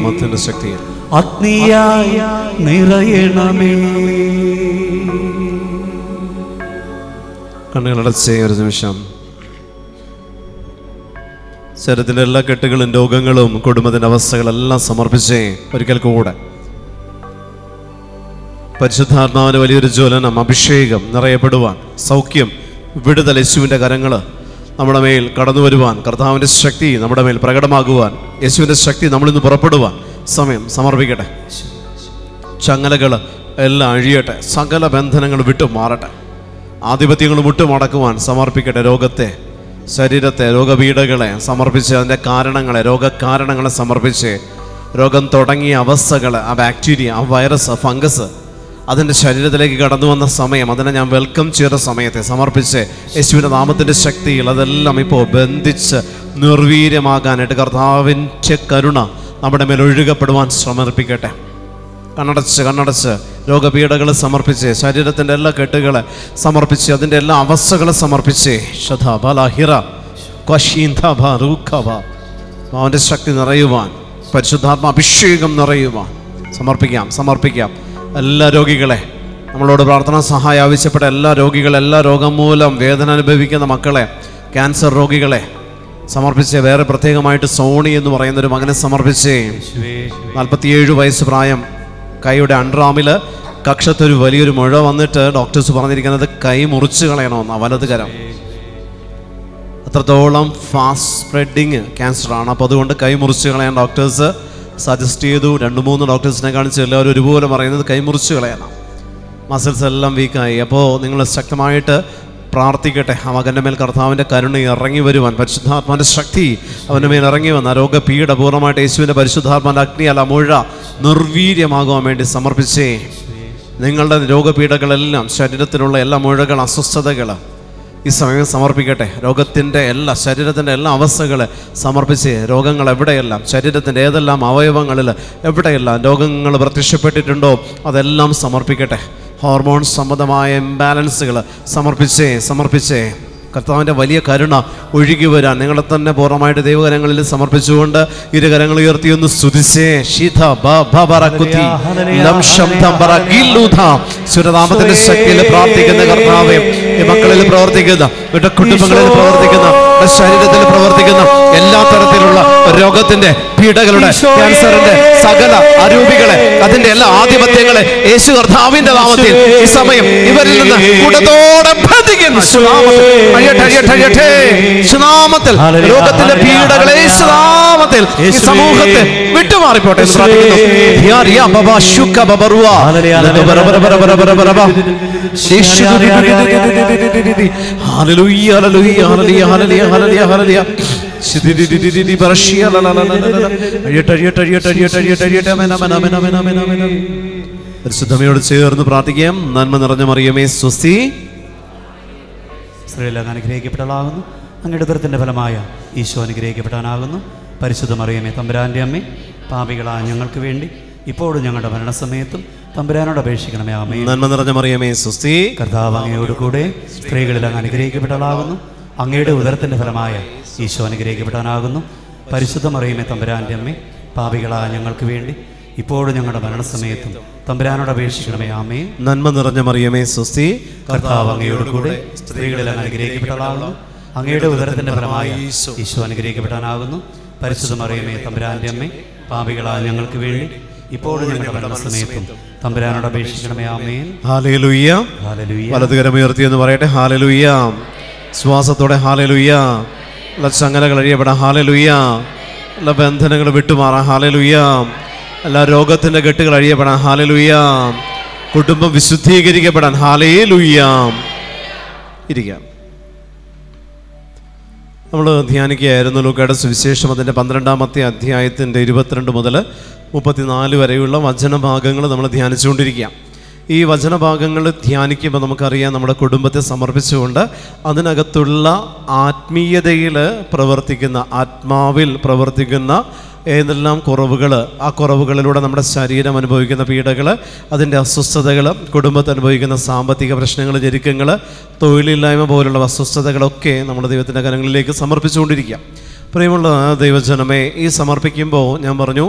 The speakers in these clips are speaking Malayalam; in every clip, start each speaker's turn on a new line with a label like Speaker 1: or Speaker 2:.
Speaker 1: നാമത്തിന്റെ ശക്തിയിൽ
Speaker 2: അഗ്നിയായി നിറയണമേ
Speaker 1: കണ്ണുകളടച്ചേ ഒരു നിമിഷം ശരീരത്തിൻ്റെ എല്ലാ കെട്ടുകളും രോഗങ്ങളും കുടുംബത്തിൻ്റെ അവസ്ഥകളെല്ലാം സമർപ്പിച്ചേ ഒരിക്കൽ കൂടെ പരിശുദ്ധാത്മാവിന് വലിയൊരു ജ്വലനം അഭിഷേകം നിറയപ്പെടുവാൻ സൗഖ്യം വിടുതൽ യേശുവിൻ്റെ കരങ്ങൾ നമ്മുടെ മേൽ കടന്നു വരുവാൻ കർത്താവിൻ്റെ ശക്തി നമ്മുടെ മേൽ പ്രകടമാകുവാൻ യേശുവിൻ്റെ ശക്തി നമ്മളിന്ന് പുറപ്പെടുവാൻ സമയം സമർപ്പിക്കട്ടെ ചങ്ങലകൾ എല്ലാം അഴിയട്ടെ സകല ബന്ധനങ്ങൾ വിട്ടു മാറട്ടെ ആധിപത്യങ്ങൾ വിട്ടുമടക്കുവാൻ സമർപ്പിക്കട്ടെ രോഗത്തെ ശരീരത്തെ രോഗപീഠകളെ സമർപ്പിച്ച് അതിൻ്റെ കാരണങ്ങളെ രോഗകാരണങ്ങളെ സമർപ്പിച്ച് രോഗം തുടങ്ങിയ അവസ്ഥകൾ ആ ബാക്ടീരിയ ആ വൈറസ് ആ ഫംഗസ് അതിൻ്റെ ശരീരത്തിലേക്ക് കടന്നു വന്ന സമയം അതിനെ ഞാൻ വെൽക്കം ചെയ്ത സമയത്തെ സമർപ്പിച്ച് യേശുവിൻ്റെ നാമത്തിൻ്റെ ശക്തിയിൽ അതെല്ലാം ഇപ്പോൾ ബന്ധിച്ച് നിർവീര്യമാകാനായിട്ട് കർത്താവിൻ്റെ കരുണ നമ്മുടെ മേൽ ഒഴുകപ്പെടുവാൻ സമർപ്പിക്കട്ടെ കണ്ണടച്ച് കണ്ണടച്ച് രോഗപീഠകൾ സമർപ്പിച്ച് ശരീരത്തിൻ്റെ എല്ലാ കെട്ടുകളെ സമർപ്പിച്ച് അതിൻ്റെ എല്ലാ അവസ്ഥകളെ സമർപ്പിച്ച് ശത ബല ഹിറ ക്വശീന്ധ റൂഖഭ അവൻ്റെ ശക്തി നിറയുവാൻ പരിശുദ്ധാത്മ അഭിഷേകം നിറയുവാൻ സമർപ്പിക്കാം സമർപ്പിക്കാം എല്ലാ രോഗികളെ നമ്മളോട് പ്രാർത്ഥനാ സഹായം ആവശ്യപ്പെട്ട എല്ലാ രോഗികളെ എല്ലാ രോഗം മൂലം വേദന അനുഭവിക്കുന്ന മക്കളെ ക്യാൻസർ രോഗികളെ സമർപ്പിച്ച് വേറെ പ്രത്യേകമായിട്ട് സോണി എന്ന് പറയുന്ന ഒരു മകനെ സമർപ്പിച്ച് നാൽപ്പത്തിയേഴ് വയസ്സ് പ്രായം കൈയുടെ അണ്ടർആമിൽ കക്ഷത്തൊരു വലിയൊരു മുഴ വന്നിട്ട് ഡോക്ടേഴ്സ് പറഞ്ഞിരിക്കുന്നത് കൈ മുറിച്ച് കളയണമെന്നാണ് വലത് കരം അത്രത്തോളം ഫാസ്റ്റ് സ്പ്രെഡിങ് ക്യാൻസറാണ് അപ്പോൾ അതുകൊണ്ട് കൈ മുറിച്ച് കളയാൻ ഡോക്ടേഴ്സ് സജസ്റ്റ് ചെയ്തു രണ്ട് മൂന്ന് ഡോക്ടേഴ്സിനെ കാണിച്ച് എല്ലാവരും ഒരുപോലെ പറയുന്നത് കൈ മുറിച്ച് കളയണം മസിൽസ് എല്ലാം വീക്കായി അപ്പോൾ നിങ്ങൾ ശക്തമായിട്ട് പ്രാർത്ഥിക്കട്ടെ ആ മകൻ്റെ മേൽ കർത്താവിൻ്റെ കരുണ ഇറങ്ങി വരുവാൻ പരിശുദ്ധാത്മാവിൻ്റെ ശക്തി അവൻ്റെ മേൽ ഇറങ്ങി വന്ന രോഗപീഠ പൂർണ്ണമായിട്ട് യേശുവിൻ്റെ പരിശുദ്ധാത്മാൻ്റെ അഗ്നി അല്ല മുഴ നിർവീര്യമാകുവാൻ വേണ്ടി സമർപ്പിച്ചേ നിങ്ങളുടെ രോഗപീഠകളെല്ലാം ശരീരത്തിലുള്ള എല്ലാ മുഴകൾ അസ്വസ്ഥതകൾ ഈ സമയം സമർപ്പിക്കട്ടെ രോഗത്തിൻ്റെ എല്ലാ ശരീരത്തിൻ്റെ എല്ലാ അവസ്ഥകൾ സമർപ്പിച്ച് രോഗങ്ങൾ എവിടെയെല്ലാം ശരീരത്തിൻ്റെ ഏതെല്ലാം അവയവങ്ങളിൽ എവിടെയെല്ലാം രോഗങ്ങൾ പ്രത്യക്ഷപ്പെട്ടിട്ടുണ്ടോ അതെല്ലാം സമർപ്പിക്കട്ടെ ഹോർമോൺ സംബന്ധമായ ഇംബാലൻസുകൾ സമർപ്പിച്ചേ സമർപ്പിച്ചേ കർത്താവിൻ്റെ വലിയ കരുണ ഒഴുകി വരാൻ നിങ്ങളെ തന്നെ പൂർണ്ണമായിട്ട് ദൈവകരങ്ങളിൽ സമർപ്പിച്ചുകൊണ്ട് ഇരുകരങ്ങൾ ഉയർത്തി ഒന്ന് സ്തുതിച്ചേ ശീത സുരനാമത്തിന്റെ ശക്തിയിൽ പ്രാർത്ഥിക്കുന്ന കർത്താവെ ഈ മക്കളിൽ പ്രവർത്തിക്കുന്ന ഇവരുടെ കുടുംബങ്ങളിൽ പ്രവർത്തിക്കുന്ന ഇവരുടെ ശരീരത്തിൽ പ്രവർത്തിക്കുന്ന എല്ലാ തരത്തിലുള്ള രോഗത്തിന്റെ പീഡകളുടെ ക്യാൻസറിന്റെ സകല അരൂപികളെ അതിന്റെ എല്ലാ ആധിപത്യങ്ങളെ യേശു കർത്താവിന്റെ നാമത്തിൽ ഈ സമയം ഇവരിൽ നിന്ന് കൂട്ടത്തോടെ ബന്ധിക്കുന്നു സുനാമത്തിൽ അഴിയട്ടെ അഴിയട്ടെ അഴിയട്ടെ സുനാമത്തിൽ രോഗത്തിന്റെ പീഡകളെ യേശുനാമത്തിൽ ഈ സമൂഹത്തെ വിട്ടുമാറിപ്പോട്ടെ എന്ന് പ്രാർത്ഥിക്കുന്നു യാ റിയാ ബബാ ശുക്ക ബബറുവ ബര ബര ബര ബര ബര ബര ബ. ഹല്ലേലൂയ ഹല്ലേലൂയ ഹല്ലേലൂയ ഹല്ലേലൂയ ഹല്ലേലൂയ ഹല്ലേലൂയ ശിദിദിദിദിദിദി പറശ്ശിയ ലലലലലല. അഴിയട്ടെ അഴിയട്ടെ അഴിയട്ടെ അഴിയട്ടെ അഴിയട്ടെ അഴിയട്ടെ അമേൻ അമേൻ അമേൻ അമേൻ അമേൻ അമേൻ അമേൻ. പരിശുദ്ധമയോട് ചേർന്ന് പ്രാർത്ഥിക്കാം നന്മ നിറഞ്ഞ മറിയമേ സ്വസ്തി
Speaker 2: സ്ത്രീകളെല്ലാം അനുഗ്രഹിക്കപ്പെട്ടവളാകുന്നു അങ്ങയുടെ ഉദരത്തിൻ്റെ ഫലമായ ഈശോ അനുഗ്രഹിക്കപ്പെടാനാകുന്നു പരിശുദ്ധ മറിയമേ തമ്പുരാൻ്റെ അമ്മേ പാപികളായ ഞങ്ങൾക്ക് വേണ്ടി ഇപ്പോഴും ഞങ്ങളുടെ മരണസമയത്തും തമ്പുരാനോട് അപേക്ഷിക്കണമേ ആമേ
Speaker 1: നന്മ നിറഞ്ഞ മറിയമേ സ്വസ്തി
Speaker 2: കർത്താവ് അങ്ങയോട് കൂടെ സ്ത്രീകളിൽ അനുഗ്രഹിക്കപ്പെട്ടവളാകുന്നു അങ്ങയുടെ ഉദരത്തിൻ്റെ ഫലമായ ഈശോ അനുഗ്രഹിക്കപ്പെടാനാകുന്നു പരിശുദ്ധ മറിയമേ തമ്പുരാൻ്റെ അമ്മേ പാപികളായ ഞങ്ങൾക്ക് വേണ്ടി ഇപ്പോഴും ഞങ്ങളുടെ മരണസമയത്തും തമ്പുരാനോട് അപേക്ഷിക്കണമേ ആമേ
Speaker 1: നന്മ നിറഞ്ഞ മറിയമേ സ്വസ്തി
Speaker 2: കർത്താവ് അങ്ങയോട് കൂടെ സ്ത്രീകളിൽ അനുഗ്രഹിക്കപ്പെട്ടവളാകുന്നു അങ്ങയുടെ ഉദരത്തിന്റെ ഫലമായ ഈശോ അനുഗ്രഹിക്കപ്പെടാനാകുന്നു പരിശുദ്ധ മറിയമേ തമ്പുരാന്റെ അമ്മേ പാപികളായ ഞങ്ങൾക്ക് വേണ്ടി ഇപ്പോഴും ഞങ്ങളുടെ മരണസമയത്തും തമ്പുരാനോട് അപേക്ഷിക്കണമേ ആമേൻ
Speaker 1: ഹാലേലുയ്യ
Speaker 2: ഹല്ലേലൂയ
Speaker 1: വലതുകരം ഉയർത്തി എന്ന് പറയട്ടെ ഹാലലുയ്യ ശ്വാസത്തോടെ ഹാലലുയ്യ എല്ലാ ചങ്ങലകൾ അഴിയപ്പെടാം ഹാലലുയ്യ എല്ലാ ബന്ധനങ്ങൾ വിട്ടുമാറാം ഹാലലുയ്യ എല്ലാ രോഗത്തിൻ്റെ കെട്ടുകൾ അഴിയപ്പെടാൻ ഹാലലുയ്യ കുടുംബം വിശുദ്ധീകരിക്കപ്പെടാൻ ഹാലേലുയ്യ ഇരിക്കാം നമ്മൾ ധ്യാനിക്കുകയായിരുന്നു ലൂക്കയുടെ സുവിശേഷം അതിൻ്റെ പന്ത്രണ്ടാമത്തെ അധ്യായത്തിൻ്റെ ഇരുപത്തിരണ്ട് മുതൽ മുപ്പത്തിനാല് വരെയുള്ള വചനഭാഗങ്ങൾ നമ്മൾ ധ്യാനിച്ചുകൊണ്ടിരിക്കുക ഈ വചനഭാഗങ്ങൾ ധ്യാനിക്കുമ്പോൾ നമുക്കറിയാം നമ്മുടെ കുടുംബത്തെ സമർപ്പിച്ചുകൊണ്ട് അതിനകത്തുള്ള ആത്മീയതയിൽ പ്രവർത്തിക്കുന്ന ആത്മാവിൽ പ്രവർത്തിക്കുന്ന ഏതെല്ലാം കുറവുകൾ ആ കുറവുകളിലൂടെ നമ്മുടെ ശരീരം അനുഭവിക്കുന്ന പീഡകൾ അതിൻ്റെ അസ്വസ്ഥതകൾ കുടുംബത്തിൽ അനുഭവിക്കുന്ന സാമ്പത്തിക പ്രശ്നങ്ങൾ ഞെരുക്കങ്ങൾ തൊഴിലില്ലായ്മ പോലുള്ള അസ്വസ്ഥതകളൊക്കെ നമ്മുടെ ദൈവത്തിൻ്റെ കരങ്ങളിലേക്ക് സമർപ്പിച്ചുകൊണ്ടിരിക്കുക പ്രിയമുള്ള ദൈവജനമേ ഈ സമർപ്പിക്കുമ്പോൾ ഞാൻ പറഞ്ഞു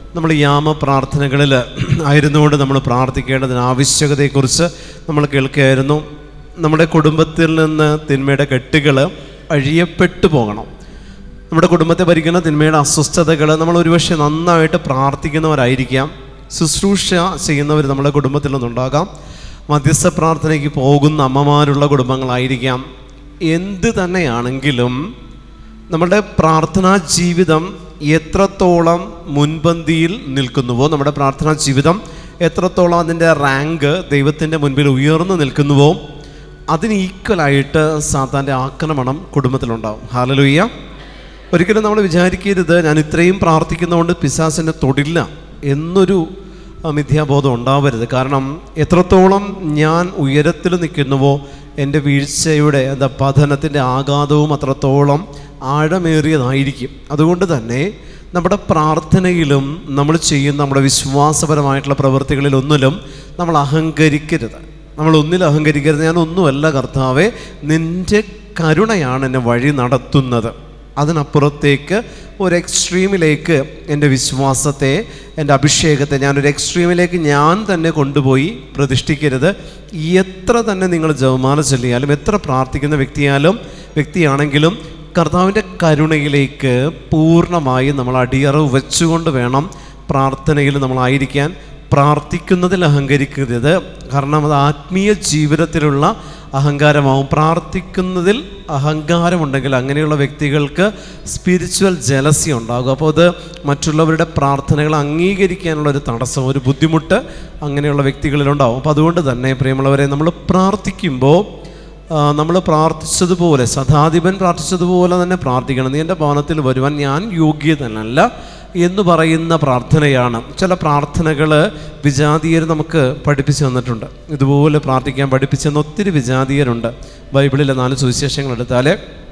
Speaker 1: നമ്മൾ യാമ പ്രാർത്ഥനകളിൽ ആയിരുന്നുകൊണ്ട് നമ്മൾ പ്രാർത്ഥിക്കേണ്ടതിന് ആവശ്യകതയെക്കുറിച്ച് നമ്മൾ കേൾക്കുകയായിരുന്നു നമ്മുടെ കുടുംബത്തിൽ നിന്ന് തിന്മയുടെ കെട്ടുകൾ അഴിയപ്പെട്ടു പോകണം നമ്മുടെ കുടുംബത്തെ ഭരിക്കുന്ന തിന്മയുടെ അസ്വസ്ഥതകൾ നമ്മൾ ഒരുപക്ഷെ നന്നായിട്ട് പ്രാർത്ഥിക്കുന്നവരായിരിക്കാം ശുശ്രൂഷ ചെയ്യുന്നവർ നമ്മുടെ കുടുംബത്തിൽ നിന്നുണ്ടാകാം മധ്യസ്ഥ പ്രാർത്ഥനയ്ക്ക് പോകുന്ന അമ്മമാരുള്ള കുടുംബങ്ങളായിരിക്കാം എന്ത് തന്നെയാണെങ്കിലും നമ്മുടെ പ്രാർത്ഥനാ ജീവിതം എത്രത്തോളം മുൻപന്തിയിൽ നിൽക്കുന്നുവോ നമ്മുടെ പ്രാർത്ഥനാ ജീവിതം എത്രത്തോളം അതിൻ്റെ റാങ്ക് ദൈവത്തിൻ്റെ മുൻപിൽ ഉയർന്നു നിൽക്കുന്നുവോ അതിന് ഈക്വലായിട്ട് സാത്താൻ്റെ ആക്രമണം കുടുംബത്തിലുണ്ടാവും ഹാലലുയ്യ ഒരിക്കലും നമ്മൾ വിചാരിക്കരുത് ഞാൻ ഇത്രയും പ്രാർത്ഥിക്കുന്നതുകൊണ്ട് പിശാസിനെ തൊടില്ല എന്നൊരു ആ, മിഥ്യാബോധം ഉണ്ടാവരുത് കാരണം എത്രത്തോളം ഞാൻ ഉയരത്തിൽ നിൽക്കുന്നുവോ എൻ്റെ വീഴ്ചയുടെ എന്താ പതനത്തിൻ്റെ ആഘാതവും അത്രത്തോളം ആഴമേറിയതായിരിക്കും അതുകൊണ്ട് തന്നെ നമ്മുടെ പ്രാർത്ഥനയിലും നമ്മൾ ചെയ്യുന്ന നമ്മുടെ വിശ്വാസപരമായിട്ടുള്ള പ്രവൃത്തികളിലൊന്നിലും നമ്മൾ അഹങ്കരിക്കരുത് നമ്മൾ ഒന്നിൽ അഹങ്കരിക്കരുത് ഞാൻ ഒന്നുമല്ല കർത്താവെ നിൻ്റെ കരുണയാണ് എന്നെ വഴി നടത്തുന്നത് അതിനപ്പുറത്തേക്ക് ഒരു എക്സ്ട്രീമിലേക്ക് എൻ്റെ വിശ്വാസത്തെ എൻ്റെ അഭിഷേകത്തെ ഞാനൊരു എക്സ്ട്രീമിലേക്ക് ഞാൻ തന്നെ കൊണ്ടുപോയി പ്രതിഷ്ഠിക്കരുത് എത്ര തന്നെ നിങ്ങൾ ജവമാല ചൊല്ലിയാലും എത്ര പ്രാർത്ഥിക്കുന്ന വ്യക്തിയാലും വ്യക്തിയാണെങ്കിലും കർത്താവിൻ്റെ കരുണയിലേക്ക് പൂർണ്ണമായും നമ്മൾ അടിയറവ് വെച്ചുകൊണ്ട് വേണം പ്രാർത്ഥനയിൽ നമ്മളായിരിക്കാൻ പ്രാർത്ഥിക്കുന്നതിൽ അഹങ്കരിക്കരുത് കാരണം അത് ആത്മീയ ജീവിതത്തിലുള്ള അഹങ്കാരമാവും പ്രാർത്ഥിക്കുന്നതിൽ അഹങ്കാരമുണ്ടെങ്കിൽ അങ്ങനെയുള്ള വ്യക്തികൾക്ക് സ്പിരിച്വൽ ജലസി ഉണ്ടാകും അപ്പോൾ അത് മറ്റുള്ളവരുടെ പ്രാർത്ഥനകൾ അംഗീകരിക്കാനുള്ള ഒരു തടസ്സം ഒരു ബുദ്ധിമുട്ട് അങ്ങനെയുള്ള വ്യക്തികളിലുണ്ടാവും അപ്പോൾ അതുകൊണ്ട് തന്നെ പ്രിയമുള്ളവരെ നമ്മൾ പ്രാർത്ഥിക്കുമ്പോൾ നമ്മൾ പ്രാർത്ഥിച്ചതുപോലെ സദാധിപൻ പ്രാർത്ഥിച്ചതുപോലെ തന്നെ പ്രാർത്ഥിക്കണം നീ എൻ്റെ ഭവനത്തിൽ വരുവാൻ ഞാൻ യോഗ്യതനല്ല എന്ന് പറയുന്ന പ്രാർത്ഥനയാണ് ചില പ്രാർത്ഥനകൾ വിജാതീയർ നമുക്ക് പഠിപ്പിച്ചു തന്നിട്ടുണ്ട് ഇതുപോലെ പ്രാർത്ഥിക്കാൻ പഠിപ്പിച്ചെന്ന ഒത്തിരി വിജാതീയരുണ്ട് ബൈബിളിലെ നാല് സുവിശേഷങ്ങൾ എടുത്താൽ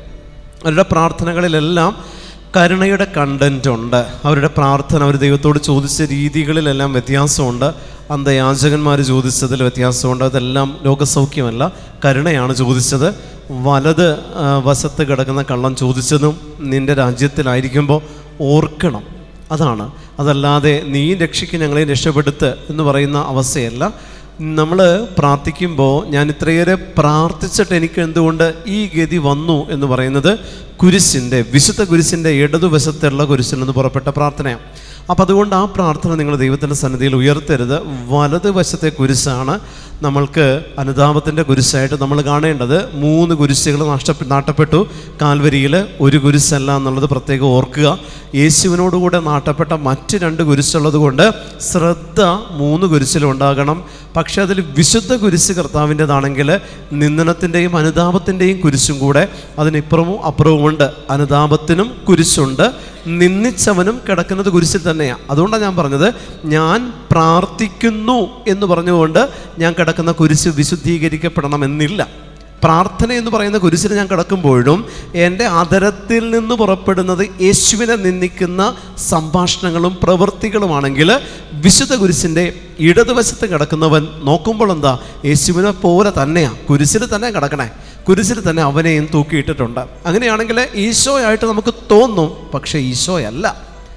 Speaker 1: അവരുടെ പ്രാർത്ഥനകളിലെല്ലാം കരുണയുടെ കണ്ടന്റ് ഉണ്ട് അവരുടെ പ്രാർത്ഥന അവർ ദൈവത്തോട് ചോദിച്ച രീതികളിലെല്ലാം വ്യത്യാസമുണ്ട് അന്ധയാചകന്മാർ ചോദിച്ചതിൽ വ്യത്യാസമുണ്ട് അതെല്ലാം ലോകസൗഖ്യമല്ല കരുണയാണ് ചോദിച്ചത് വലത് ആ, വശത്ത് കിടക്കുന്ന കള്ളം ചോദിച്ചതും നിന്റെ രാജ്യത്തിലായിരിക്കുമ്പോൾ ഓർക്കണം അതാണ് അതല്ലാതെ നീ രക്ഷിക്ക് ഞങ്ങളെ രക്ഷപ്പെടുത്ത് എന്ന് പറയുന്ന അവസ്ഥയല്ല നമ്മൾ പ്രാർത്ഥിക്കുമ്പോൾ ഞാൻ ഇത്രയേറെ പ്രാർത്ഥിച്ചിട്ട് എനിക്ക് എന്തുകൊണ്ട് ഈ ഗതി വന്നു എന്ന് പറയുന്നത് കുരിശിൻ്റെ വിശുദ്ധ കുരിശിൻ്റെ ഇടതുവശത്തുള്ള കുരിശിൽ നിന്ന് പുറപ്പെട്ട പ്രാർത്ഥനയാണ് അപ്പം അതുകൊണ്ട് ആ പ്രാർത്ഥന നിങ്ങൾ ദൈവത്തിൻ്റെ സന്നിധിയിൽ ഉയർത്തരുത് വലതുവശത്തെ കുരിശാണ് നമ്മൾക്ക് അനുതാപത്തിൻ്റെ കുരിശായിട്ട് നമ്മൾ കാണേണ്ടത് മൂന്ന് കുരിശുകൾ നഷ്ടപ്പെ നാട്ടപ്പെട്ടു കാൽവരിയിൽ ഒരു കുരിശല്ല എന്നുള്ളത് പ്രത്യേകം ഓർക്കുക യേശുവിനോടുകൂടെ നാട്ടപ്പെട്ട മറ്റ് രണ്ട് കുരിശുള്ളത് കൊണ്ട് ശ്രദ്ധ മൂന്ന് കുരിശിലും ഉണ്ടാകണം പക്ഷേ അതിൽ വിശുദ്ധ കുരിശ് കർത്താവിൻ്റെതാണെങ്കിൽ നിന്ദനത്തിൻ്റെയും അനുതാപത്തിൻ്റെയും കുരിശും കൂടെ അതിനിപ്പുറവും അപ്പുറവുമുണ്ട് അനുതാപത്തിനും കുരിശുണ്ട് നിന്ദിച്ചവനും കിടക്കുന്നത് കുരിശിൽ തന്നെയാണ് അതുകൊണ്ടാണ് ഞാൻ പറഞ്ഞത് ഞാൻ പ്രാർത്ഥിക്കുന്നു എന്ന് പറഞ്ഞുകൊണ്ട് ഞാൻ കിടക്കുന്ന കുരിശ് വിശുദ്ധീകരിക്കപ്പെടണമെന്നില്ല പ്രാർത്ഥന എന്ന് പറയുന്ന കുരിശിൽ ഞാൻ കിടക്കുമ്പോഴും എൻ്റെ അതരത്തിൽ നിന്ന് പുറപ്പെടുന്നത് യേശുവിനെ നിന്ദിക്കുന്ന സംഭാഷണങ്ങളും പ്രവൃത്തികളുമാണെങ്കിൽ വിശുദ്ധ കുരിശിൻ്റെ ഇടതുവശത്ത് കിടക്കുന്നവൻ നോക്കുമ്പോൾ എന്താ യേശുവിനെ പോലെ തന്നെയാണ് കുരിശിൽ തന്നെ കിടക്കണേ കുരിശിൽ തന്നെ അവനെയും തൂക്കിയിട്ടിട്ടുണ്ട് അങ്ങനെയാണെങ്കിൽ ഈശോയായിട്ട് നമുക്ക് തോന്നും പക്ഷേ ഈശോയല്ല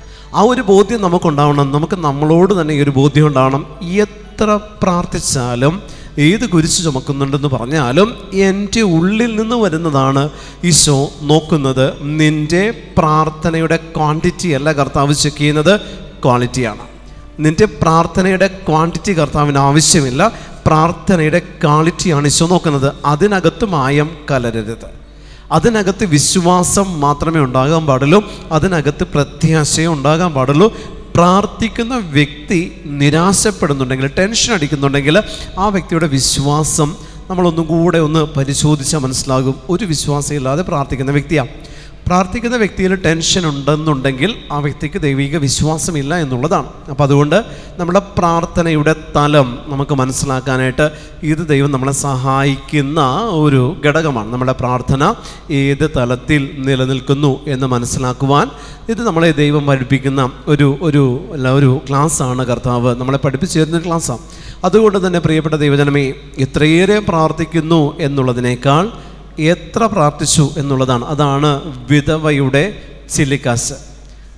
Speaker 1: ആ ഒരു ബോധ്യം നമുക്കുണ്ടാവണം നമുക്ക് നമ്മളോട് തന്നെ ഈ ഒരു ബോധ്യം ഉണ്ടാവണം എത്ര പ്രാർത്ഥിച്ചാലും ഏത് കുരിശ് ചുമക്കുന്നുണ്ടെന്ന് പറഞ്ഞാലും എൻ്റെ ഉള്ളിൽ നിന്ന് വരുന്നതാണ് ഈശോ നോക്കുന്നത് നിൻ്റെ പ്രാർത്ഥനയുടെ ക്വാണ്ടിറ്റി അല്ല കർത്താവ് ചെക്ക് ചെയ്യുന്നത് ക്വാളിറ്റിയാണ് നിൻ്റെ പ്രാർത്ഥനയുടെ ക്വാണ്ടിറ്റി കർത്താവിന് ആവശ്യമില്ല പ്രാർത്ഥനയുടെ ക്വാളിറ്റിയാണ് ഈശോ നോക്കുന്നത് അതിനകത്ത് മായം കലരരുത് അതിനകത്ത് വിശ്വാസം മാത്രമേ ഉണ്ടാകാൻ പാടുള്ളൂ അതിനകത്ത് പ്രത്യാശയും ഉണ്ടാകാൻ പാടുള്ളൂ പ്രാർത്ഥിക്കുന്ന വ്യക്തി നിരാശപ്പെടുന്നുണ്ടെങ്കിൽ ടെൻഷൻ അടിക്കുന്നുണ്ടെങ്കിൽ ആ വ്യക്തിയുടെ വിശ്വാസം നമ്മളൊന്നും കൂടെ ഒന്ന് പരിശോധിച്ചാൽ മനസ്സിലാകും ഒരു വിശ്വാസമില്ലാതെ പ്രാർത്ഥിക്കുന്ന വ്യക്തിയാണ് പ്രാർത്ഥിക്കുന്ന വ്യക്തിയിൽ ടെൻഷൻ ഉണ്ടെന്നുണ്ടെങ്കിൽ ആ വ്യക്തിക്ക് ദൈവിക വിശ്വാസമില്ല എന്നുള്ളതാണ് അപ്പോൾ അതുകൊണ്ട് നമ്മുടെ പ്രാർത്ഥനയുടെ തലം നമുക്ക് മനസ്സിലാക്കാനായിട്ട് ഇത് ദൈവം നമ്മളെ സഹായിക്കുന്ന ഒരു ഘടകമാണ് നമ്മുടെ പ്രാർത്ഥന ഏത് തലത്തിൽ നിലനിൽക്കുന്നു എന്ന് മനസ്സിലാക്കുവാൻ ഇത് നമ്മളെ ദൈവം പഠിപ്പിക്കുന്ന ഒരു ഒരു അല്ല, ഒരു ക്ലാസ്സാണ് കർത്താവ് നമ്മളെ പഠിപ്പിച്ചു തരുന്ന ക്ലാസ്സാണ് അതുകൊണ്ട് തന്നെ പ്രിയപ്പെട്ട ദൈവജനമേ എത്രയേറെ പ്രാർത്ഥിക്കുന്നു എന്നുള്ളതിനേക്കാൾ എത്ര പ്രാർത്ഥിച്ചു എന്നുള്ളതാണ് അതാണ് വിധവയുടെ ചില്ലിക്കാശ്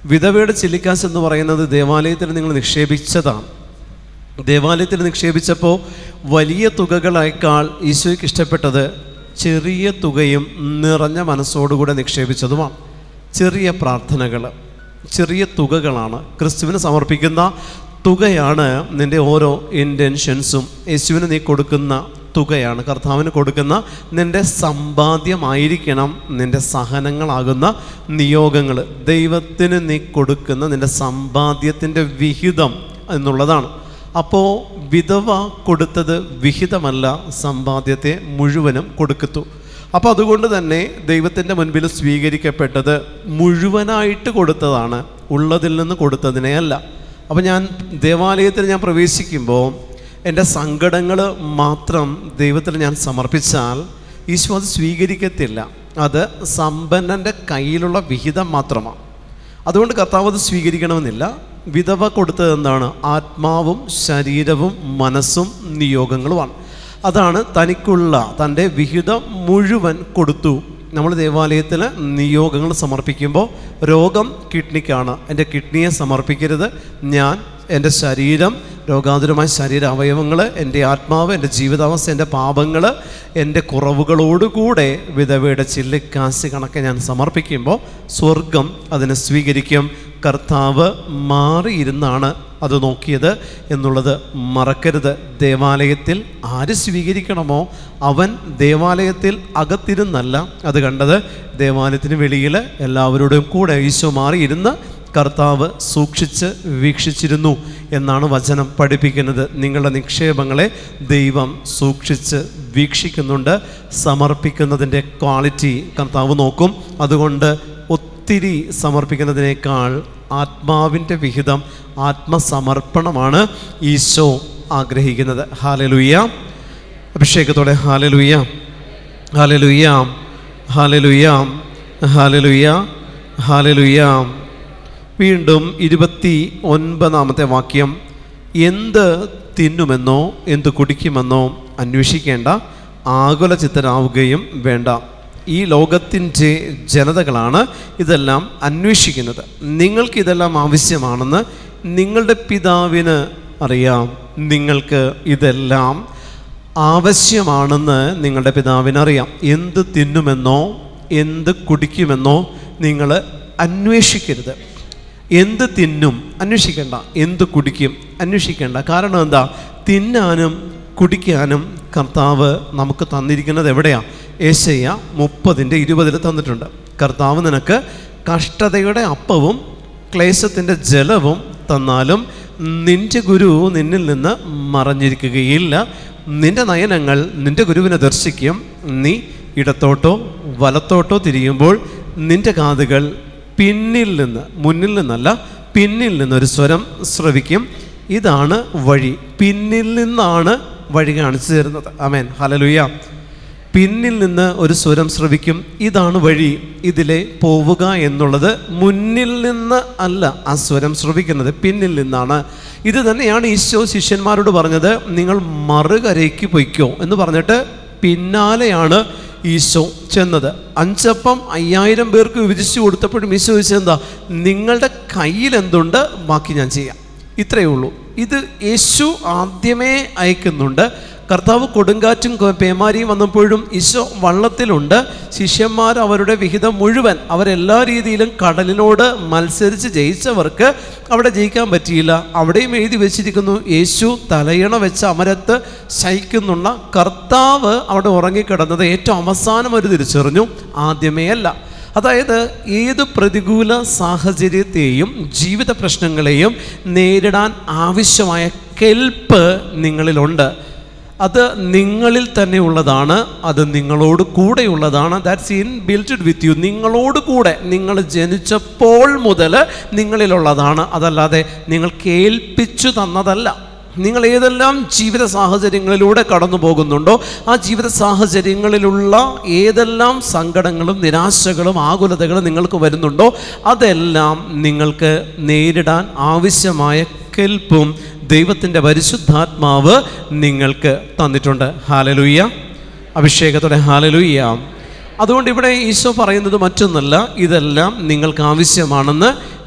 Speaker 1: വിധവയുടെ ചില്ലിക്കാശ് എന്ന് പറയുന്നത് ദേവാലയത്തിൽ നിങ്ങൾ നിക്ഷേപിച്ചതാണ് ദേവാലയത്തിൽ നിക്ഷേപിച്ചപ്പോൾ വലിയ തുകകളേക്കാൾ ഈശോയ്ക്ക് ഇഷ്ടപ്പെട്ടത് ചെറിയ തുകയും നിറഞ്ഞ മനസ്സോടുകൂടെ നിക്ഷേപിച്ചതുമാണ് ചെറിയ പ്രാർത്ഥനകൾ ചെറിയ തുകകളാണ് ക്രിസ്തുവിന് സമർപ്പിക്കുന്ന തുകയാണ് നിൻ്റെ ഓരോ ഇൻറ്റൻഷൻസും യേശുവിന് നീ കൊടുക്കുന്ന തുകയാണ് കർത്താവിന് കൊടുക്കുന്ന നിൻ്റെ സമ്പാദ്യമായിരിക്കണം നിൻ്റെ സഹനങ്ങളാകുന്ന നിയോഗങ്ങൾ ദൈവത്തിന് നീ കൊടുക്കുന്ന നിൻ്റെ സമ്പാദ്യത്തിൻ്റെ വിഹിതം എന്നുള്ളതാണ് അപ്പോൾ വിധവ കൊടുത്തത് വിഹിതമല്ല സമ്പാദ്യത്തെ മുഴുവനും കൊടുക്കത്തു അപ്പോൾ അതുകൊണ്ട് തന്നെ ദൈവത്തിൻ്റെ മുൻപിൽ സ്വീകരിക്കപ്പെട്ടത് മുഴുവനായിട്ട് കൊടുത്തതാണ് ഉള്ളതിൽ നിന്ന് കൊടുത്തതിനെ അല്ല അപ്പോൾ ഞാൻ ദേവാലയത്തിൽ ഞാൻ പ്രവേശിക്കുമ്പോൾ എൻ്റെ സങ്കടങ്ങൾ മാത്രം ദൈവത്തിന് ഞാൻ സമർപ്പിച്ചാൽ ഈശോ അത് സ്വീകരിക്കത്തില്ല അത് സമ്പന്നൻ്റെ കയ്യിലുള്ള വിഹിതം മാത്രമാണ് അതുകൊണ്ട് കർത്താവ് അത് സ്വീകരിക്കണമെന്നില്ല വിധവ കൊടുത്തത് എന്താണ് ആത്മാവും ശരീരവും മനസ്സും നിയോഗങ്ങളുമാണ് അതാണ് തനിക്കുള്ള തൻ്റെ വിഹിതം മുഴുവൻ കൊടുത്തു നമ്മൾ ദേവാലയത്തിൽ നിയോഗങ്ങൾ സമർപ്പിക്കുമ്പോൾ രോഗം കിഡ്നിക്കാണ് എൻ്റെ കിഡ്നിയെ സമർപ്പിക്കരുത് ഞാൻ എൻ്റെ ശരീരം രോഗാതുരമായ ശരീര അവയവങ്ങൾ എൻ്റെ ആത്മാവ് എൻ്റെ ജീവിതാവസ്ഥ എൻ്റെ പാപങ്ങൾ എൻ്റെ കുറവുകളോടുകൂടെ വിധവയുടെ ചില്ലിക്കാശ് കണക്കെ ഞാൻ സമർപ്പിക്കുമ്പോൾ സ്വർഗം അതിനെ സ്വീകരിക്കും കർത്താവ് മാറിയിരുന്നാണ് അത് നോക്കിയത് എന്നുള്ളത് മറക്കരുത് ദേവാലയത്തിൽ ആര് സ്വീകരിക്കണമോ അവൻ ദേവാലയത്തിൽ അകത്തിരുന്നല്ല അത് കണ്ടത് ദേവാലയത്തിന് വെളിയിൽ എല്ലാവരോടും കൂടെ ഈശോ മാറിയിരുന്ന് കർത്താവ് സൂക്ഷിച്ച് വീക്ഷിച്ചിരുന്നു എന്നാണ് വചനം പഠിപ്പിക്കുന്നത് നിങ്ങളുടെ നിക്ഷേപങ്ങളെ ദൈവം സൂക്ഷിച്ച് വീക്ഷിക്കുന്നുണ്ട് സമർപ്പിക്കുന്നതിൻ്റെ ക്വാളിറ്റി കർത്താവ് നോക്കും അതുകൊണ്ട് ഒത്തിരി സമർപ്പിക്കുന്നതിനേക്കാൾ ആത്മാവിൻ്റെ വിഹിതം ആത്മസമർപ്പണമാണ് ഈശോ ആഗ്രഹിക്കുന്നത് ഹാലലുയ്യ അഭിഷേകത്തോടെ ഹാലലുയ്യ ഹാലലുയ്യ ഹാലലുയ്യ ഹാലലുയ്യ ഹാലലുയ്യ വീണ്ടും ഇരുപത്തി ഒൻപതാമത്തെ വാക്യം എന്ത് തിന്നുമെന്നോ എന്ത് കുടിക്കുമെന്നോ അന്വേഷിക്കേണ്ട ആകുല ചിത്തരാവുകയും വേണ്ട ഈ ലോകത്തിൻ്റെ ജനതകളാണ് ഇതെല്ലാം അന്വേഷിക്കുന്നത് നിങ്ങൾക്ക് ഇതെല്ലാം ആവശ്യമാണെന്ന് നിങ്ങളുടെ പിതാവിന് അറിയാം നിങ്ങൾക്ക് ഇതെല്ലാം ആവശ്യമാണെന്ന് നിങ്ങളുടെ പിതാവിന് അറിയാം എന്ത് തിന്നുമെന്നോ എന്ത് കുടിക്കുമെന്നോ നിങ്ങൾ അന്വേഷിക്കരുത് എന്ത് തിന്നും അന്വേഷിക്കേണ്ട എന്ത് കുടിക്കും അന്വേഷിക്കേണ്ട കാരണം എന്താ തിന്നാനും കുടിക്കാനും കർത്താവ് നമുക്ക് തന്നിരിക്കുന്നത് എവിടെയാണ് ഏശയ്യ മുപ്പതിൻ്റെ ഇരുപതിൽ തന്നിട്ടുണ്ട് കർത്താവ് നിനക്ക് കഷ്ടതയുടെ അപ്പവും ക്ലേശത്തിൻ്റെ ജലവും തന്നാലും നിന്റെ ഗുരു നിന്നിൽ നിന്ന് മറഞ്ഞിരിക്കുകയില്ല നിന്റെ നയനങ്ങൾ നിന്റെ ഗുരുവിനെ ദർശിക്കും നീ ഇടത്തോട്ടോ വലത്തോട്ടോ തിരിയുമ്പോൾ നിന്റെ കാതുകൾ പിന്നിൽ നിന്ന് മുന്നിൽ നിന്നല്ല പിന്നിൽ നിന്നൊരു സ്വരം ശ്രവിക്കും ഇതാണ് വഴി പിന്നിൽ നിന്നാണ് വഴി കാണിച്ചു തരുന്നത് അമേൻ ഹലലുയ്യ പിന്നിൽ നിന്ന് ഒരു സ്വരം ശ്രവിക്കും ഇതാണ് വഴി ഇതിലെ പോവുക എന്നുള്ളത് മുന്നിൽ നിന്ന് അല്ല ആ സ്വരം ശ്രവിക്കുന്നത് പിന്നിൽ നിന്നാണ് ഇത് തന്നെയാണ് ഈശോ ശിഷ്യന്മാരോട് പറഞ്ഞത് നിങ്ങൾ മറുകരയ്ക്ക് പൊയ്ക്കോ എന്ന് പറഞ്ഞിട്ട് പിന്നാലെയാണ് ഈശോ ചെന്നത് അഞ്ചപ്പം അയ്യായിരം പേർക്ക് വിഭജിച്ചു കൊടുത്തപ്പോഴും ഈശോ ചോദിച്ചത് എന്താ നിങ്ങളുടെ കയ്യിൽ എന്തുണ്ട് ബാക്കി ഞാൻ ചെയ്യാം ഇത്രയേ ഉള്ളൂ ഇത് യേശു ആദ്യമേ അയക്കുന്നുണ്ട് കർത്താവ് കൊടുങ്കാറ്റും കൊ- പേമാരിയും വന്നപ്പോഴും ഈശോ വള്ളത്തിലുണ്ട് ശിഷ്യന്മാർ അവരുടെ വിഹിതം മുഴുവൻ അവരെല്ലാ രീതിയിലും കടലിനോട് മത്സരിച്ച് ജയിച്ചവർക്ക് അവിടെ ജയിക്കാൻ പറ്റിയില്ല അവിടെയും എഴുതി വെച്ചിരിക്കുന്നു യേശു തലയണ വെച്ച് അമരത്ത് ശയിക്കുന്നുള്ള കർത്താവ് അവിടെ ഉറങ്ങിക്കിടന്നത് ഏറ്റവും അവസാനം ഒരു തിരിച്ചറിഞ്ഞു ആദ്യമേ അല്ല അതായത് ഏത് പ്രതികൂല സാഹചര്യത്തെയും ജീവിത പ്രശ്നങ്ങളെയും നേരിടാൻ ആവശ്യമായ കെൽപ്പ് നിങ്ങളിലുണ്ട് അത് നിങ്ങളിൽ തന്നെ ഉള്ളതാണ് അത് നിങ്ങളോട് കൂടെയുള്ളതാണ് that's in builted with you നിങ്ങളോട് കൂടെ നിങ്ങൾ ജനിച്ചപ്പോൾ മുതൽ നിങ്ങളിലുള്ളതാണ് അതല്ലാതെ നിങ്ങൾ കേൾപ്പിച്ചു തന്നതല്ല നിങ്ങൾ ഏതെല്ലാം ജീവിത സാഹചര്യങ്ങളിലൂടെ കടന്നു പോകുന്നുണ്ടോ ആ ജീവിത സാഹചര്യങ്ങളിലുള്ള ഏതെല്ലാം സങ്കടങ്ങളും നിരാശകളും ആകുലതകളും നിങ്ങൾക്ക് വരുന്നുണ്ടോ അതെല്ലാം നിങ്ങൾക്ക് നേരിടാൻ ആവശ്യമായ കെൽപ്പും ദൈവത്തിൻ്റെ പരിശുദ്ധാത്മാവ് നിങ്ങൾക്ക് തന്നിട്ടുണ്ട് ഹാലലുയ്യ അഭിഷേകത്തോടെ ഹാലലുയ്യ അതുകൊണ്ട് ഇവിടെ ഈശോ പറയുന്നത് മറ്റൊന്നല്ല ഇതെല്ലാം നിങ്ങൾക്ക് ആവശ്യമാണെന്ന്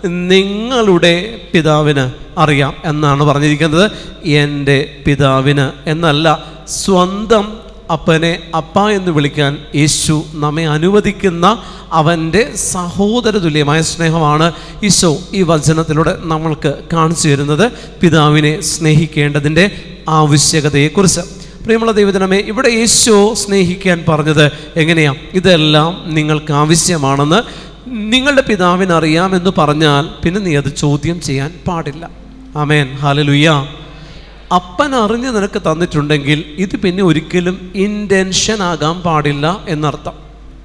Speaker 1: നിങ്ങളുടെ പിതാവിന് അറിയാം എന്നാണ് പറഞ്ഞിരിക്കുന്നത് എൻ്റെ പിതാവിന് എന്നല്ല സ്വന്തം അപ്പനെ അപ്പ എന്ന് വിളിക്കാൻ യേശു നമ്മെ അനുവദിക്കുന്ന അവൻ്റെ സഹോദര തുല്യമായ സ്നേഹമാണ് ഈശോ ഈ വചനത്തിലൂടെ നമ്മൾക്ക് കാണിച്ചു തരുന്നത് പിതാവിനെ സ്നേഹിക്കേണ്ടതിൻ്റെ ആവശ്യകതയെക്കുറിച്ച് പ്രിയമുള്ള ദൈവജനമേ ഇവിടെ യേശു സ്നേഹിക്കാൻ പറഞ്ഞത് എങ്ങനെയാ ഇതെല്ലാം നിങ്ങൾക്ക് ആവശ്യമാണെന്ന് നിങ്ങളുടെ പിതാവിന് അറിയാമെന്ന് പറഞ്ഞാൽ പിന്നെ നീ അത് ചോദ്യം ചെയ്യാൻ പാടില്ല ആമേൻ ഹാലലുയ്യ അപ്പൻ അറിഞ്ഞ് നിനക്ക് തന്നിട്ടുണ്ടെങ്കിൽ ഇത് പിന്നെ ഒരിക്കലും ഇൻറ്റൻഷൻ ആകാൻ പാടില്ല എന്നർത്ഥം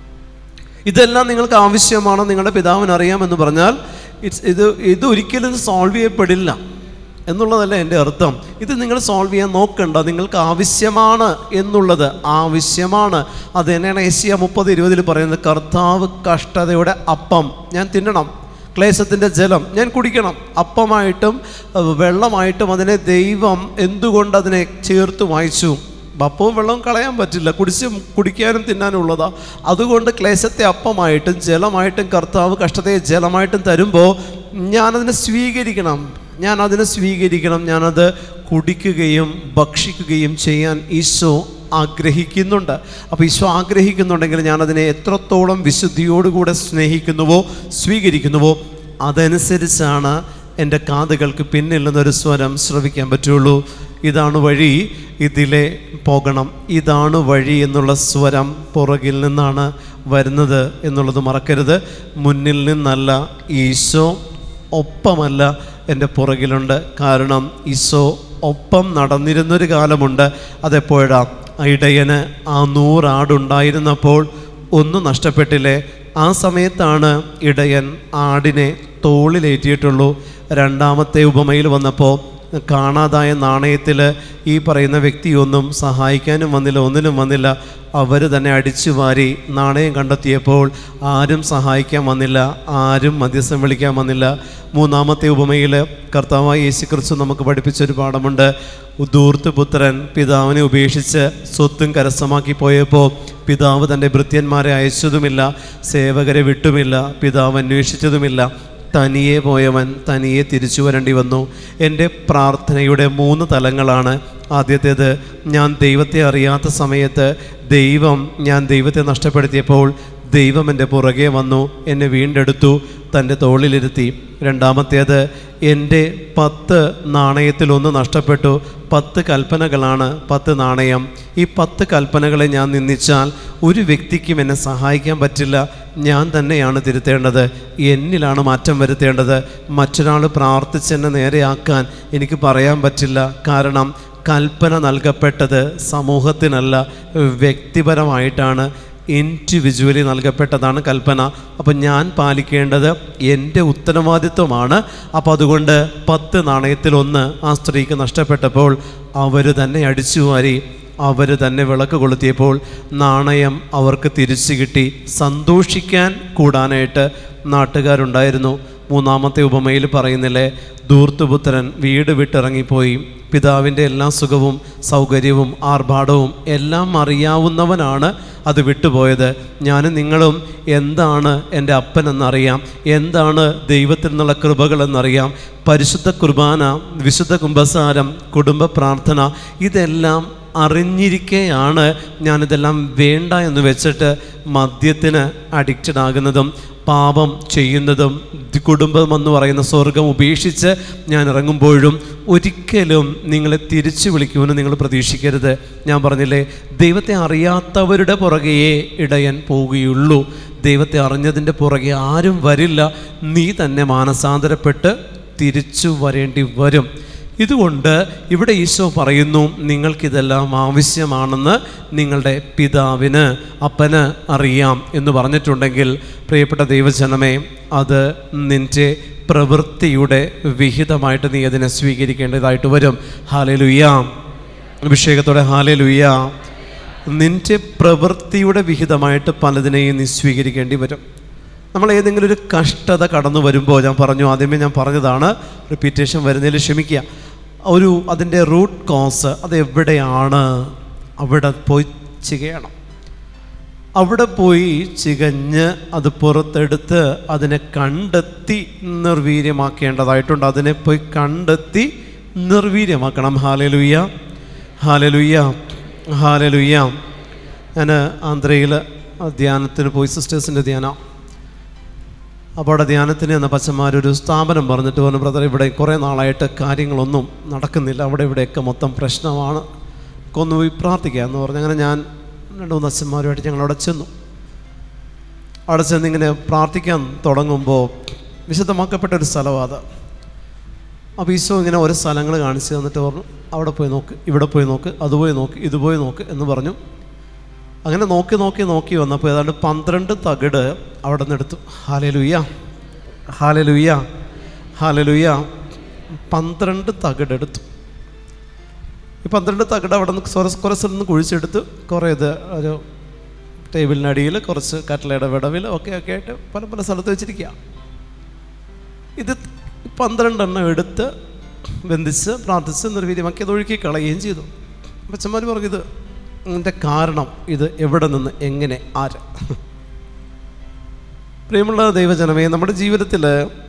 Speaker 1: ഇതെല്ലാം നിങ്ങൾക്ക് ആവശ്യമാണ് നിങ്ങളുടെ പിതാവിന് അറിയാമെന്ന് പറഞ്ഞാൽ ഇറ്റ്സ് ഇത് ഇത് ഒരിക്കലും സോൾവ് ചെയ്യപ്പെടില്ല എന്നുള്ളതല്ല എൻ്റെ അർത്ഥം ഇത് നിങ്ങൾ സോൾവ് ചെയ്യാൻ നോക്കണ്ട നിങ്ങൾക്ക് ആവശ്യമാണ് എന്നുള്ളത് ആവശ്യമാണ് അത് തന്നെയാണ് ഏഷ്യ മുപ്പത് ഇരുപതിൽ പറയുന്നത് കർത്താവ് കഷ്ടതയുടെ അപ്പം ഞാൻ തിന്നണം ക്ലേശത്തിൻ്റെ ജലം ഞാൻ കുടിക്കണം അപ്പമായിട്ടും അഹ് വെള്ളമായിട്ടും അതിനെ ദൈവം എന്തുകൊണ്ട് അതിനെ ചേർത്ത് വായിച്ചു അപ്പവും വെള്ളവും കളയാൻ പറ്റില്ല കുടിച്ച് കുടിക്കാനും തിന്നാനും ഉള്ളതാ അതുകൊണ്ട് ക്ലേശത്തെ അപ്പമായിട്ടും ജലമായിട്ടും കർത്താവ് കഷ്ടതയെ ജലമായിട്ടും തരുമ്പോൾ ഞാനതിനെ സ്വീകരിക്കണം ഞാൻ അതിനെ സ്വീകരിക്കണം ഞാനത് കുടിക്കുകയും ഭക്ഷിക്കുകയും ചെയ്യാൻ ഈശോ ആഗ്രഹിക്കുന്നുണ്ട് അപ്പോൾ ഈശോ ആഗ്രഹിക്കുന്നുണ്ടെങ്കിൽ ഞാനതിനെ എത്രത്തോളം വിശുദ്ധിയോടുകൂടെ സ്നേഹിക്കുന്നുവോ സ്വീകരിക്കുന്നുവോ അതനുസരിച്ചാണ് എൻ്റെ കാതുകൾക്ക് പിന്നിൽ നിന്നൊരു സ്വരം ശ്രവിക്കാൻ പറ്റുള്ളൂ ഇതാണ് വഴി ഇതിലെ പോകണം ഇതാണ് വഴി എന്നുള്ള സ്വരം പുറകിൽ നിന്നാണ് വരുന്നത് എന്നുള്ളത് മറക്കരുത് മുന്നിൽ നിന്നല്ല ഈശോ ഒപ്പമല്ല എൻ്റെ പുറകിലുണ്ട് കാരണം ഈശോ ഒപ്പം നടന്നിരുന്നൊരു കാലമുണ്ട് അതെപ്പോഴാ ഇടയന് ആ നൂറാടുണ്ടായിരുന്നപ്പോൾ ഒന്നും നഷ്ടപ്പെട്ടില്ലേ ആ സമയത്താണ് ഇടയൻ ആടിനെ തോളിലേറ്റിയിട്ടുള്ളൂ രണ്ടാമത്തെ ഉപമയിൽ വന്നപ്പോൾ കാണാതായ നാണയത്തിൽ ഈ പറയുന്ന വ്യക്തിയൊന്നും സഹായിക്കാനും വന്നില്ല ഒന്നിനും വന്നില്ല അവർ തന്നെ അടിച്ചു വാരി നാണയം കണ്ടെത്തിയപ്പോൾ ആരും സഹായിക്കാൻ വന്നില്ല ആരും മധ്യസ്ഥം വിളിക്കാൻ വന്നില്ല മൂന്നാമത്തെ ഉപമയിൽ കർത്താവായ യേശുക്രിസ്തു നമുക്ക് പഠിപ്പിച്ചൊരു പാഠമുണ്ട് ദൂർത്ത് പുത്രൻ പിതാവിനെ ഉപേക്ഷിച്ച് സ്വത്തും കരസ്ഥമാക്കി പോയപ്പോൾ പിതാവ് തൻ്റെ ഭൃത്യന്മാരെ അയച്ചതുമില്ല സേവകരെ വിട്ടുമില്ല പിതാവ് അന്വേഷിച്ചതുമില്ല തനിയെ പോയവൻ തനിയെ തിരിച്ചു വരേണ്ടി വന്നു എൻ്റെ പ്രാർത്ഥനയുടെ മൂന്ന് തലങ്ങളാണ് ആദ്യത്തേത് ഞാൻ ദൈവത്തെ അറിയാത്ത സമയത്ത് ദൈവം ഞാൻ ദൈവത്തെ നഷ്ടപ്പെടുത്തിയപ്പോൾ ദൈവം എൻ്റെ പുറകെ വന്നു എന്നെ വീണ്ടെടുത്തു തൻ്റെ തോളിലിരുത്തി രണ്ടാമത്തേത് എൻ്റെ പത്ത് നാണയത്തിൽ ഒന്ന് നഷ്ടപ്പെട്ടു പത്ത് കൽപ്പനകളാണ് പത്ത് നാണയം ഈ പത്ത് കൽപ്പനകളെ ഞാൻ നിന്ദിച്ചാൽ ഒരു വ്യക്തിക്കും എന്നെ സഹായിക്കാൻ പറ്റില്ല ഞാൻ തന്നെയാണ് തിരുത്തേണ്ടത് എന്നിലാണ് മാറ്റം വരുത്തേണ്ടത് മറ്റൊരാൾ പ്രാർത്ഥിച്ചെന്നെ നേരെയാക്കാൻ എനിക്ക് പറയാൻ പറ്റില്ല കാരണം കൽപ്പന നൽകപ്പെട്ടത് സമൂഹത്തിനല്ല വ്യക്തിപരമായിട്ടാണ് ഇൻഡിവിജ്വലി നൽകപ്പെട്ടതാണ് കൽപ്പന അപ്പം ഞാൻ പാലിക്കേണ്ടത് എൻ്റെ ഉത്തരവാദിത്വമാണ് അപ്പോൾ അതുകൊണ്ട് പത്ത് നാണയത്തിൽ ഒന്ന് ആ സ്ത്രീക്ക് നഷ്ടപ്പെട്ടപ്പോൾ അവർ തന്നെ അടിച്ചു വാരി അവർ തന്നെ വിളക്ക് കൊളുത്തിയപ്പോൾ നാണയം അവർക്ക് തിരിച്ചു കിട്ടി സന്തോഷിക്കാൻ കൂടാനായിട്ട് നാട്ടുകാരുണ്ടായിരുന്നു മൂന്നാമത്തെ ഉപമയിൽ പറയുന്നില്ലേ ധൂർത്തുപുത്രൻ വീട് വിട്ടിറങ്ങിപ്പോയി പിതാവിൻ്റെ എല്ലാ സുഖവും സൗകര്യവും ആർഭാടവും എല്ലാം അറിയാവുന്നവനാണ് അത് വിട്ടുപോയത് ഞാനും നിങ്ങളും എന്താണ് എൻ്റെ അപ്പനെന്നറിയാം എന്താണ് ദൈവത്തിൽ നിന്നുള്ള കൃപകളെന്നറിയാം പരിശുദ്ധ കുർബാന വിശുദ്ധ കുംഭസാരം കുടുംബ പ്രാർത്ഥന ഇതെല്ലാം അറിഞ്ഞിരിക്കെയാണ് ഞാനിതെല്ലാം വേണ്ട എന്ന് വെച്ചിട്ട് മദ്യത്തിന് അഡിക്റ്റഡ് ആകുന്നതും പാപം ചെയ്യുന്നതും ദി- കുടുംബം എന്ന് പറയുന്ന സ്വർഗം ഉപേക്ഷിച്ച് ഞാൻ ഇറങ്ങുമ്പോഴും ഒരിക്കലും നിങ്ങളെ തിരിച്ചു വിളിക്കുമെന്ന് നിങ്ങൾ പ്രതീക്ഷിക്കരുത് ഞാൻ പറഞ്ഞില്ലേ ദൈവത്തെ അറിയാത്തവരുടെ പുറകെയേ ഇടയൻ പോവുകയുള്ളൂ ദൈവത്തെ അറിഞ്ഞതിൻ്റെ പുറകെ ആരും വരില്ല നീ തന്നെ മാനസാന്തരപ്പെട്ട് തിരിച്ചു വരേണ്ടി വരും ഇതുകൊണ്ട് ഇവിടെ ഈശോ പറയുന്നു നിങ്ങൾക്കിതെല്ലാം ആവശ്യമാണെന്ന് നിങ്ങളുടെ പിതാവിന് അപ്പന് അറിയാം എന്ന് പറഞ്ഞിട്ടുണ്ടെങ്കിൽ പ്രിയപ്പെട്ട ദൈവജനമേ അത് നിൻ്റെ പ്രവൃത്തിയുടെ വിഹിതമായിട്ട് നീ അതിനെ സ്വീകരിക്കേണ്ടതായിട്ട് വരും ഹാലേ ലുയ്യാം അഭിഷേകത്തോടെ ഹാലേ ലുയ്യാം നിൻ്റെ പ്രവൃത്തിയുടെ വിഹിതമായിട്ട് പലതിനെയും നീ സ്വീകരിക്കേണ്ടി വരും നമ്മൾ ഏതെങ്കിലും ഒരു കഷ്ടത കടന്നു വരുമ്പോൾ ഞാൻ പറഞ്ഞു ആദ്യമേ ഞാൻ പറഞ്ഞതാണ് റിപ്പീറ്റേഷൻ വരുന്നതിൽ ക്ഷമിക്കുക ഒരു അതിൻ്റെ റൂട്ട് കോസ് അത് എവിടെയാണ് അവിടെ പോയി ചെയ്യണം അവിടെ പോയി ചികഞ്ഞ് അത് പുറത്തെടുത്ത് അതിനെ കണ്ടെത്തി നിർവീര്യമാക്കേണ്ടതായിട്ടുണ്ട് അതിനെ പോയി കണ്ടെത്തി നിർവീര്യമാക്കണം ഹാലലുയ്യ ഹാലലുയ്യ ഹാലലുയ്യ ഞാൻ ആന്ധ്രയിൽ ധ്യാനത്തിന് പോയി സിസ്റ്റേഴ്സിൻ്റെ ധ്യാനം അപ്പോൾ അവിടെ ധ്യാനത്തിന് എന്ന പച്ചന്മാരൊരു സ്ഥാപനം പറഞ്ഞിട്ട് പറഞ്ഞു ബ്രദർ ഇവിടെ കുറേ നാളായിട്ട് കാര്യങ്ങളൊന്നും നടക്കുന്നില്ല അവിടെ ഇവിടെയൊക്കെ മൊത്തം പ്രശ്നമാണ് ഒന്ന് പോയി പ്രാർത്ഥിക്കുക എന്ന് പറഞ്ഞു അങ്ങനെ ഞാൻ രണ്ട് മൂന്ന് അച്ഛന്മാരുമായിട്ട് ഞങ്ങൾ അവിടെ ചെന്നു അവിടെ ചെന്ന് ഇങ്ങനെ പ്രാർത്ഥിക്കാൻ തുടങ്ങുമ്പോൾ വിശുദ്ധമാക്കപ്പെട്ട ഒരു സ്ഥലമാണ് അത് അപ്പോൾ ഈശോ ഇങ്ങനെ ഓരോ സ്ഥലങ്ങൾ കാണിച്ചു തന്നിട്ട് പറഞ്ഞു അവിടെ പോയി നോക്ക് ഇവിടെ പോയി നോക്ക് അത് പോയി നോക്ക് ഇത് പോയി നോക്ക് എന്ന് പറഞ്ഞു അങ്ങനെ നോക്കി നോക്കി നോക്കി വന്നപ്പോൾ ഏതാണ്ട് പന്ത്രണ്ട് തകിട് അവിടെ നിന്ന് എടുത്തു ഹാലലുയ്യ ഹാലലുയ്യ ഹാലലുയ്യ പന്ത്രണ്ട് തകിട് എടുത്തു ഈ പന്ത്രണ്ട് തകിട് അവിടെ നിന്ന് കുറേ കുറേ സ്ഥലത്ത് നിന്ന് കുഴിച്ചെടുത്ത് കുറേ ഇത് ഒരു ടേബിളിനടിയിൽ കുറച്ച് കട്ടലയുടെ വിടവിൽ ഒക്കെ ഒക്കെ ആയിട്ട് പല പല സ്ഥലത്ത് വെച്ചിരിക്കുക ഇത് പന്ത്രണ്ടെണ്ണം എടുത്ത് ബന്ധിച്ച് പ്രാർത്ഥിച്ച് നിർവീര്യമാക്കി അത് ഒഴുക്കി കളയുകയും ചെയ്തു അച്ഛന്മാർ പറഞ്ഞു ഇത് ഇതിൻ്റെ കാരണം ഇത് എവിടെ നിന്ന് എങ്ങനെ ആര് പ്രിയമുള്ള ദൈവജനമേ നമ്മുടെ ജീവിതത്തിൽ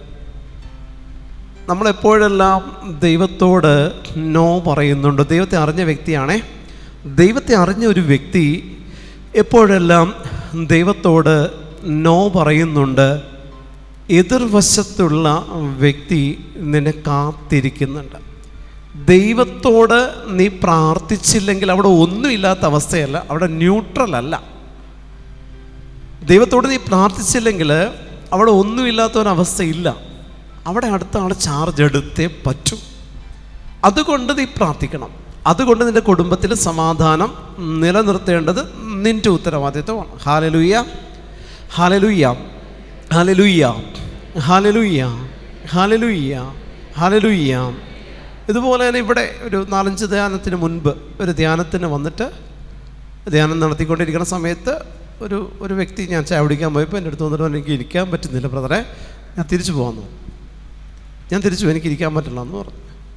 Speaker 1: നമ്മളെപ്പോഴെല്ലാം ദൈവത്തോട് നോ പറയുന്നുണ്ട് ദൈവത്തെ അറിഞ്ഞ വ്യക്തിയാണേ ദൈവത്തെ അറിഞ്ഞ ഒരു വ്യക്തി എപ്പോഴെല്ലാം ദൈവത്തോട് നോ പറയുന്നുണ്ട് എതിർവശത്തുള്ള വ്യക്തി നിന്നെ കാത്തിരിക്കുന്നുണ്ട് ദൈവത്തോട് നീ പ്രാർത്ഥിച്ചില്ലെങ്കിൽ അവിടെ ഒന്നുമില്ലാത്ത അവസ്ഥയല്ല അവിടെ ന്യൂട്രൽ അല്ല ദൈവത്തോട് നീ പ്രാർത്ഥിച്ചില്ലെങ്കിൽ അവിടെ ഒന്നുമില്ലാത്ത ഒരവസ്ഥയില്ല അവിടെ അടുത്ത ആൾ ചാർജ് എടുത്തേ പറ്റൂ അതുകൊണ്ട് നീ പ്രാർത്ഥിക്കണം അതുകൊണ്ട് നിന്റെ കുടുംബത്തിൽ സമാധാനം നിലനിർത്തേണ്ടത് നിന്റെ ഉത്തരവാദിത്വമാണ് ഹാലലുയ്യ ഹാലലുയ്യ ഹാലലുയ്യ ഹാലലുയ്യ ഹാലലുയ്യ ഹാലലുയ്യ ഇതുപോലെ തന്നെ ഇവിടെ ഒരു നാലഞ്ച് ധ്യാനത്തിന് മുൻപ് ഒരു ധ്യാനത്തിന് വന്നിട്ട് ധ്യാനം നടത്തിക്കൊണ്ടിരിക്കുന്ന സമയത്ത് ഒരു ഒരു വ്യക്തി ഞാൻ ചായ കുടിക്കാൻ പോയപ്പോൾ എൻ്റെ അടുത്ത് വന്നിട്ട് പറഞ്ഞു, എനിക്ക് ഇരിക്കാൻ പറ്റുന്നില്ല ബ്രദറെ ഞാൻ തിരിച്ചു പോകാമെന്ന് പറഞ്ഞു. ഞാൻ തിരിച്ചു എനിക്ക് ഇരിക്കാൻ പറ്റില്ല എന്ന് പറഞ്ഞു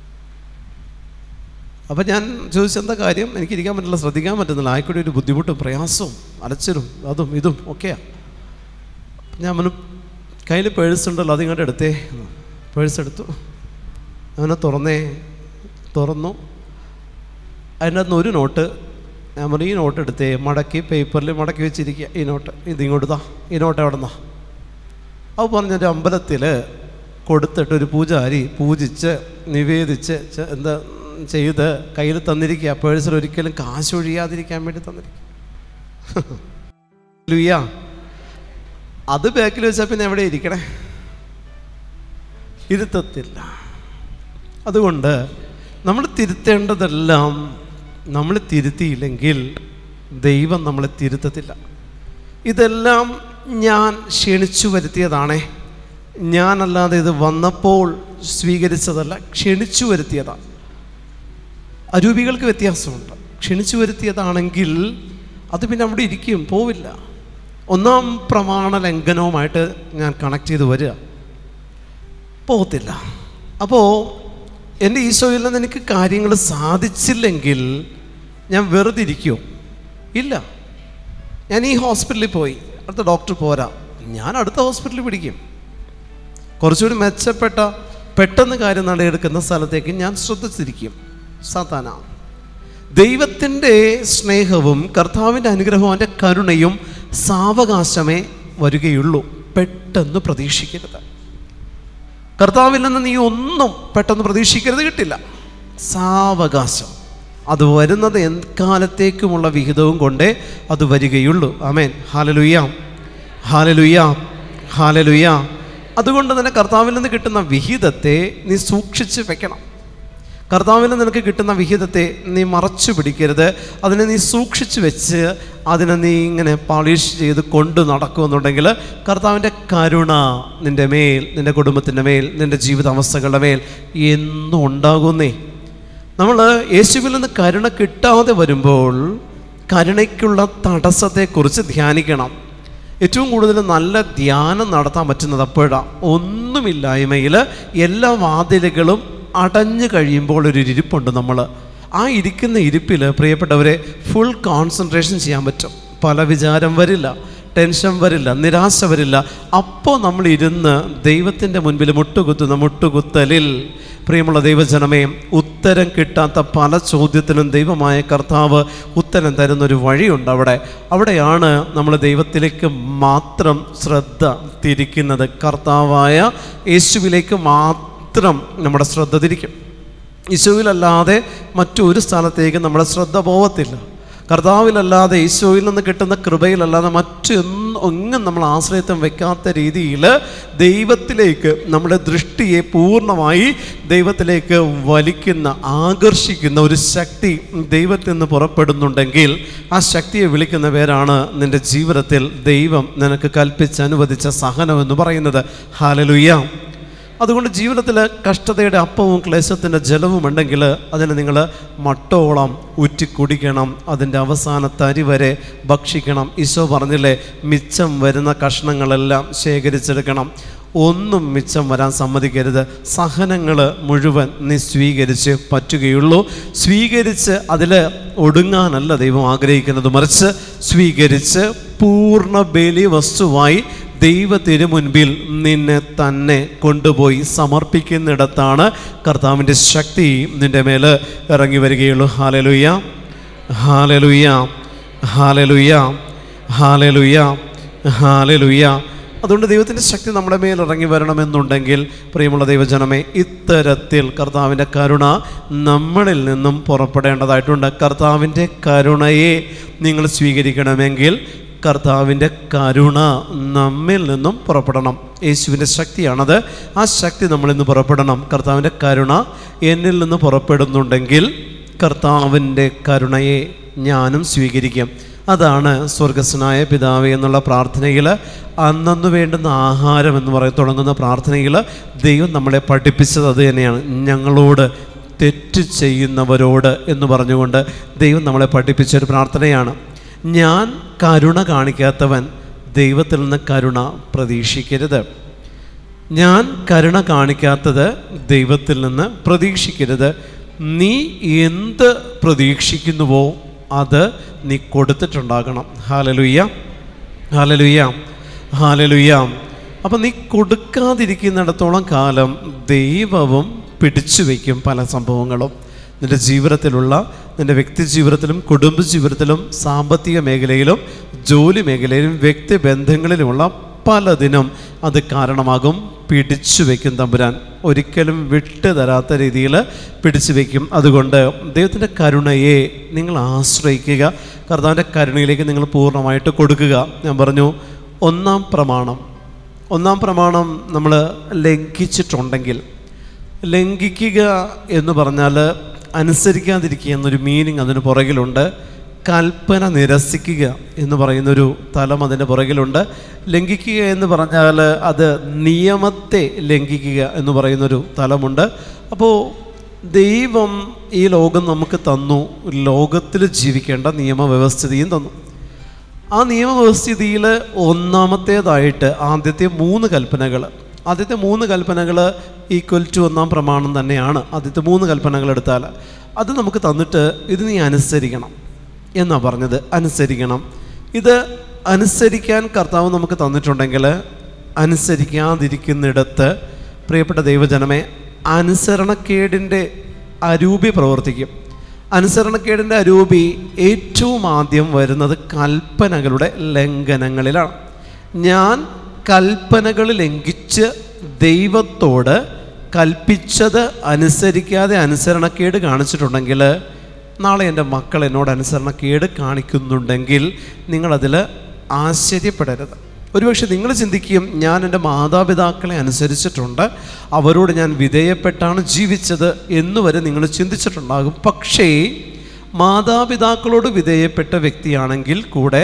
Speaker 1: അപ്പം ഞാൻ ചോദിച്ചു എന്താ കാര്യം എനിക്ക് ഇരിക്കാൻ പറ്റില്ല ശ്രദ്ധിക്കാൻ പറ്റുന്നില്ല ആയിക്കൂടി ഒരു ബുദ്ധിമുട്ടും പ്രയാസവും അലച്ചിലും അതും ഇതും ഒക്കെയാണ് ഞാൻ അവന് കയ്യിൽ പേഴ്സ് ഉണ്ടല്ലോ അതിങ്ങോട്ട് എടുത്തേ പേഴ്സ് എടുത്തു അവനെ തുറന്നേ തുറന്നു അതിൻ്റെ അകത്ത് ഒരു നോട്ട് ഞാൻ പറഞ്ഞു ഈ നോട്ട് എടുത്തേ മടക്കി പേപ്പറിൽ മടക്കി വെച്ചിരിക്കുക ഈ നോട്ട് ഇത് ഇങ്ങോട്ട് താ ഈ നോട്ട് എവിടെ നിന്നാ അത് പറഞ്ഞൊരു അമ്പലത്തിൽ കൊടുത്തിട്ട് ഒരു പൂജാരി പൂജിച്ച് നിവേദിച്ച് ചെ- എന്താ ചെയ്ത് കയ്യിൽ തന്നിരിക്കുക പേഴ്സിൽ ഒരിക്കലും കാശ് ഒഴിയാതിരിക്കാൻ വേണ്ടി തന്നിരിക്കുക ലുയ്യ അത് ബാക്കിൽ വെച്ചാൽ പിന്നെ എവിടെ ഇരിക്കണേ ഇരുത്തത്തില്ല അതുകൊണ്ട് നമ്മൾ തിരുത്തേണ്ടതെല്ലാം നമ്മൾ തിരുത്തിയില്ലെങ്കിൽ ദൈവം നമ്മളെ തിരുത്തത്തില്ല ഇതെല്ലാം ഞാൻ ക്ഷണിച്ചു വരുത്തിയതാണേ ഞാനല്ലാതെ ഇത് വന്നപ്പോൾ സ്വീകരിച്ചതല്ല ക്ഷണിച്ചു വരുത്തിയതാണ് അരൂപികൾക്ക് വ്യത്യാസമുണ്ട് ക്ഷണിച്ചു വരുത്തിയതാണെങ്കിൽ അത് പിന്നെ അവിടെ ഇരിക്കും പോവില്ല ഒന്നാം പ്രമാണ ലംഘനവുമായിട്ട് ഞാൻ കണക്ട് ചെയ്ത് വരിക പോകത്തില്ല അപ്പോൾ എൻ്റെ ഈശോയിൽ നിന്ന് എനിക്ക് കാര്യങ്ങൾ സാധിച്ചില്ലെങ്കിൽ ഞാൻ വെറുതെ ഇരിക്കുമോ ഇല്ല ഞാൻ ഈ ഹോസ്പിറ്റലിൽ പോയി അടുത്ത ഡോക്ടർ പോരാ ഞാൻ അടുത്ത ഹോസ്പിറ്റലിൽ പിടിക്കും കുറച്ചുകൂടി മെച്ചപ്പെട്ട പെട്ടെന്ന് കാര്യം നടയെടുക്കുന്ന സ്ഥലത്തേക്ക് ഞാൻ ശ്രദ്ധിച്ചിരിക്കും സാത്താന ദൈവത്തിൻ്റെ സ്നേഹവും കർത്താവിൻ്റെ അനുഗ്രഹവും അവൻ്റെ കരുണയും സാവകാശമേ വരികയുള്ളൂ പെട്ടെന്ന് പ്രതീക്ഷിക്കരുത് കർത്താവിൽ നിന്ന് നീ ഒന്നും പെട്ടെന്ന് പ്രതീക്ഷിക്കരുത് കിട്ടില്ല സാവകാശം അത് വരുന്നത് എക്കാലത്തേക്കുമുള്ള വിഹിതവും കൊണ്ടേ അത് വരികയുള്ളൂ ആമേൻ ഹാലലുയ്യാം ഹാലലുയ്യാം ഹാലലുയ്യാം അതുകൊണ്ട് തന്നെ കർത്താവിൽ നിന്ന് കിട്ടുന്ന വിഹിതത്തെ നീ സൂക്ഷിച്ച് വെക്കണം കർത്താവിൽ നിന്ന് നിനക്ക് കിട്ടുന്ന വിഹിതത്തെ നീ മറച്ചു പിടിക്കരുത് അതിനെ നീ സൂക്ഷിച്ചു വെച്ച് അതിനെ നീ ഇങ്ങനെ പാളിഷ് ചെയ്ത് കൊണ്ട് നടക്കുമെന്നുണ്ടെങ്കിൽ കർത്താവിൻ്റെ കരുണ നിൻ്റെ മേൽ നിൻ്റെ കുടുംബത്തിൻ്റെ മേൽ നിൻ്റെ ജീവിതാവസ്ഥകളുടെ മേൽ എന്നും ഉണ്ടാകുന്നേ നമ്മൾ യേശുവിൽ നിന്ന് കരുണ കിട്ടാതെ വരുമ്പോൾ കരുണയ്ക്കുള്ള തടസ്സത്തെക്കുറിച്ച് ധ്യാനിക്കണം ഏറ്റവും കൂടുതൽ നല്ല ധ്യാനം നടത്താൻ പറ്റുന്നത് അപ്പോഴാണ് ഒന്നുമില്ലായ്മയിൽ എല്ലാ വാതിലുകളും അടഞ്ഞു കഴിയുമ്പോൾ ഒരു ഇരിപ്പുണ്ട് നമ്മൾ ആ ഇരിക്കുന്ന ഇരിപ്പിൽ പ്രിയപ്പെട്ടവരെ ഫുൾ കോൺസെൻട്രേഷൻ ചെയ്യാൻ പറ്റും പല വിചാരം വരില്ല ടെൻഷൻ വരില്ല നിരാശ വരില്ല അപ്പോൾ നമ്മൾ ഇരുന്ന് ദൈവത്തിൻ്റെ മുൻപിൽ മുട്ടുകുത്തുന്ന മുട്ടുകുത്തലിൽ പ്രിയമുള്ള ദൈവജനമേ ഉത്തരം കിട്ടാത്ത പല ചോദ്യത്തിനും ദൈവമായ കർത്താവ് ഉത്തരം തരുന്നൊരു വഴിയുണ്ട് അവിടെ അവിടെയാണ് നമ്മൾ ദൈവത്തിലേക്ക് മാത്രം ശ്രദ്ധ തിരിക്കുന്നത് കർത്താവായ യേശുവിലേക്ക് മാത്രം നമ്മുടെ ശ്രദ്ധ തിരിക്കും യേശുവിലല്ലാതെ മറ്റൊരു സ്ഥലത്തേക്ക് നമ്മുടെ ശ്രദ്ധ പോവത്തില്ല കർത്താവിലല്ലാതെ ഈശോയിൽ നിന്ന് കിട്ടുന്ന കൃപയിലല്ലാതെ മറ്റൊന്നും ഒന്നും നമ്മൾ ആശ്രയത്വം വെക്കാത്ത രീതിയിൽ ദൈവത്തിലേക്ക് നമ്മുടെ ദൃഷ്ടിയെ പൂർണ്ണമായി ദൈവത്തിലേക്ക് വലിക്കുന്ന ആകർഷിക്കുന്ന ഒരു ശക്തി ദൈവത്തിൽ നിന്ന് പുറപ്പെടുന്നുണ്ടെങ്കിൽ ആ ശക്തിയെ വിളിക്കുന്ന പേരാണ് നിൻ്റെ ജീവിതത്തിൽ ദൈവം നിനക്ക് കൽപ്പിച്ച് അനുവദിച്ച സഹനം എന്ന് പറയുന്നത് ഹാലലുയ്യ അതുകൊണ്ട് ജീവിതത്തിൽ കഷ്ടതയുടെ അപ്പവും ക്ലേശത്തിൻ്റെ ജലവും ഉണ്ടെങ്കിൽ അതിന് നിങ്ങൾ മട്ടോളം ഉറ്റി കുടിക്കണം അതിൻ്റെ അവസാന തരി വരെ ഭക്ഷിക്കണം ഈശോ പറഞ്ഞില്ലേ മിച്ചം വരുന്ന കഷ്ണങ്ങളെല്ലാം ശേഖരിച്ചെടുക്കണം ഒന്നും മിച്ചം വരാൻ സമ്മതിക്കരുത് സഹനങ്ങൾ മുഴുവൻ നീ സ്വീകരിച്ച് പറ്റുകയുള്ളൂ സ്വീകരിച്ച് അതിൽ ഒടുങ്ങാനല്ല ദൈവം ആഗ്രഹിക്കുന്നത് മറിച്ച് സ്വീകരിച്ച് പൂർണ്ണ ബലി വസ്തുവായി ദൈവത്തിന് മുൻപിൽ നിന്നെ തന്നെ കൊണ്ടുപോയി സമർപ്പിക്കുന്നിടത്താണ് കർത്താവിൻ്റെ ശക്തി നിൻ്റെ മേൽ ഇറങ്ങി വരികയുള്ളൂ ഹാലലുയ്യ ഹാലലുയ്യ ഹാലലുയ്യ ഹാലലുയ്യ ഹാലലുയ്യ അതുകൊണ്ട് ദൈവത്തിൻ്റെ ശക്തി നമ്മുടെ മേൽ ഇറങ്ങി വരണമെന്നുണ്ടെങ്കിൽ പ്രിയമുള്ള ദൈവജനമേ ഇത്തരത്തിൽ കർത്താവിൻ്റെ കരുണ നമ്മളിൽ നിന്നും പുറപ്പെടേണ്ടതായിട്ടുണ്ട് കർത്താവിൻ്റെ കരുണയെ നിങ്ങൾ സ്വീകരിക്കണമെങ്കിൽ കർത്താവിൻ്റെ കരുണ നമ്മിൽ നിന്നും പുറപ്പെടണം യേശുവിൻ്റെ ശക്തിയാണത് ആ ശക്തി നമ്മളിൽ നിന്ന് പുറപ്പെടണം കർത്താവിൻ്റെ കരുണ എന്നിൽ നിന്ന് പുറപ്പെടുന്നുണ്ടെങ്കിൽ കർത്താവിൻ്റെ കരുണയെ ഞാനും സ്വീകരിക്കും അതാണ് സ്വർഗസ്നായ പിതാവേ എന്നുള്ള പ്രാർത്ഥനയിൽ അന്നു വേണ്ടുന്ന ആഹാരം എന്ന് പറയും തുടങ്ങുന്ന പ്രാർത്ഥനയിൽ ദൈവം നമ്മളെ പഠിപ്പിച്ചത് അത് തന്നെയാണ് ഞങ്ങളോട് തെറ്റ് ചെയ്യുന്നവരോട് എന്ന് പറഞ്ഞുകൊണ്ട് ദൈവം നമ്മളെ പഠിപ്പിച്ച ഒരു പ്രാർത്ഥനയാണ് ഞാൻ കരുണ കാണിക്കാത്തവൻ ദൈവത്തിൽ നിന്ന് കരുണ പ്രതീക്ഷിക്കരുത് ഞാൻ കരുണ കാണിക്കാത്തത് ദൈവത്തിൽ നിന്ന് പ്രതീക്ഷിക്കരുത് നീ എന്ത് പ്രതീക്ഷിക്കുന്നുവോ അത് നീ കൊടുത്തിട്ടുണ്ടാകണം ഹാലലുയ്യ ഹാലലുയ്യ ഹാലലുയ്യ അപ്പം നീ കൊടുക്കാതിരിക്കുന്നിടത്തോളം കാലം ദൈവവും പിടിച്ചു വയ്ക്കും പല സംഭവങ്ങളും നിൻ്റെ ജീവിതത്തിലുള്ള നിൻ്റെ വ്യക്തി ജീവിതത്തിലും കുടുംബ ജീവിതത്തിലും സാമ്പത്തിക മേഖലയിലും ജോലി മേഖലയിലും വ്യക്തിബന്ധങ്ങളിലുമുള്ള പലതിനും അത് കാരണമാകും പിടിച്ചു വയ്ക്കും തമ്പുരാൻ ഒരിക്കലും വിട്ടു തരാത്ത രീതിയിൽ പിടിച്ചു വയ്ക്കും അതുകൊണ്ട് ദൈവത്തിൻ്റെ കരുണയെ നിങ്ങൾ ആശ്രയിക്കുക കർത്താവിൻ്റെ കരുണയിലേക്ക് നിങ്ങൾ പൂർണ്ണമായിട്ട് കൊടുക്കുക ഞാൻ പറഞ്ഞു ഒന്നാം പ്രമാണം ഒന്നാം പ്രമാണം നമ്മൾ ലംഘിച്ചിട്ടുണ്ടെങ്കിൽ ലംഘിക്കുക എന്ന് പറഞ്ഞാൽ അനുസരിക്കാതിരിക്കുക എന്നൊരു മീനിങ് അതിന് പുറകിലുണ്ട് കൽപ്പന നിരസിക്കുക എന്ന് പറയുന്നൊരു തലം അതിൻ്റെ പുറകിലുണ്ട് ലംഘിക്കുക എന്ന് പറഞ്ഞാൽ അത് നിയമത്തെ ലംഘിക്കുക എന്ന് പറയുന്നൊരു തലമുണ്ട് അപ്പോൾ ദൈവം ഈ ലോകം നമുക്ക് തന്നു ലോകത്തിൽ ജീവിക്കേണ്ട നിയമവ്യവസ്ഥിതിയും തന്നു ആ നിയമവ്യവസ്ഥിതിയിൽ ഒന്നാമത്തേതായിട്ട് ആദ്യത്തെ മൂന്ന് കൽപ്പനകൾ ആദ്യത്തെ മൂന്ന് കൽപ്പനകൾ ഈക്വൽ ടു ഒന്നാം പ്രമാണം തന്നെയാണ് ആദ്യത്തെ മൂന്ന് കൽപ്പനകൾ എടുത്താൽ അത് നമുക്ക് തന്നിട്ട് ഇത് നീ അനുസരിക്കണം എന്നാ പറഞ്ഞത് അനുസരിക്കണം ഇത് അനുസരിക്കാൻ കർത്താവ് നമുക്ക് തന്നിട്ടുണ്ടെങ്കിൽ അനുസരിക്കാതിരിക്കുന്നിടത്ത് പ്രിയപ്പെട്ട ദൈവജനമേ അനുസരണക്കേടിൻ്റെ അരൂപി പ്രവർത്തിക്കും അനുസരണക്കേടിൻ്റെ അരൂപി ഏറ്റവും ആദ്യം വരുന്നത് കൽപ്പനകളുടെ ലംഘനങ്ങളിലാണ് ഞാൻ കൽപ്പനകൾ ലംഘിച്ച് ദൈവത്തോട് കൽപ്പിച്ചത് അനുസരിക്കാതെ അനുസരണക്കേട് കാണിച്ചിട്ടുണ്ടെങ്കിൽ നാളെ എൻ്റെ മക്കൾ എന്നോട് അനുസരണക്കേട് കാണിക്കുന്നുണ്ടെങ്കിൽ നിങ്ങളതിൽ ആശ്ചര്യപ്പെടരുത് ഒരുപക്ഷെ നിങ്ങൾ ചിന്തിക്കും ഞാൻ എൻ്റെ മാതാപിതാക്കളെ അനുസരിച്ചിട്ടുണ്ട് അവരോട് ഞാൻ വിധേയപ്പെട്ടാണ് ജീവിച്ചത് എന്നുവരെ നിങ്ങൾ ചിന്തിച്ചിട്ടുണ്ടാകും പക്ഷേ മാതാപിതാക്കളോട് വിധേയപ്പെട്ട വ്യക്തിയാണെങ്കിൽ കൂടെ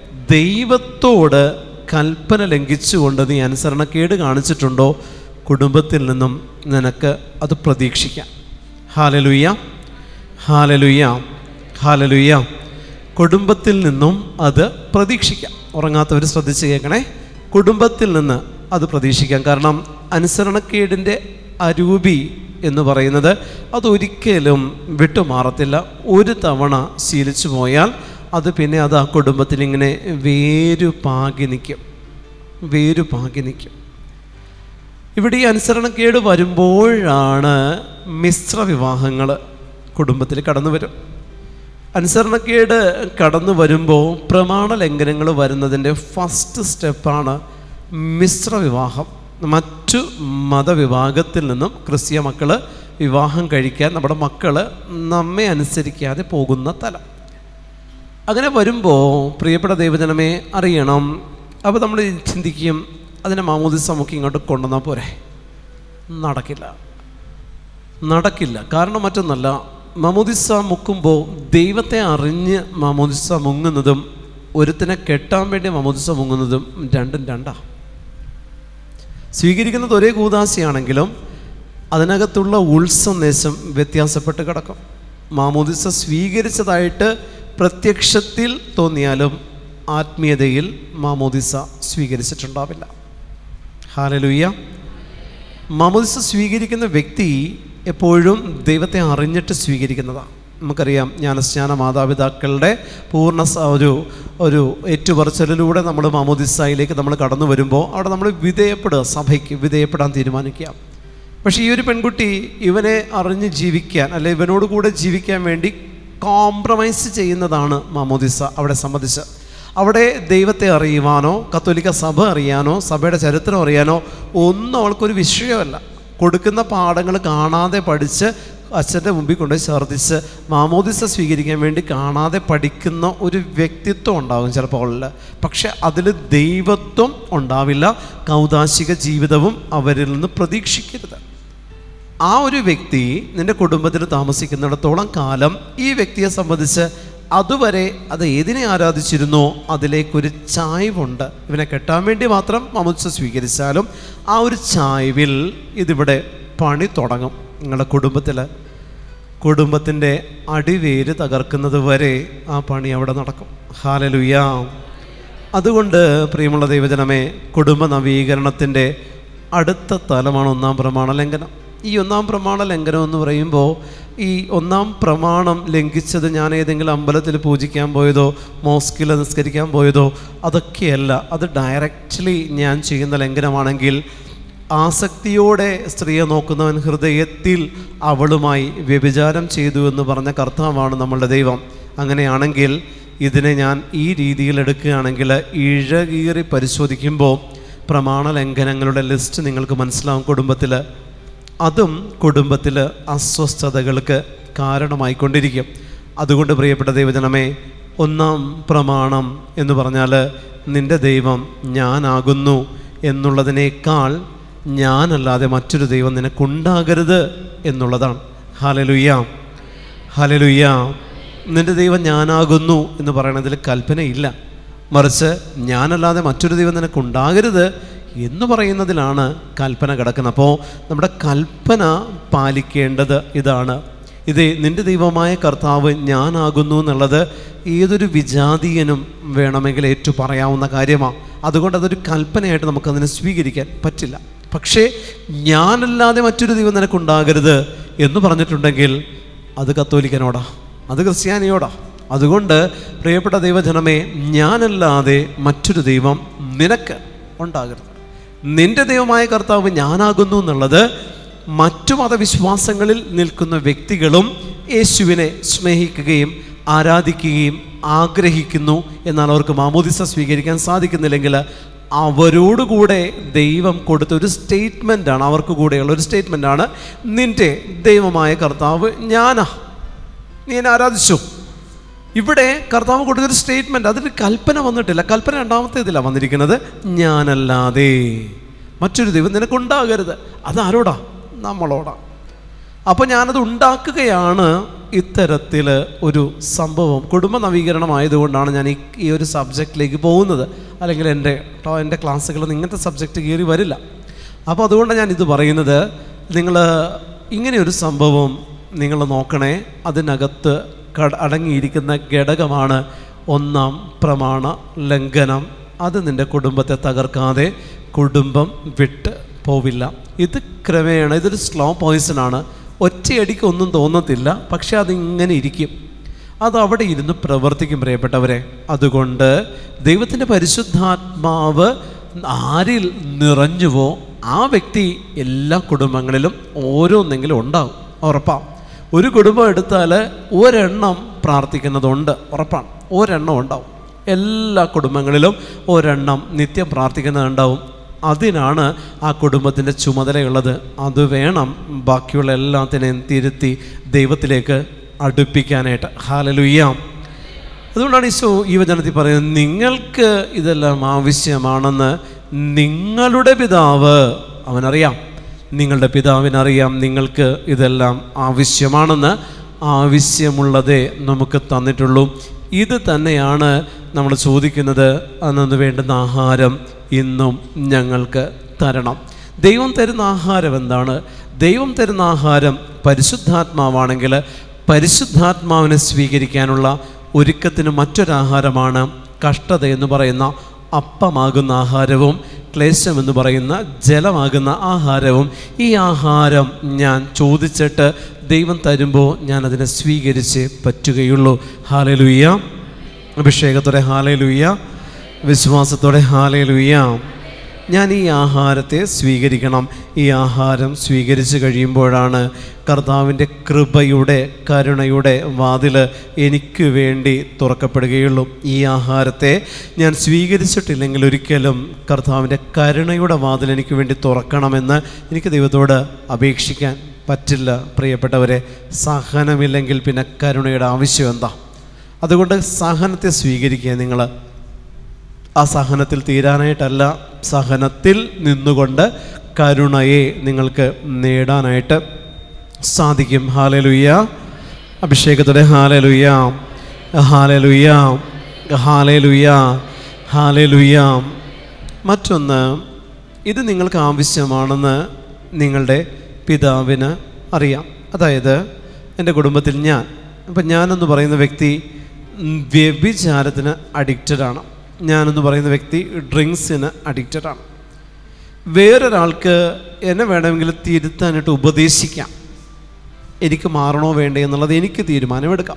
Speaker 1: ദൈവത്തോട് കൽപ്പന ലംഘിച്ചുകൊണ്ട് നീ അനുസരണക്കേട് കാണിച്ചിട്ടുണ്ടോ കുടുംബത്തിൽ നിന്നും നിനക്ക് അത് പ്രതീക്ഷിക്കാം ഹാലലുയ്യ ഹാലലുയ്യ ഹാലലുയ്യ കുടുംബത്തിൽ നിന്നും അത് പ്രതീക്ഷിക്കാം ഉറങ്ങാത്തവർ ശ്രദ്ധിച്ച് കേൾക്കണേ കുടുംബത്തിൽ നിന്ന് അത് പ്രതീക്ഷിക്കാം കാരണം അനുസരണക്കേടിൻ്റെ അരൂപി എന്ന് പറയുന്നത് അതൊരിക്കലും വിട്ടുമാറത്തില്ല ഒരു തവണ ശീലിച്ചു പോയാൽ അത് പിന്നെ അത് ആ കുടുംബത്തിൽ ഇങ്ങനെ വേരു പാകി നിൽക്കും വേരു പാകി നിൽക്കും ഇവിടെ ഈ അനുസരണക്കേട് വരുമ്പോഴാണ് മിശ്ര വിവാഹങ്ങൾ കുടുംബത്തിൽ കടന്നു വരും അനുസരണക്കേട് കടന്നു വരുമ്പോൾ പ്രമാണ ലംഘനങ്ങൾ വരുന്നതിൻ്റെ ഫസ്റ്റ് സ്റ്റെപ്പാണ് മിശ്ര വിവാഹം മറ്റു മതവിഭാഗത്തിൽ നിന്നും ക്രിസ്തീയ മക്കൾ വിവാഹം കഴിക്കാൻ നമ്മുടെ മക്കൾ നമ്മെ അനുസരിക്കാതെ പോകുന്ന തലം അങ്ങനെ വരുമ്പോൾ പ്രിയപ്പെട്ട ദൈവജനമേ അറിയണം അപ്പോൾ നമ്മൾ ചിന്തിക്കും അതിനെ മാമോദിസ നമുക്ക് ഇങ്ങോട്ട് കൊണ്ടുവന്നാൽ പോരെ നടക്കില്ല നടക്കില്ല കാരണം മറ്റൊന്നല്ല മാമോദിസ മുക്കുമ്പോൾ ദൈവത്തെ അറിഞ്ഞ് മാമോദിസ മുങ്ങുന്നതും ഒരുത്തിനെ കെട്ടാൻ വേണ്ടി മാമോദിസ മുങ്ങുന്നതും രണ്ടും രണ്ടാ സ്വീകരിക്കുന്നത് ഒരേ കൂതാശയാണെങ്കിലും അതിനകത്തുള്ള ഉൾസന്ദേശം വ്യത്യാസപ്പെട്ട് കിടക്കും മാമോദിസ സ്വീകരിച്ചതായിട്ട് പ്രത്യക്ഷത്തിൽ തോന്നിയാലും ആത്മീയതയിൽ മാമോദിസ സ്വീകരിച്ചിട്ടുണ്ടാവില്ല ഹാലലുയ്യ മാമോദിസ സ്വീകരിക്കുന്ന വ്യക്തി എപ്പോഴും ദൈവത്തെ അറിഞ്ഞിട്ട് സ്വീകരിക്കുന്നതാണ് നമുക്കറിയാം ജ്ഞാനസ്നാന മാതാപിതാക്കളുടെ പൂർണ്ണ സ- ഒരു ഒരു ഏറ്റുപറച്ചിലൂടെ നമ്മൾ മാമോദിസായിലേക്ക് നമ്മൾ കടന്നു വരുമ്പോൾ അവിടെ നമ്മൾ വിധേയപ്പെടുക സഭയ്ക്ക് വിധേയപ്പെടാൻ തീരുമാനിക്കുക പക്ഷേ ഈ ഒരു പെൺകുട്ടി ഇവനെ അറിഞ്ഞ് ജീവിക്കാൻ അല്ലെ ഇവനോട് കൂടെ ജീവിക്കാൻ വേണ്ടി കോംപ്രമൈസ് ചെയ്യുന്നതാണ് മാമോദിസ അവിടെ സംബന്ധിച്ച് അവിടെ ദൈവത്തെ അറിയുവാനോ കത്തോലിക്ക സഭ അറിയാനോ സഭയുടെ ചരിത്രം അറിയാനോ ഒന്നും അവൾക്കൊരു വിഷയമല്ല കൊടുക്കുന്ന പാഠങ്ങൾ കാണാതെ പഠിച്ച് അച്ഛൻ്റെ മുമ്പിൽ കൊണ്ടുപോയി ഛർദ്ദിച്ച് മാമോദിസ സ്വീകരിക്കാൻ വേണ്ടി കാണാതെ പഠിക്കുന്ന ഒരു വ്യക്തിത്വം ഉണ്ടാകും ചിലപ്പോൾ അവളിൽ പക്ഷെ അതിൽ ദൈവത്വം ഉണ്ടാവില്ല കൗതാശിക ജീവിതവും അവരിൽ നിന്ന് പ്രതീക്ഷിക്കരുത് ആ ഒരു വ്യക്തി നിന്റെ കുടുംബത്തിൽ താമസിക്കുന്നിടത്തോളം കാലം ഈ വ്യക്തിയെ സംബന്ധിച്ച് അതുവരെ അത് ഏതിനെ ആരാധിച്ചിരുന്നോ അതിലേക്കൊരു ചായ്വുണ്ട് ഇവനെ കെട്ടാൻ വേണ്ടി മാത്രം മമുത്സ സ്വീകരിച്ചാലും ആ ഒരു ചായ്വിൽ ഇതിവിടെ പണി തുടങ്ങും നിങ്ങളുടെ കുടുംബത്തിൽ കുടുംബത്തിൻ്റെ അടിവേര് തകർക്കുന്നത് വരെ ആ പണി അവിടെ നടക്കും ഹാലലുയ്യ അതുകൊണ്ട് പ്രിയമുള്ള ദൈവജനമേ കുടുംബ നവീകരണത്തിൻ്റെ അടുത്ത തലമാണ് ഒന്നാം പ്രമാണ ലംഘനം ഈ ഒന്നാം പ്രമാണ ലംഘനം എന്ന് പറയുമ്പോൾ ഈ ഒന്നാം പ്രമാണം ലംഘിച്ചത് ഞാൻ ഏതെങ്കിലും അമ്പലത്തിൽ പൂജിക്കാൻ പോയതോ മോസ്കിൽ നിസ്കരിക്കാൻ പോയതോ അതൊക്കെയല്ല അത് ഡയറക്റ്റ്ലി ഞാൻ ചെയ്യുന്ന ലംഘനമാണെങ്കിൽ ആസക്തിയോടെ സ്ത്രീയെ നോക്കുന്നവൻ ഹൃദയത്തിൽ അവളുമായി വ്യഭിചാരം ചെയ്തു എന്ന് പറഞ്ഞ കർത്താവാണ് നമ്മളുടെ ദൈവം അങ്ങനെയാണെങ്കിൽ ഇതിനെ ഞാൻ ഈ രീതിയിൽ എടുക്കുകയാണെങ്കിൽ ഇഴകീറി പരിശോധിക്കുമ്പോൾ പ്രമാണ ലംഘനങ്ങളുടെ ലിസ്റ്റ് നിങ്ങൾക്ക് മനസ്സിലാവും കുടുംബത്തിൽ അതും കുടുംബത്തിൽ അസ്വസ്ഥതകൾക്ക് കാരണമായിക്കൊണ്ടിരിക്കും അതുകൊണ്ട് പ്രിയപ്പെട്ട ദൈവജനമേ ഒന്നാം പ്രമാണം എന്ന് പറഞ്ഞാൽ നിന്റെ ദൈവം ഞാനാകുന്നു എന്നുള്ളതിനേക്കാൾ ഞാനല്ലാതെ മറ്റൊരു ദൈവം നിനക്കുണ്ടാകരുത് എന്നുള്ളതാണ് ഹാലലുയ്യ ഹാലലുയ്യ നിന്റെ ദൈവം ഞാനാകുന്നു എന്ന് പറയണതിൽ കൽപ്പനയില്ല മറിച്ച് ഞാനല്ലാതെ മറ്റൊരു ദൈവം നിനക്കുണ്ടാകരുത് എന്ന് പറയുന്നതിലാണ് കൽപ്പന കിടക്കുന്നത് അപ്പോൾ നമ്മുടെ കൽപ്പന പാലിക്കേണ്ടത് ഇതാണ് ഇത് നിന്റെ ദൈവമായ കർത്താവ് ഞാനാകുന്നു എന്നുള്ളത് ഏതൊരു വിജാതീയനും വേണമെങ്കിൽ ഏറ്റു പറയാവുന്ന കാര്യമാണ് അതുകൊണ്ട് അതൊരു കൽപ്പനയായിട്ട് നമുക്കതിനെ സ്വീകരിക്കാൻ പറ്റില്ല പക്ഷേ ഞാനല്ലാതെ മറ്റൊരു ദൈവം നിനക്കുണ്ടാകരുത് എന്ന് പറഞ്ഞിട്ടുണ്ടെങ്കിൽ അത് കത്തോലിക്കനോടാ അത് ക്രിസ്ത്യാനിയോടാ അതുകൊണ്ട് പ്രിയപ്പെട്ട ദൈവജനമേ ഞാനല്ലാതെ മറ്റൊരു ദൈവം നിനക്ക് ഉണ്ടാകരുത് നിന്റെ ദൈവമായ കർത്താവ് ഞാനാകുന്നു എന്നുള്ളത് മറ്റു മതവിശ്വാസങ്ങളിൽ നിൽക്കുന്ന വ്യക്തികളും യേശുവിനെ സ്നേഹിക്കുകയും ആരാധിക്കുകയും ആഗ്രഹിക്കുന്നു എന്നാൽ അവർക്ക് മാമോദിസ സ്വീകരിക്കാൻ സാധിക്കുന്നില്ലെങ്കിൽ അവരോടുകൂടെ ദൈവം കൊടുത്ത ഒരു സ്റ്റേറ്റ്മെൻ്റാണ് അവർക്ക് കൂടെയുള്ള ഒരു സ്റ്റേറ്റ്മെൻ്റാണ് നിന്റെ ദൈവമായ കർത്താവ് ഞാനാ നീ എന്നെ ആരാധിച്ചു ഇവിടെ കർത്താവ് കൊടുത്തൊരു സ്റ്റേറ്റ്മെൻറ്റ് അതിൽ കൽപ്പന വന്നിട്ടില്ല കൽപ്പന രണ്ടാമത്തേതിലാണ് വന്നിരിക്കുന്നത് ഞാനല്ലാതെ മറ്റൊരു ദൈവം നിനക്കുണ്ടാകരുത് അതാരോടാ നമ്മളോടാ അപ്പോൾ ഞാനത് ഉണ്ടാക്കുകയാണ് ഇത്തരത്തിൽ ഒരു സംഭവം കുടുംബ നവീകരണമായതുകൊണ്ടാണ് ഞാൻ ഈ ഈ ഒരു സബ്ജക്റ്റിലേക്ക് പോകുന്നത് അല്ലെങ്കിൽ എൻ്റെ കേട്ടോ എൻ്റെ ക്ലാസ്സുകളിൽ ഇങ്ങനത്തെ സബ്ജക്റ്റ് കയറി വരില്ല അപ്പോൾ അതുകൊണ്ടാണ് ഞാൻ ഇത് പറയുന്നത് നിങ്ങൾ ഇങ്ങനെയൊരു സംഭവം നിങ്ങൾ നോക്കണേ അതിനകത്ത് കട അടങ്ങിയിരിക്കുന്ന ഘടകമാണ് ഒന്നാം പ്രമാണ ലംഘനം അത് നിൻ്റെ കുടുംബത്തെ തകർക്കാതെ കുടുംബം വിട്ട് പോവില്ല ഇത് ക്രമേണ ഇതൊരു സ്ലോ പോയിസൺ ആണ് ഒറ്റയടിക്ക് ഒന്നും തോന്നത്തില്ല പക്ഷെ അതിങ്ങനെ ഇരിക്കും അത് അവിടെ ഇരുന്ന് പ്രവർത്തിക്കും പ്രിയപ്പെട്ടവരെ അതുകൊണ്ട് ദൈവത്തിൻ്റെ പരിശുദ്ധാത്മാവ് ആരിൽ നിറഞ്ഞുവോ ആ വ്യക്തി എല്ലാ കുടുംബങ്ങളിലും ഓരോന്നെങ്കിലും ഉണ്ടാവും ഉറപ്പാണ് ഒരു കുടുംബം എടുത്താൽ ഒരെണ്ണം പ്രാർത്ഥിക്കുന്നതുണ്ട് ഉറപ്പാണ് ഒരെണ്ണം ഉണ്ടാവും എല്ലാ കുടുംബങ്ങളിലും ഒരെണ്ണം നിത്യം പ്രാർത്ഥിക്കുന്നതുണ്ടാവും അതിനാണ് ആ കുടുംബത്തിൻ്റെ ചുമതലയുള്ളത് അത് വേണം ബാക്കിയുള്ള എല്ലാത്തിനെയും തിരുത്തി ദൈവത്തിലേക്ക് അടുപ്പിക്കാനായിട്ട് ഹാലലുയ്യാം അതുകൊണ്ടാണ് ഈശോ ഈ വചനത്തിൽ പറയുന്നത് നിങ്ങൾക്ക് ഇതെല്ലാം ആവശ്യമാണെന്ന് നിങ്ങളുടെ പിതാവ് അവനറിയാം നിങ്ങളുടെ പിതാവിനറിയാം നിങ്ങൾക്ക് ഇതെല്ലാം ആവശ്യമാണെന്ന് ആവശ്യമുള്ളതേ നമുക്ക് തന്നിട്ടുള്ളൂ ഇത് തന്നെയാണ് നമ്മൾ ചോദിക്കുന്നത് അന്നു വേണ്ടുന്ന ആഹാരം ഇന്നും ഞങ്ങൾക്ക് തരണം ദൈവം തരുന്ന ആഹാരം എന്താണ് ദൈവം തരുന്ന ആഹാരം പരിശുദ്ധാത്മാവാണെങ്കിൽ പരിശുദ്ധാത്മാവിനെ സ്വീകരിക്കാനുള്ള ഒരുക്കത്തിന് മറ്റൊരാഹാരമാണ് കഷ്ടത എന്ന് പറയുന്ന അപ്പമാകുന്ന ആഹാരവും ക്ലേശം എന്ന് പറയുന്ന ജലമാകുന്ന ആഹാരവും ഈ ആഹാരം ഞാൻ ചോദിച്ചിട്ട് ദൈവം തരുമ്പോൾ ഞാൻ അതിനെ സ്വീകരിച്ച് പറ്റുകയുള്ളൂ ഹാലലുയ്യ അഭിഷേകത്തോടെ ഹാലലുയ്യ വിശ്വാസത്തോടെ ഹാലലുയ്യ ഞാൻ ഈ ആഹാരത്തെ സ്വീകരിക്കണം ഈ ആഹാരം സ്വീകരിച്ചു കഴിയുമ്പോഴാണ് കർത്താവിൻ്റെ കൃപയുടെ കരുണയുടെ വാതിൽ എനിക്ക് വേണ്ടി തുറക്കപ്പെടുകയുള്ളൂ ഈ ആഹാരത്തെ ഞാൻ സ്വീകരിച്ചിട്ടില്ലെങ്കിൽ ഒരിക്കലും കർത്താവിൻ്റെ കരുണയുടെ വാതിൽ എനിക്ക് വേണ്ടി തുറക്കണമെന്ന് എനിക്ക് ദൈവത്തോട് അപേക്ഷിക്കാൻ പറ്റില്ല പ്രിയപ്പെട്ടവരെ സഹനമില്ലെങ്കിൽ പിന്നെ കരുണയുടെ ആവശ്യം എന്താ അതുകൊണ്ട് സഹനത്തെ സ്വീകരിക്കുക നിങ്ങൾ ആ സഹനത്തിൽ തീരാനായിട്ടല്ല സഹനത്തിൽ നിന്നുകൊണ്ട് കരുണയെ നിങ്ങൾക്ക് നേടാനായിട്ട് സാധിക്കും ഹാലലുയ്യ അഭിഷേകത്തോടെ ഹാലലുയ്യ ഹാലലുയ്യ ഹാലലുയ്യ ഹാലലുയ്യ മറ്റൊന്ന് ഇത് നിങ്ങൾക്ക് ആവശ്യമാണെന്ന് നിങ്ങളുടെ പിതാവിന് അറിയാം അതായത് എൻ്റെ കുടുംബത്തിൽ ഞാൻ അപ്പം ഞാനെന്ന് പറയുന്ന വ്യക്തി ഉം, വ്യഭിചാരത്തിന് അഡിക്റ്റഡാണ് ഞാനെന്ന് പറയുന്ന വ്യക്തി ഡ്രിങ്ക്സിന് അഡിക്റ്റഡാണ് വേറൊരാൾക്ക് എന്നെ വേണമെങ്കിൽ തിരുത്താനായിട്ട് ഉപദേശിക്കാം എനിക്ക് മാറണോ വേണ്ടേ എന്നുള്ളത് എനിക്ക് തീരുമാനമെടുക്കാം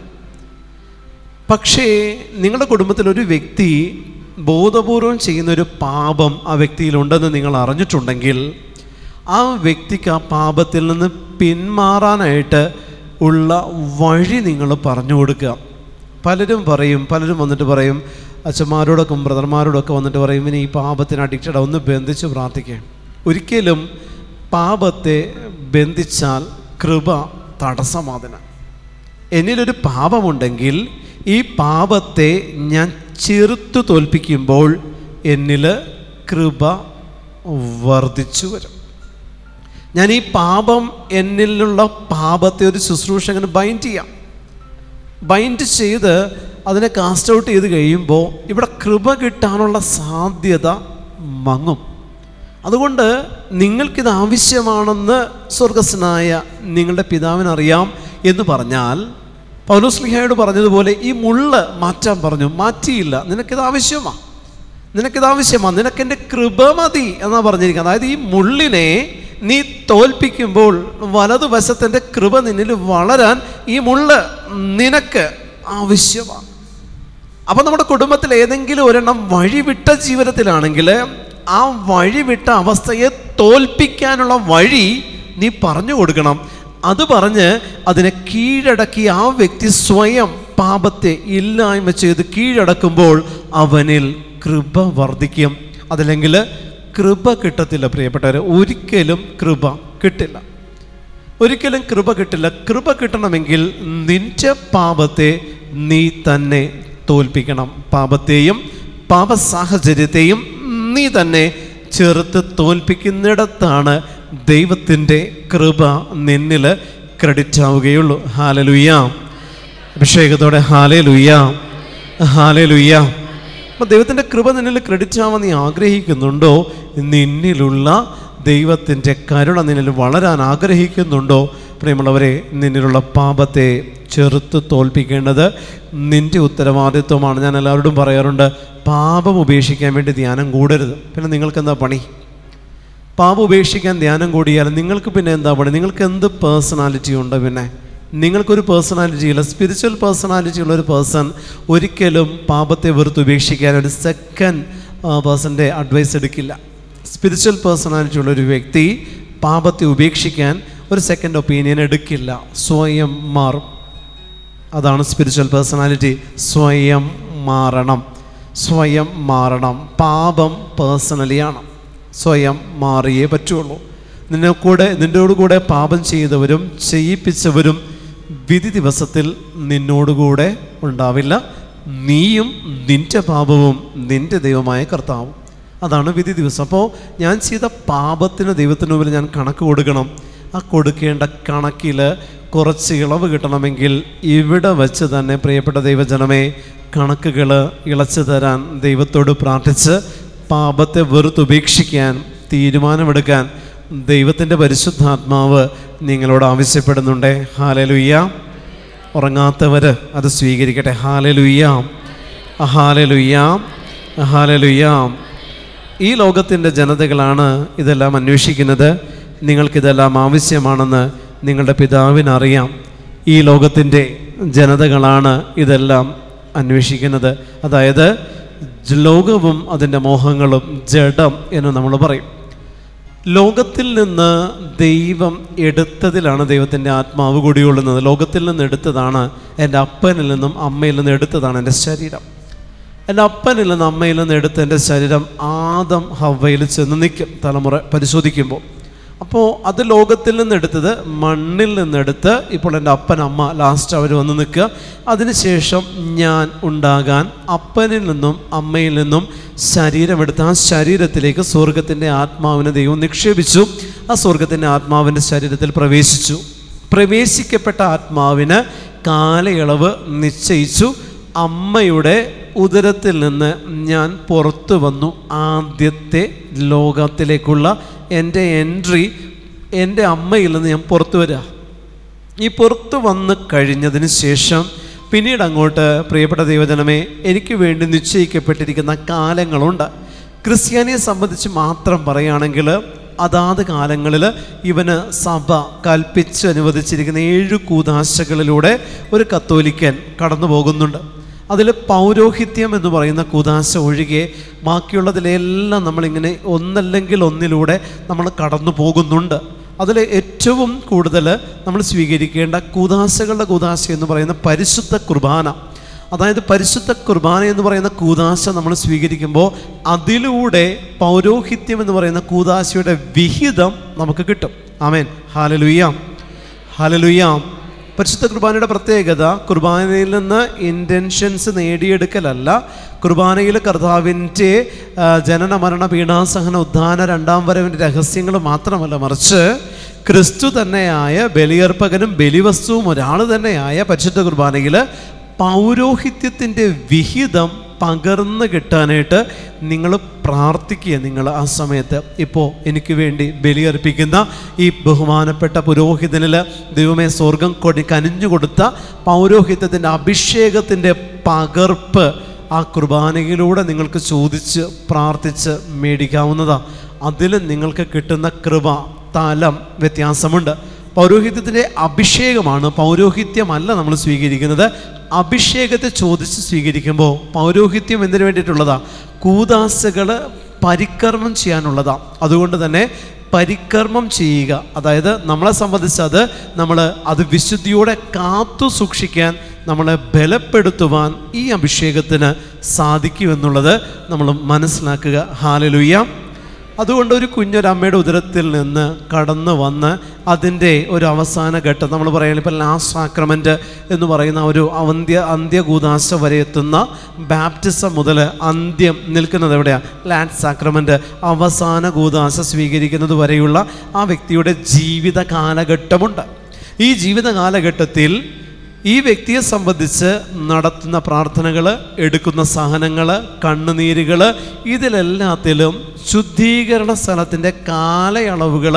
Speaker 1: പക്ഷേ നിങ്ങളുടെ കുടുംബത്തിൽ ഒരു വ്യക്തി ബോധപൂർവം ചെയ്യുന്ന ഒരു പാപം ആ വ്യക്തിയിലുണ്ടെന്ന് നിങ്ങൾ അറിഞ്ഞിട്ടുണ്ടെങ്കിൽ ആ വ്യക്തിക്ക് ആ പാപത്തിൽ നിന്ന് പിന്മാറാനായിട്ട് ഉള്ള വഴി നിങ്ങൾ പറഞ്ഞു കൊടുക്കുക പലരും പറയും പലരും വന്നിട്ട് പറയും അച്ഛന്മാരോടൊക്കെ ബ്രദർമാരോടൊക്കെ വന്നിട്ട് പറയും ഇനി ഈ പാപത്തിന് അഡിക്റ്റഡ് ഒന്ന് ബന്ധിച്ച് പ്രാർത്ഥിക്കുക ഒരിക്കലും പാപത്തെ ബന്ധിച്ചാൽ കൃപ തടസ്സമാതിന് എന്നിലൊരു പാപമുണ്ടെങ്കിൽ ഈ പാപത്തെ ഞാൻ ചെറുത്തു തോൽപ്പിക്കുമ്പോൾ എന്നിൽ കൃപ വർദ്ധിച്ചു വരും ഞാൻ ഈ പാപം എന്നിലുള്ള പാപത്തെ ഒരു ശുശ്രൂഷകന് ബൈൻഡ് ചെയ്യാം ബൈൻഡ് ചെയ്ത് അതിനെ കാസ്റ്റ് ഔട്ട് ചെയ്ത് കഴിയുമ്പോൾ ഇവിടെ കൃപ കിട്ടാനുള്ള സാധ്യത മങ്ങും അതുകൊണ്ട് നിങ്ങൾക്കിത് ആവശ്യമാണെന്ന് സ്വർഗസ്നായ നിങ്ങളുടെ പിതാവിനറിയാം എന്ന് പറഞ്ഞാൽ പൗലോസ്ലിഹയോട് പറഞ്ഞതുപോലെ ഈ മുള്ള് മാറ്റാൻ പറഞ്ഞു മാറ്റിയില്ല നിനക്കിത് ആവശ്യമാണ് നിനക്കിത് ആവശ്യമാണ് നിനക്കെൻ്റെ കൃപ മതി എന്നാ പറഞ്ഞിരിക്കുന്നത് അതായത് ഈ മുള്ളിനെ നീ തോൽപ്പിക്കുമ്പോൾ വലതുവശത്തിൻ്റെ കൃപ നിന്നിൽ വളരാൻ ഈ മുള്ള് നിനക്ക് ആവശ്യമാണ് അപ്പം നമ്മുടെ കുടുംബത്തിൽ ഏതെങ്കിലും ഒരെണ്ണം വഴിവിട്ട ജീവിതത്തിലാണെങ്കിൽ ആ വഴിവിട്ട അവസ്ഥയെ തോൽപ്പിക്കാനുള്ള വഴി നീ പറഞ്ഞു കൊടുക്കണം അത് പറഞ്ഞ് അതിനെ കീഴടക്കി ആ വ്യക്തി സ്വയം പാപത്തെ ഇല്ലായ്മ ചെയ്ത് കീഴടക്കുമ്പോൾ അവനിൽ കൃപ വർദ്ധിക്കും അതല്ലെങ്കിൽ കൃപ കിട്ടത്തില്ല പ്രിയപ്പെട്ടവരെ ഒരിക്കലും കൃപ കിട്ടില്ല ഒരിക്കലും കൃപ കിട്ടില്ല കൃപ കിട്ടണമെങ്കിൽ നിന്റെ പാപത്തെ നീ തന്നെ തോൽപ്പിക്കണം പാപത്തെയും പാപ സാഹചര്യത്തെയും നീ തന്നെ ചെറുത്ത് തോൽപ്പിക്കുന്നിടത്താണ് ദൈവത്തിൻ്റെ കൃപ നിന്നിൽ ക്രെഡിറ്റ് ആവുകയുള്ളൂ ഹാലലുയ്യ അഭിഷേകത്തോടെ ഹാലേ ലുയ്യ ഹാലേ ലുയ്യ അപ്പം ദൈവത്തിൻ്റെ കൃപ നിന്നിൽ ക്രെഡിറ്റ് ആവാൻ നീ ആഗ്രഹിക്കുന്നുണ്ടോ നിന്നിലുള്ള ദൈവത്തിൻ്റെ കരുണ നിന്നിൽ വളരാൻ ആഗ്രഹിക്കുന്നുണ്ടോ പ്രിയമുള്ളവരെ നിന്നിലുള്ള പാപത്തെ ചെറുത്ത് തോൽപ്പിക്കേണ്ടത് നിൻ്റെ ഉത്തരവാദിത്വമാണ് ഞാൻ എല്ലാവരോടും പറയാറുണ്ട് പാപം ഉപേക്ഷിക്കാൻ വേണ്ടി ധ്യാനം കൂടരുത് പിന്നെ നിങ്ങൾക്ക് എന്താ പണി പാപം ഉപേക്ഷിക്കാൻ ധ്യാനം കൂടിയാൽ നിങ്ങൾക്ക് പിന്നെ എന്താ പണി നിങ്ങൾക്ക് എന്ത് പേഴ്സണാലിറ്റി ഉണ്ട് പിന്നെ നിങ്ങൾക്കൊരു പേഴ്സണാലിറ്റി ഇല്ല സ്പിരിച്വൽ പേഴ്സണാലിറ്റി ഉള്ള ഒരു പേഴ്സൺ ഒരിക്കലും പാപത്തെ വെറുത്ത് ഉപേക്ഷിക്കാൻ ഒരു സെക്കൻഡ് പേഴ്സൻ്റെ അഡ്വൈസ് എടുക്കില്ല സ്പിരിച്വൽ പേഴ്സണാലിറ്റി ഉള്ള ഒരു വ്യക്തി പാപത്തെ ഉപേക്ഷിക്കാൻ ഒരു സെക്കൻഡ് ഒപ്പീനിയൻ എടുക്കില്ല സ്വയം മാറും അതാണ് സ്പിരിച്വൽ പേഴ്സണാലിറ്റി സ്വയം മാറണം സ്വയം മാറണം പാപം പേഴ്സണലിയാണ് സ്വയം മാറിയേ പറ്റുള്ളൂ നിന്നെ കൂടെ നിന്നോട് കൂടെ പാപം ചെയ്തവരും ചെയ്യിപ്പിച്ചവരും വിധി ദിവസത്തിൽ നിന്നോടുകൂടെ ഉണ്ടാവില്ല നീയും നിന്റെ പാപവും നിന്റെ ദൈവമായ കർത്താവും അതാണ് വിധി ദിവസം അപ്പോൾ ഞാൻ ചെയ്ത പാപത്തിന് ദൈവത്തിന് മുമ്പിൽ ഞാൻ കണക്ക് കൊടുക്കണം ആ കൊടുക്കേണ്ട കണക്കിൽ കുറച്ച് ഇളവ് കിട്ടണമെങ്കിൽ ഇവിടെ വെച്ച് തന്നെ പ്രിയപ്പെട്ട ദൈവജനമേ കണക്കുകൾ ഇളച്ചു തരാൻ ദൈവത്തോട് പ്രാർത്ഥിച്ച് പാപത്തെ വെറുത്തുപേക്ഷിക്കാൻ തീരുമാനമെടുക്കാൻ ദൈവത്തിൻ്റെ പരിശുദ്ധാത്മാവ് നിങ്ങളോട് ആവശ്യപ്പെടുന്നുണ്ടേ ഹാലലുയ്യ ഉറങ്ങാത്തവർ അത് സ്വീകരിക്കട്ടെ ഹാലലുയ്യാം ഹാലലുയ്യാം ഹാലലുയ്യാം ഈ ലോകത്തിൻ്റെ ജനതകളാണ് ഇതെല്ലാം അന്വേഷിക്കുന്നത് നിങ്ങൾക്കിതെല്ലാം ആവശ്യമാണെന്ന് നിങ്ങളുടെ പിതാവിനറിയാം ഈ ലോകത്തിൻ്റെ ജനതകളാണ് ഇതെല്ലാം അന്വേഷിക്കുന്നത് അതായത് ജ- ലോകവും അതിൻ്റെ മോഹങ്ങളും ജഡം എന്ന് നമ്മൾ പറയും ലോകത്തിൽ നിന്ന് ദൈവം എടുത്തതിലാണ് ദൈവത്തിൻ്റെ ആത്മാവ് കുടികൊള്ളുന്നത് ലോകത്തിൽ നിന്ന് എടുത്തതാണ് എൻ്റെ അപ്പനിൽ നിന്നും അമ്മയിൽ നിന്ന് എടുത്തതാണ് എൻ്റെ ശരീരം എൻ്റെ അപ്പനിൽ നിന്ന് അമ്മയിൽ നിന്ന് എടുത്ത എൻ്റെ ശരീരം ആദം ഹവയിൽ ചെന്ന് നിൽക്കും തലമുറ പരിശോധിക്കുമ്പോൾ അപ്പോൾ അത് ലോകത്തിൽ നിന്ന് എടുത്തത് മണ്ണിൽ നിന്നെടുത്ത് ഇപ്പോൾ എൻ്റെ അപ്പൻ അമ്മ ലാസ്റ്റ് അവർ വന്ന് നിൽക്കുക അതിനുശേഷം ഞാൻ ഉണ്ടാകാൻ അപ്പനിൽ നിന്നും അമ്മയിൽ നിന്നും ശരീരമെടുത്ത് ആ ശരീരത്തിലേക്ക് സ്വർഗത്തിൻ്റെ ആത്മാവിനെ ദൈവം നിക്ഷേപിച്ചു ആ സ്വർഗത്തിൻ്റെ ആത്മാവിൻ്റെ ശരീരത്തിൽ പ്രവേശിച്ചു പ്രവേശിക്കപ്പെട്ട ആത്മാവിന് കാലയളവ് നിശ്ചയിച്ചു അമ്മയുടെ ഉദരത്തിൽ നിന്ന് ഞാൻ പുറത്തു വന്നു ആദ്യത്തെ ലോകത്തിലേക്കുള്ള എൻ്റെ എൻട്രി എൻ്റെ അമ്മയിൽ നിന്ന് ഞാൻ പുറത്തു വരിക ഈ പുറത്തു വന്ന് കഴിഞ്ഞതിന് ശേഷം പിന്നീട് അങ്ങോട്ട് പ്രിയപ്പെട്ട ദൈവജനമേ എനിക്ക് വേണ്ടി നിശ്ചയിക്കപ്പെട്ടിരിക്കുന്ന കാലങ്ങളുണ്ട് ക്രിസ്ത്യാനിയെ സംബന്ധിച്ച് മാത്രം പറയുകയാണെങ്കിൽ അതാത് കാലങ്ങളിൽ ഇവന് സഭ കൽപ്പിച്ച് അനുവദിച്ചിരിക്കുന്ന ഏഴ് കൂതാശകളിലൂടെ ഒരു കത്തോലിക്കൻ കടന്നു പോകുന്നുണ്ട് അതിൽ പൗരോഹിത്യം എന്ന് പറയുന്ന കുദാശ ഒഴികെ ബാക്കിയുള്ളതിലെല്ലാം നമ്മളിങ്ങനെ ഒന്നല്ലെങ്കിൽ ഒന്നിലൂടെ നമ്മൾ കടന്നു പോകുന്നുണ്ട് അതിൽ ഏറ്റവും കൂടുതൽ നമ്മൾ സ്വീകരിക്കേണ്ട കൂതാശകളുടെ കൂതാശ എന്ന് പറയുന്ന പരിശുദ്ധ കുർബാന അതായത് പരിശുദ്ധ കുർബാന എന്ന് പറയുന്ന കൂതാശ നമ്മൾ സ്വീകരിക്കുമ്പോൾ അതിലൂടെ പൗരോഹിത്യം എന്ന് പറയുന്ന കൂതാശയുടെ വിഹിതം നമുക്ക് കിട്ടും ആമേൻ ഹാലലുയ്യാം ഹാലലുയ്യാം പരിശുദ്ധ കുർബാനയുടെ പ്രത്യേകത കുർബാനയിൽ നിന്ന് ഇൻറ്റൻഷൻസ് നേടിയെടുക്കലല്ല കുർബാനയിൽ കർത്താവിൻ്റെ ആ, ജനന മരണ പീഡാസഹന ഉദ്ധാന രണ്ടാം വരവിൻ്റെ രഹസ്യങ്ങൾ മാത്രമല്ല മറിച്ച് ക്രിസ്തു തന്നെയായ ബലിയർപ്പകനും ബലിവസ്തുവും ഒരാൾ തന്നെയായ പരിശുദ്ധ കുർബാനയിൽ പൗരോഹിത്യത്തിൻ്റെ വിഹിതം പകർന്നു കിട്ടാനായിട്ട് നിങ്ങൾ പ്രാർത്ഥിക്കുക നിങ്ങൾ ആ സമയത്ത് ഇപ്പോൾ എനിക്ക് വേണ്ടി ബലിയർപ്പിക്കുന്ന ഈ ബഹുമാനപ്പെട്ട പുരോഹിതനിൽ ദൈവമേ സ്വർഗം കൊടി കനിഞ്ഞു കൊടുത്ത പൗരോഹിത്യത്തിൻ്റെ അഭിഷേകത്തിൻ്റെ പകർപ്പ് ആ കുർബാനയിലൂടെ നിങ്ങൾക്ക് ചോദിച്ച് പ്രാർത്ഥിച്ച് മേടിക്കാവുന്നതാണ് അതിൽ നിങ്ങൾക്ക് കിട്ടുന്ന കൃപ തലം വ്യത്യാസമുണ്ട് പൗരോഹിത്യത്തിൻ്റെ അഭിഷേകമാണ് പൗരോഹിത്യമല്ല നമ്മൾ സ്വീകരിക്കുന്നത് അഭിഷേകത്തെ ചോദിച്ച് സ്വീകരിക്കുമ്പോൾ പൗരോഹിത്യം എന്തിനു വേണ്ടിയിട്ടുള്ളതാ കൂതാശകൾ പരികർമ്മം ചെയ്യാനുള്ളതാ അതുകൊണ്ട് തന്നെ പരികർമ്മം ചെയ്യുക അതായത് നമ്മളെ സംബന്ധിച്ച് അത് നമ്മൾ അത് വിശുദ്ധിയോടെ കാത്തു സൂക്ഷിക്കാൻ നമ്മളെ ബലപ്പെടുത്തുവാൻ ഈ അഭിഷേകത്തിന് സാധിക്കുമെന്നുള്ളത് നമ്മൾ മനസ്സിലാക്കുക ഹാലലുയ്യ അതുകൊണ്ട് ഒരു കുഞ്ഞൊരമ്മയുടെ ഉദരത്തിൽ നിന്ന് കടന്നു വന്ന് അതിൻ്റെ ഒരു അവസാന ഘട്ടം നമ്മൾ പറയുന്നത് ഇപ്പം ലാസ്റ്റ് സാക്രമെൻറ്റ് എന്ന് പറയുന്ന ഒരു അന്ത്യ അന്ത്യകൂതാശ വരെ എത്തുന്ന ബാപ്റ്റിസം മുതൽ അന്ത്യം നിൽക്കുന്നത് എവിടെയാണ് ലാൻഡ് സാക്രമെൻറ്റ് അവസാന കൂതാശ സ്വീകരിക്കുന്നത് വരെയുള്ള ആ വ്യക്തിയുടെ ജീവിത കാലഘട്ടമുണ്ട് ഈ ജീവിത കാലഘട്ടത്തിൽ ഈ വ്യക്തിയെ സംബന്ധിച്ച് നടത്തുന്ന പ്രാർത്ഥനകൾ എടുക്കുന്ന സഹനങ്ങൾ കണ്ണുനീരുകൾ ഇതിലെല്ലാത്തിലും ശുദ്ധീകരണ സ്ഥലത്തിൻ്റെ കാലയളവുകൾ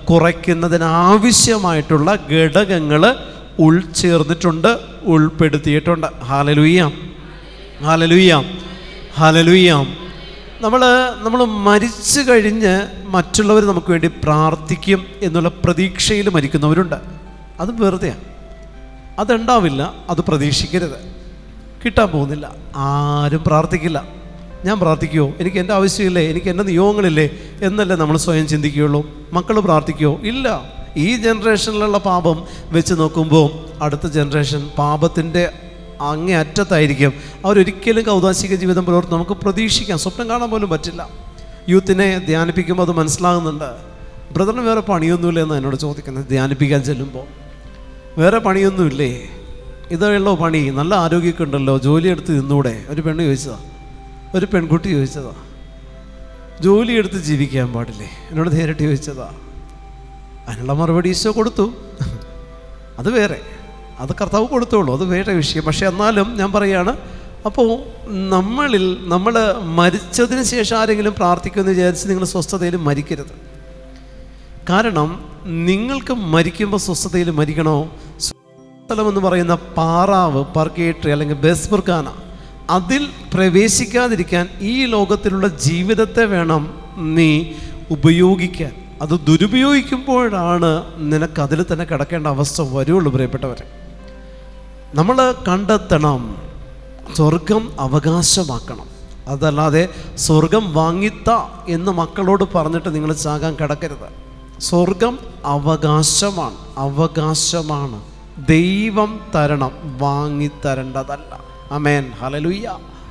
Speaker 1: കുറയ്ക്കുന്നതിനാവശ്യമായിട്ടുള്ള ഘടകങ്ങൾ ഉൾച്ചേർന്നിട്ടുണ്ട് ഉൾപ്പെടുത്തിയിട്ടുണ്ട് ഹാലലുയ്യാം ഹാലലുയ്യാം ഹാലലുയ്യാം നമ്മൾ നമ്മൾ മരിച്ചു കഴിഞ്ഞ് മറ്റുള്ളവർ നമുക്ക് വേണ്ടി പ്രാർത്ഥിക്കും എന്നുള്ള പ്രതീക്ഷയിൽ മരിക്കുന്നവരുണ്ട് അത് വെറുതെയാണ് അതുണ്ടാവില്ല അത് പ്രതീക്ഷിക്കരുത് കിട്ടാൻ പോകുന്നില്ല ആരും പ്രാർത്ഥിക്കില്ല ഞാൻ പ്രാർത്ഥിക്കുമോ എനിക്ക് എൻ്റെ ആവശ്യമില്ലേ എനിക്ക് എൻ്റെ നിയോഗങ്ങളില്ലേ എന്നല്ലേ നമ്മൾ സ്വയം ചിന്തിക്കുകയുള്ളൂ മക്കൾ പ്രാർത്ഥിക്കുമോ ഇല്ല ഈ ജനറേഷനിലുള്ള പാപം വെച്ച് നോക്കുമ്പോൾ അടുത്ത ജനറേഷൻ പാപത്തിൻ്റെ അങ്ങേ അറ്റത്തായിരിക്കും അവരൊരിക്കലും കൗതാശിക ജീവിതം പുലർത്തും നമുക്ക് പ്രതീക്ഷിക്കാം സ്വപ്നം കാണാൻ പോലും പറ്റില്ല യൂത്തിനെ ധ്യാനിപ്പിക്കുമ്പോൾ അത് മനസ്സിലാകുന്നുണ്ട് ബ്രദറിന് വേറെ പണിയൊന്നുമില്ല എന്ന് എന്നോട് ചോദിക്കുന്നത് ധ്യാനിപ്പിക്കാൻ ചെല്ലുമ്പോൾ വേറെ പണിയൊന്നുമില്ലേ ഇതുള്ളോ പണി നല്ല ആരോഗ്യമൊക്കെ ഉണ്ടല്ലോ ജോലിയെടുത്ത് നിന്നൂടെ ഒരു പെണ്ണ് ചോദിച്ചതാ ഒരു പെൺകുട്ടി ചോദിച്ചതാ ജോലിയെടുത്ത് ജീവിക്കാൻ പാടില്ലേ എന്നോട് നേരിട്ട് ചോദിച്ചതാ അതിനുള്ള മറുപടി ഈശോ കൊടുത്തു അത് വേറെ അത് കർത്താവ് കൊടുത്തോളൂ അത് വേറെ വിഷയം പക്ഷെ എന്നാലും ഞാൻ പറയാണ് അപ്പോൾ നമ്മളിൽ നമ്മൾ മരിച്ചതിന് ശേഷം ആരെങ്കിലും പ്രാർത്ഥിക്കുമെന്ന് വിചാരിച്ച് നിങ്ങൾ സ്വസ്ഥതയിൽ മരിക്കരുത് കാരണം നിങ്ങൾക്ക് മരിക്കുമ്പോൾ സ്വസ്ഥതയിൽ മരിക്കണോ സ്ഥലം എന്ന് പറയുന്ന പാറാവ് പർക്കേട്രി അല്ലെങ്കിൽ ബെസ്ബുർഖാന അതിൽ പ്രവേശിക്കാതിരിക്കാൻ ഈ ലോകത്തിലുള്ള ജീവിതത്തെ വേണം നീ ഉപയോഗിക്കാൻ അത് ദുരുപയോഗിക്കുമ്പോഴാണ് നിനക്ക് അതിൽ തന്നെ കിടക്കേണ്ട അവസ്ഥ വരുള്ളൂ പ്രിയപ്പെട്ടവരെ നമ്മൾ കണ്ടെത്തണം സ്വർഗം അവകാശമാക്കണം അതല്ലാതെ സ്വർഗം വാങ്ങിത്ത എന്ന് മക്കളോട് പറഞ്ഞിട്ട് നിങ്ങൾ ചാകാൻ കിടക്കരുത് സ്വർഗം അവകാശമാണ് അവകാശമാണ് ദൈവം തരണം വാങ്ങിത്തരേണ്ടതല്ല അമേൻ ഹലലുയ്യ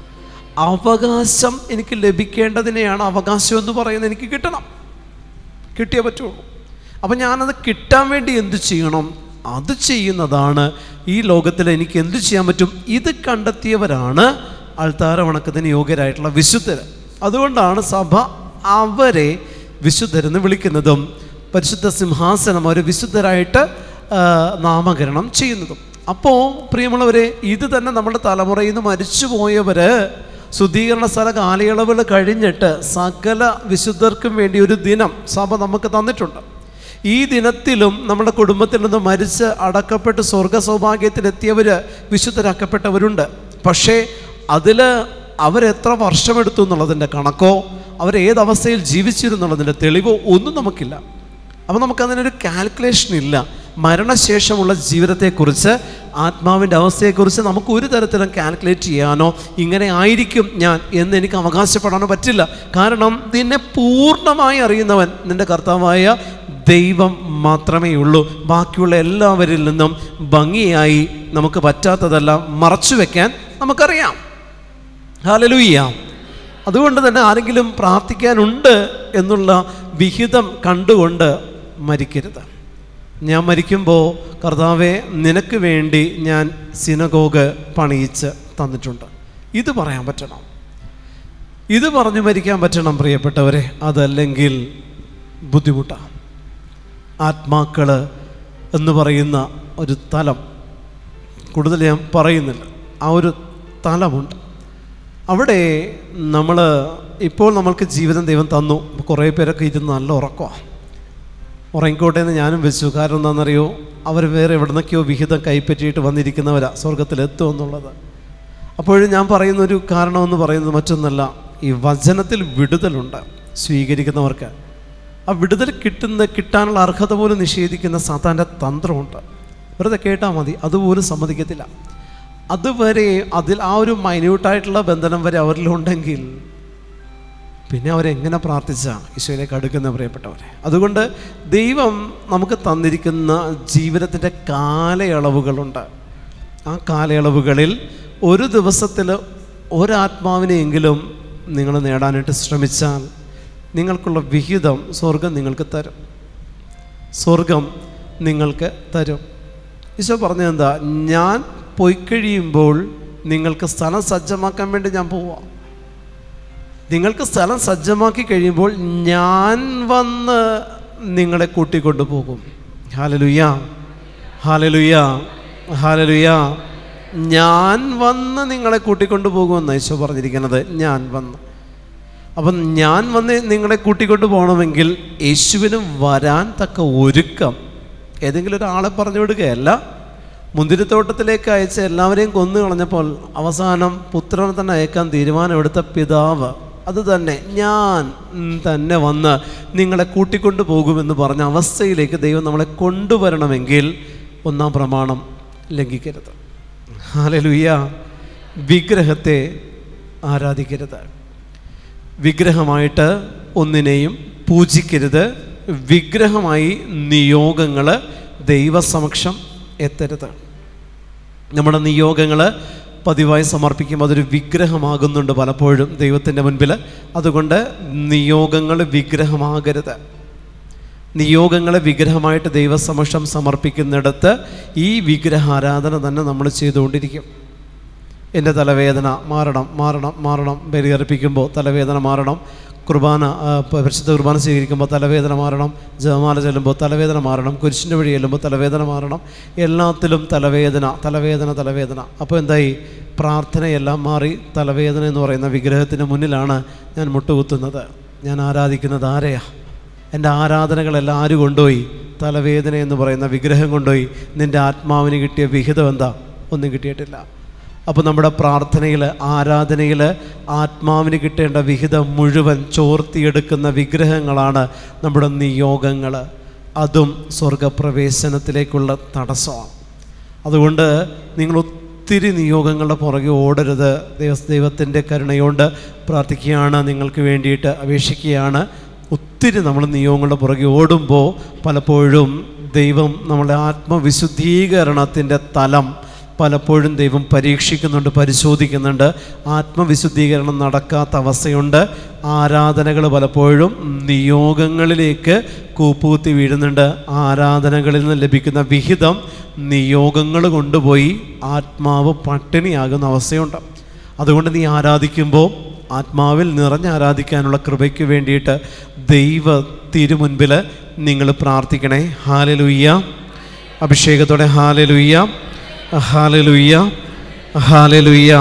Speaker 1: അവകാശം എനിക്ക് ലഭിക്കേണ്ടതിനെയാണ് അവകാശം എന്ന് പറയുന്നത് എനിക്ക് കിട്ടണം കിട്ടിയേ പറ്റുള്ളൂ അപ്പം ഞാനത് കിട്ടാൻ വേണ്ടി എന്ത് ചെയ്യണം അത് ചെയ്യുന്നതാണ് ഈ ലോകത്തിൽ എനിക്ക് എന്ത് ചെയ്യാൻ പറ്റും ഇത് കണ്ടെത്തിയവരാണ് അൾത്താര വണക്കത്തിന് യോഗ്യരായിട്ടുള്ള വിശുദ്ധർ അതുകൊണ്ടാണ് സഭ അവരെ വിശുദ്ധരെന്ന് വിളിക്കുന്നതും പരിശുദ്ധ സിംഹാസനം അവർ വിശുദ്ധരായിട്ട് ആ, നാമകരണം ചെയ്യുന്നതും അപ്പോൾ പ്രിയമുള്ളവരെ ഇത് തന്നെ നമ്മുടെ തലമുറയിൽ നിന്ന് മരിച്ചുപോയവർ ശുദ്ധീകരണ സ്ഥല കാലയളവുകൾ കഴിഞ്ഞിട്ട് സകല വിശുദ്ധർക്കും വേണ്ടി ഒരു ദിനം സഭ നമുക്ക് തന്നിട്ടുണ്ട് ഈ ദിനത്തിലും നമ്മുടെ കുടുംബത്തിൽ നിന്ന് മരിച്ച് അടക്കപ്പെട്ട് സ്വർഗ സൗഭാഗ്യത്തിലെത്തിയവർ വിശുദ്ധരാക്കപ്പെട്ടവരുണ്ട് പക്ഷേ അതിൽ അവരെത്ര വർഷമെടുത്തു എന്നുള്ളതിൻ്റെ കണക്കോ അവരേത് അവസ്ഥയിൽ ജീവിച്ചിരുന്നു എന്നുള്ളതിൻ്റെ തെളിവോ ഒന്നും നമുക്കില്ല അപ്പോൾ നമുക്കതിനൊരു കാൽക്കുലേഷൻ ഇല്ല മരണശേഷമുള്ള ജീവിതത്തെക്കുറിച്ച് ആത്മാവിൻ്റെ അവസ്ഥയെക്കുറിച്ച് നമുക്ക് ഒരു തരത്തിലും കാൽക്കുലേറ്റ് ചെയ്യാനോ ഇങ്ങനെ ആയിരിക്കും ഞാൻ എന്ന് എനിക്ക് അവകാശപ്പെടാനോ പറ്റില്ല കാരണം നിന്നെ പൂർണ്ണമായി അറിയുന്നവൻ നിൻ്റെ കർത്താവായ ദൈവം മാത്രമേ ഉള്ളൂ ബാക്കിയുള്ള എല്ലാവരിൽ നിന്നും ഭംഗിയായി നമുക്ക് പറ്റാത്തതെല്ലാം മറച്ചു വെക്കാൻ നമുക്കറിയാം ഹാലലൂയ്യ അതുകൊണ്ട് തന്നെ ആരെങ്കിലും പ്രാർത്ഥിക്കാനുണ്ട് എന്നുള്ള വിഹിതം കണ്ടുകൊണ്ട് മരിക്കരുത് ഞാൻ മരിക്കുമ്പോൾ കർത്താവെ നിനക്ക് വേണ്ടി ഞാൻ സിനഗോഗ് പണിയിച്ച് തന്നിട്ടുണ്ട് ഇത് പറയാൻ പറ്റണം ഇത് പറഞ്ഞു മരിക്കാൻ പറ്റണം പ്രിയപ്പെട്ടവരെ അതല്ലെങ്കിൽ ബുദ്ധിമുട്ടാണ് ആത്മാക്കൾ എന്ന് പറയുന്ന ഒരു തലം കൂടുതൽ ഞാൻ പറയുന്നില്ല ആ ഒരു തലമുണ്ട് അവിടെ നമ്മൾ ഇപ്പോൾ നമ്മൾക്ക് ജീവിതം ദൈവം തന്നു കുറേ പേരൊക്കെ ഇരുന്ന് നല്ല ഉറക്കമാണ് ഉറങ്ങിക്കോട്ടെ എന്ന് ഞാനും വെച്ചു കാരണം എന്താണെന്നറിയോ അവർ വേറെ എവിടുന്നൊക്കെയോ വിഹിതം കൈപ്പറ്റിയിട്ട് വന്നിരിക്കുന്നവരാ സ്വർഗത്തിലെത്തും എന്നുള്ളത് അപ്പോഴും ഞാൻ പറയുന്ന ഒരു കാരണമെന്ന് പറയുന്നത് മറ്റൊന്നല്ല ഈ വചനത്തിൽ വിടുതലുണ്ട് സ്വീകരിക്കുന്നവർക്ക് ആ വിടുതൽ കിട്ടുന്ന കിട്ടാനുള്ള അർഹത പോലും നിഷേധിക്കുന്ന സാത്താൻ്റെ തന്ത്രമുണ്ട് വെറുതെ കേട്ടാൽ മതി അതുപോലും സമ്മതിക്കത്തില്ല അതുവരെ അതിൽ ആ ഒരു മൈന്യൂട്ടായിട്ടുള്ള ബന്ധനം വരെ അവരിലുണ്ടെങ്കിൽ പിന്നെ അവരെങ്ങനെ പ്രാർത്ഥിച്ച ഈശോയിലേക്ക് അടുക്കുന്ന പ്രിയപ്പെട്ടവരെ അതുകൊണ്ട് ദൈവം നമുക്ക് തന്നിരിക്കുന്ന ജീവിതത്തിൻ്റെ കാലയളവുകളുണ്ട് ആ കാലയളവുകളിൽ ഒരു ദിവസത്തിൽ ഒരാത്മാവിനെയെങ്കിലും നിങ്ങൾ നേടാനായിട്ട് ശ്രമിച്ചാൽ നിങ്ങൾക്കുള്ള വിഹിതം സ്വർഗം നിങ്ങൾക്ക് തരും സ്വർഗം നിങ്ങൾക്ക് തരും ഈശോ പറഞ്ഞത് എന്താ ഞാൻ പോയിക്കഴിയുമ്പോൾ നിങ്ങൾക്ക് സ്ഥലം സജ്ജമാക്കാൻ വേണ്ടി ഞാൻ പോവാം നിങ്ങൾക്ക് സ്ഥലം സജ്ജമാക്കി കഴിയുമ്പോൾ ഞാൻ വന്ന് നിങ്ങളെ കൂട്ടിക്കൊണ്ടു പോകും ഹാലലുയ്യ ഹാലലുയ്യ ഹാലലുയ്യ ഞാൻ വന്ന് നിങ്ങളെ കൂട്ടിക്കൊണ്ടു പോകുമെന്ന് ഈശോ പറഞ്ഞിരിക്കുന്നത് ഞാൻ വന്ന് അപ്പം ഞാൻ വന്ന് നിങ്ങളെ കൂട്ടിക്കൊണ്ടു പോകണമെങ്കിൽ യേശുവിനും വരാൻ തക്ക ഒരുക്കം ഏതെങ്കിലും ഒരാളെ പറഞ്ഞു വിടുകയല്ല മുന്തിരിത്തോട്ടത്തിലേക്ക് അയച്ച എല്ലാവരെയും കൊന്നു കളഞ്ഞപ്പോൾ അവസാനം പുത്രനെ തന്നെ അയക്കാൻ തീരുമാനമെടുത്ത പിതാവ് അത് തന്നെ ഞാൻ ഉം, തന്നെ വന്ന് നിങ്ങളെ കൂട്ടിക്കൊണ്ടു പോകുമെന്ന് പറഞ്ഞ അവസ്ഥയിലേക്ക് ദൈവം നമ്മളെ കൊണ്ടുവരണമെങ്കിൽ ഒന്നാം പ്രമാണം ലംഘിക്കരുത് ഹാലലുയ്യ വിഗ്രഹത്തെ ആരാധിക്കരുത് വിഗ്രഹമായിട്ട് ഒന്നിനെയും പൂജിക്കരുത് വിഗ്രഹമായി നിയോഗങ്ങൾ ദൈവസമക്ഷം എത്തരുത് നമ്മുടെ നിയോഗങ്ങൾ പതിവായി സമർപ്പിക്കുമ്പോൾ അതൊരു വിഗ്രഹമാകുന്നുണ്ട് പലപ്പോഴും ദൈവത്തിൻ്റെ മുൻപിൽ അതുകൊണ്ട് നിയോഗങ്ങൾ വിഗ്രഹമാകരുത് നിയോഗങ്ങളെ വിഗ്രഹമായിട്ട് ദൈവസമക്ഷം സമർപ്പിക്കുന്നിടത്ത് ഈ വിഗ്രഹാരാധന തന്നെ നമ്മൾ ചെയ്തുകൊണ്ടിരിക്കും എൻ്റെ തലവേദന മാറണം മാറണം മാറണം ബലിയർപ്പിക്കുമ്പോൾ തലവേദന മാറണം കുർബാന ആ, പ- പരിശുദ്ധ കുർബാന സ്വീകരിക്കുമ്പോൾ തലവേദന മാറണം ജപമാല ചെല്ലുമ്പോൾ തലവേദന മാറണം കുരിശിൻ്റെ വഴി ചെല്ലുമ്പോൾ തലവേദന മാറണം എല്ലാത്തിലും തലവേദന തലവേദന തലവേദന അപ്പോൾ എന്തായി പ്രാർത്ഥനയെല്ലാം മാറി തലവേദന എന്ന് പറയുന്ന വിഗ്രഹത്തിന് മുന്നിലാണ് ഞാൻ മുട്ടുകുത്തുന്നത് ഞാൻ ആരാധിക്കുന്നത് ആരെയാ എൻ്റെ ആരാധനകളെല്ലാം ആര് കൊണ്ടുപോയി തലവേദന എന്ന് പറയുന്ന വിഗ്രഹം കൊണ്ടുപോയി നിൻ്റെ ആത്മാവിന് കിട്ടിയ വിഹിതം എന്താ ഒന്നും കിട്ടിയിട്ടില്ല അപ്പോൾ നമ്മുടെ പ്രാർത്ഥനയിൽ ആരാധനയിൽ ആത്മാവിന് കിട്ടേണ്ട വിഹിതം മുഴുവൻ ചോർത്തിയെടുക്കുന്ന വിഗ്രഹങ്ങളാണ് നമ്മുടെ നിയോഗങ്ങൾ അതും സ്വർഗപ്രവേശനത്തിലേക്കുള്ള തടസ്സമാണ് അതുകൊണ്ട് നിങ്ങൾ ഒത്തിരി നിയോഗങ്ങളുടെ പുറകെ ഓടരുത് ദൈവ ദൈവത്തിൻ്റെ കരുണയോണ്ട് പ്രാർത്ഥിക്കുകയാണ് നിങ്ങൾക്ക് വേണ്ടിയിട്ട് അപേക്ഷിക്കുകയാണ് ഒത്തിരി നമ്മൾ നിയോഗങ്ങളുടെ പുറകെ ഓടുമ്പോൾ പലപ്പോഴും ദൈവം നമ്മളെ ആത്മവിശുദ്ധീകരണത്തിൻ്റെ തലം പലപ്പോഴും ദൈവം പരീക്ഷിക്കുന്നുണ്ട് പരിശോധിക്കുന്നുണ്ട് ആത്മവിശുദ്ധീകരണം നടക്കാത്ത അവസ്ഥയുണ്ട് ആരാധനകൾ പലപ്പോഴും നിയോഗങ്ങളിലേക്ക് കൂപ്പുകുത്തി വീഴുന്നുണ്ട് ആരാധനകളിൽ നിന്ന് ലഭിക്കുന്ന വിഹിതം നിയോഗങ്ങൾ കൊണ്ടുപോയി ആത്മാവ് പട്ടിണിയാകുന്ന അവസ്ഥയുണ്ട് അതുകൊണ്ട് നീ ആരാധിക്കുമ്പോൾ ആത്മാവിൽ നിറഞ്ഞ് ആരാധിക്കാനുള്ള കൃപയ്ക്ക് വേണ്ടിയിട്ട് ദൈവ തിരുമുൻപിൽ നിങ്ങൾ പ്രാർത്ഥിക്കണേ ഹാലലുയ്യ അഭിഷേകത്തോടെ ഹാലലുയ്യ ഹാലലുയ്യ ഹാലലുയ്യ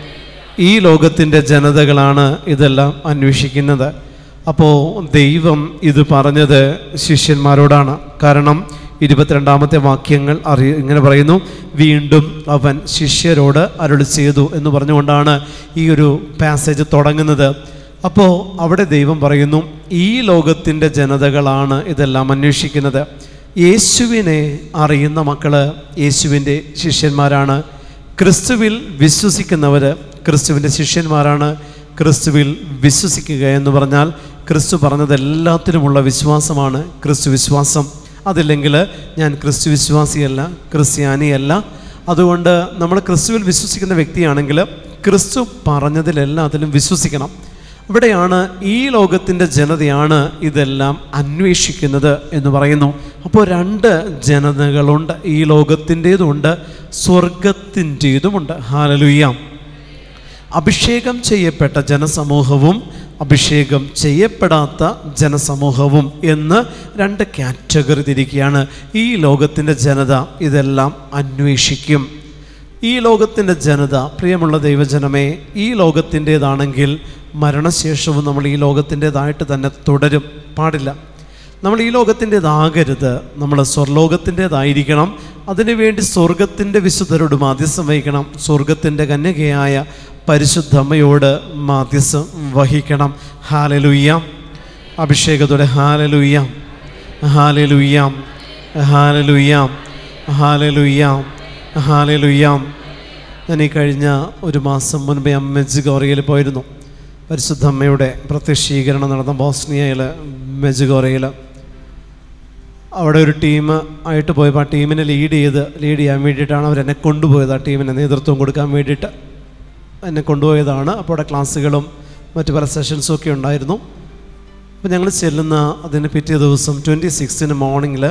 Speaker 1: ഈ ലോകത്തിൻ്റെ ജനതകളാണ് ഇതെല്ലാം അന്വേഷിക്കുന്നത് അപ്പോൾ ദൈവം ഇത് പറഞ്ഞത് ശിഷ്യന്മാരോടാണ് കാരണം ഇരുപത്തിരണ്ടാമത്തെ വാക്യങ്ങൾ അറിയ ഇങ്ങനെ പറയുന്നു വീണ്ടും അവൻ ശിഷ്യരോട് അരുളി ചെയ്തു എന്ന് പറഞ്ഞുകൊണ്ടാണ് ഈ ഒരു പാസേജ് തുടങ്ങുന്നത് അപ്പോൾ അവിടെ ദൈവം പറയുന്നു ഈ ലോകത്തിൻ്റെ ജനതകളാണ് ഇതെല്ലാം അന്വേഷിക്കുന്നത് യേശുവിനെ അറിയുന്ന മക്കള് യേശുവിൻ്റെ ശിഷ്യന്മാരാണ് ക്രിസ്തുവിൽ വിശ്വസിക്കുന്നവർ ക്രിസ്തുവിൻ്റെ ശിഷ്യന്മാരാണ് ക്രിസ്തുവിൽ വിശ്വസിക്കുക എന്ന് പറഞ്ഞാൽ ക്രിസ്തു പറഞ്ഞത് എല്ലാത്തിനുമുള്ള വിശ്വാസമാണ് ക്രിസ്തു വിശ്വാസം അതില്ലെങ്കിൽ ഞാൻ ക്രിസ്തു വിശ്വാസിയല്ല ക്രിസ്ത്യാനിയല്ല അതുകൊണ്ട് നമ്മൾ ക്രിസ്തുവിൽ വിശ്വസിക്കുന്ന വ്യക്തിയാണെങ്കിൽ ക്രിസ്തു പറഞ്ഞതിലെല്ലാത്തിലും വിശ്വസിക്കണം ഇവിടെയാണ് ഈ ലോകത്തിൻ്റെ ജനതയാണ് ഇതെല്ലാം അന്വേഷിക്കുന്നത് എന്ന് പറയുന്നു അപ്പോൾ രണ്ട് ജനതകളുണ്ട് ഈ ലോകത്തിൻ്റേതുണ്ട് സ്വർഗത്തിൻ്റേതുമുണ്ട് ഹാലലുയ്യാം അഭിഷേകം ചെയ്യപ്പെട്ട ജനസമൂഹവും അഭിഷേകം ചെയ്യപ്പെടാത്ത ജനസമൂഹവും എന്ന് രണ്ട് കാറ്റഗറി തിരിക്കുകയാണ് ഈ ലോകത്തിൻ്റെ ജനത ഇതെല്ലാം അന്വേഷിക്കും ഈ ലോകത്തിൻ്റെ ജനത പ്രിയമുള്ള ദൈവജനമേ ഈ ലോകത്തിൻ്റേതാണെങ്കിൽ മരണശേഷവും നമ്മൾ ഈ ലോകത്തിൻ്റേതായിട്ട് തന്നെ തുടരും പാടില്ല നമ്മൾ ഈ ലോകത്തിൻ്റേതാകരുത് നമ്മൾ സ്വർലോകത്തിൻ്റേതായിരിക്കണം അതിനുവേണ്ടി സ്വർഗത്തിൻ്റെ വിശുദ്ധരോട് മാധ്യസ്ഥം വഹിക്കണം സ്വർഗത്തിൻ്റെ കന്യകയായ പരിശുദ്ധമ്മയോട് മാധ്യസ്ഥം വഹിക്കണം ഹാലലുയ്യാം അഭിഷേകത്തോടെ ഹാലലുയ്യാം ഹാലലുയ്യാം ഹാലലുയ്യാം ഹാലലുയ്യാം ഹാലലുയ്യാം ഞാൻ ഈ കഴിഞ്ഞ ഒരു മാസം മുൻപേ മെജുഗോറിയയിൽ പോയിരുന്നു പരിശുദ്ധ അമ്മയുടെ പ്രത്യക്ഷീകരണം നടന്ന ബോസ്നിയയിൽ മെജുഗോറയിൽ അവിടെ ഒരു ടീം ആയിട്ട് പോയപ്പോൾ ആ ടീമിനെ ലീഡ് ചെയ്ത് ലീഡ് ചെയ്യാൻ വേണ്ടിയിട്ടാണ് അവരെന്നെ കൊണ്ടുപോയത് ആ ടീമിന് നേതൃത്വം കൊടുക്കാൻ വേണ്ടിയിട്ട് എന്നെ കൊണ്ടുപോയതാണ് അപ്പോൾ അവിടെ ക്ലാസ്സുകളും മറ്റു പല സെഷൻസും ഒക്കെ ഉണ്ടായിരുന്നു അപ്പോൾ ഞങ്ങൾ ചെല്ലുന്ന അതിന് പിറ്റേ ദിവസം ട്വൻറ്റി സിക്സ്തിന് മോർണിംഗിൽ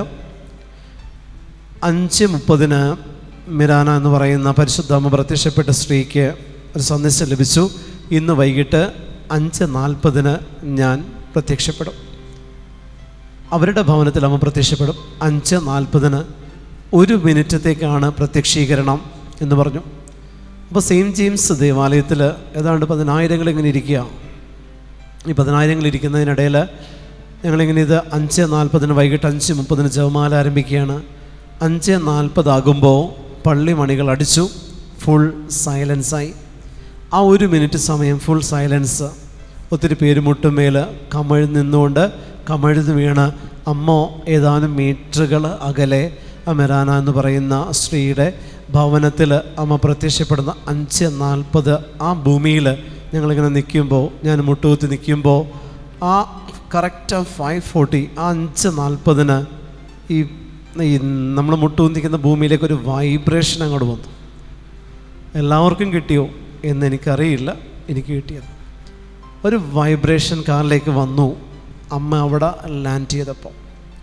Speaker 1: അഞ്ച് മുപ്പതിന് മിരാന എന്ന് പറയുന്ന പരിശുദ്ധാമ പ്രത്യക്ഷപ്പെട്ട സ്ത്രീക്ക് ഒരു സന്ദേശം ലഭിച്ചു ഇന്ന് വൈകിട്ട് അഞ്ച് നാൽപ്പതിന് ഞാൻ പ്രത്യക്ഷപ്പെടും അവരുടെ ഭവനത്തിൽ അമ്മ പ്രത്യക്ഷപ്പെടും അഞ്ച് നാൽപ്പതിന് ഒരു മിനിറ്റത്തേക്കാണ് പ്രത്യക്ഷീകരണം എന്ന് പറഞ്ഞു അപ്പോൾ സെയിൻറ്റ് ജെയിംസ് ദേവാലയത്തിൽ ഏതാണ്ട് പതിനായിരങ്ങൾ ഇങ്ങനെ ഇരിക്കുക ഈ പതിനായിരങ്ങൾ ഇരിക്കുന്നതിനിടയിൽ ഞങ്ങളിങ്ങനെ ഇത് അഞ്ച് നാൽപ്പതിന് വൈകിട്ട് അഞ്ച് മുപ്പതിന് ജപമാല ആരംഭിക്കുകയാണ് അഞ്ച് നാൽപ്പതാകുമ്പോൾ പള്ളി മണികൾ അടിച്ചു ഫുൾ സൈലൻസായി ആ ഒരു മിനിറ്റ് സമയം ഫുൾ സൈലൻസ് ഒത്തിരി പേര് മുട്ടുമേൽ കമഴ് നിന്നുകൊണ്ട് കമഴ്ന്ന് വീണ് അമ്മ ഏതാനും മീറ്ററുകൾ അകലെ അമെറാന എന്ന് പറയുന്ന സ്ത്രീയുടെ ഭവനത്തിൽ അമ്മ പ്രത്യക്ഷപ്പെടുന്ന അഞ്ച് നാൽപ്പത് ആ ഭൂമിയിൽ ഞങ്ങളിങ്ങനെ നിൽക്കുമ്പോൾ ഞാൻ മുട്ടുകുത്തി നിൽക്കുമ്പോൾ ആ കറക്റ്റ് ഫൈവ് ഫോർട്ടി ആ അഞ്ച് നാൽപ്പതിന് ഈ ഈ നമ്മൾ മുട്ടുകുത്തിക്കുന്ന ഭൂമിയിലേക്ക് ഒരു വൈബ്രേഷൻ അങ്ങോട്ട് വന്നു എല്ലാവർക്കും കിട്ടിയോ എന്ന് എനിക്കറിയില്ല എനിക്ക് കിട്ടിയത് ഒരു വൈബ്രേഷൻ കാറിലേക്ക് വന്നു അമ്മ അവിടെ ലാൻഡ് ചെയ്തപ്പോൾ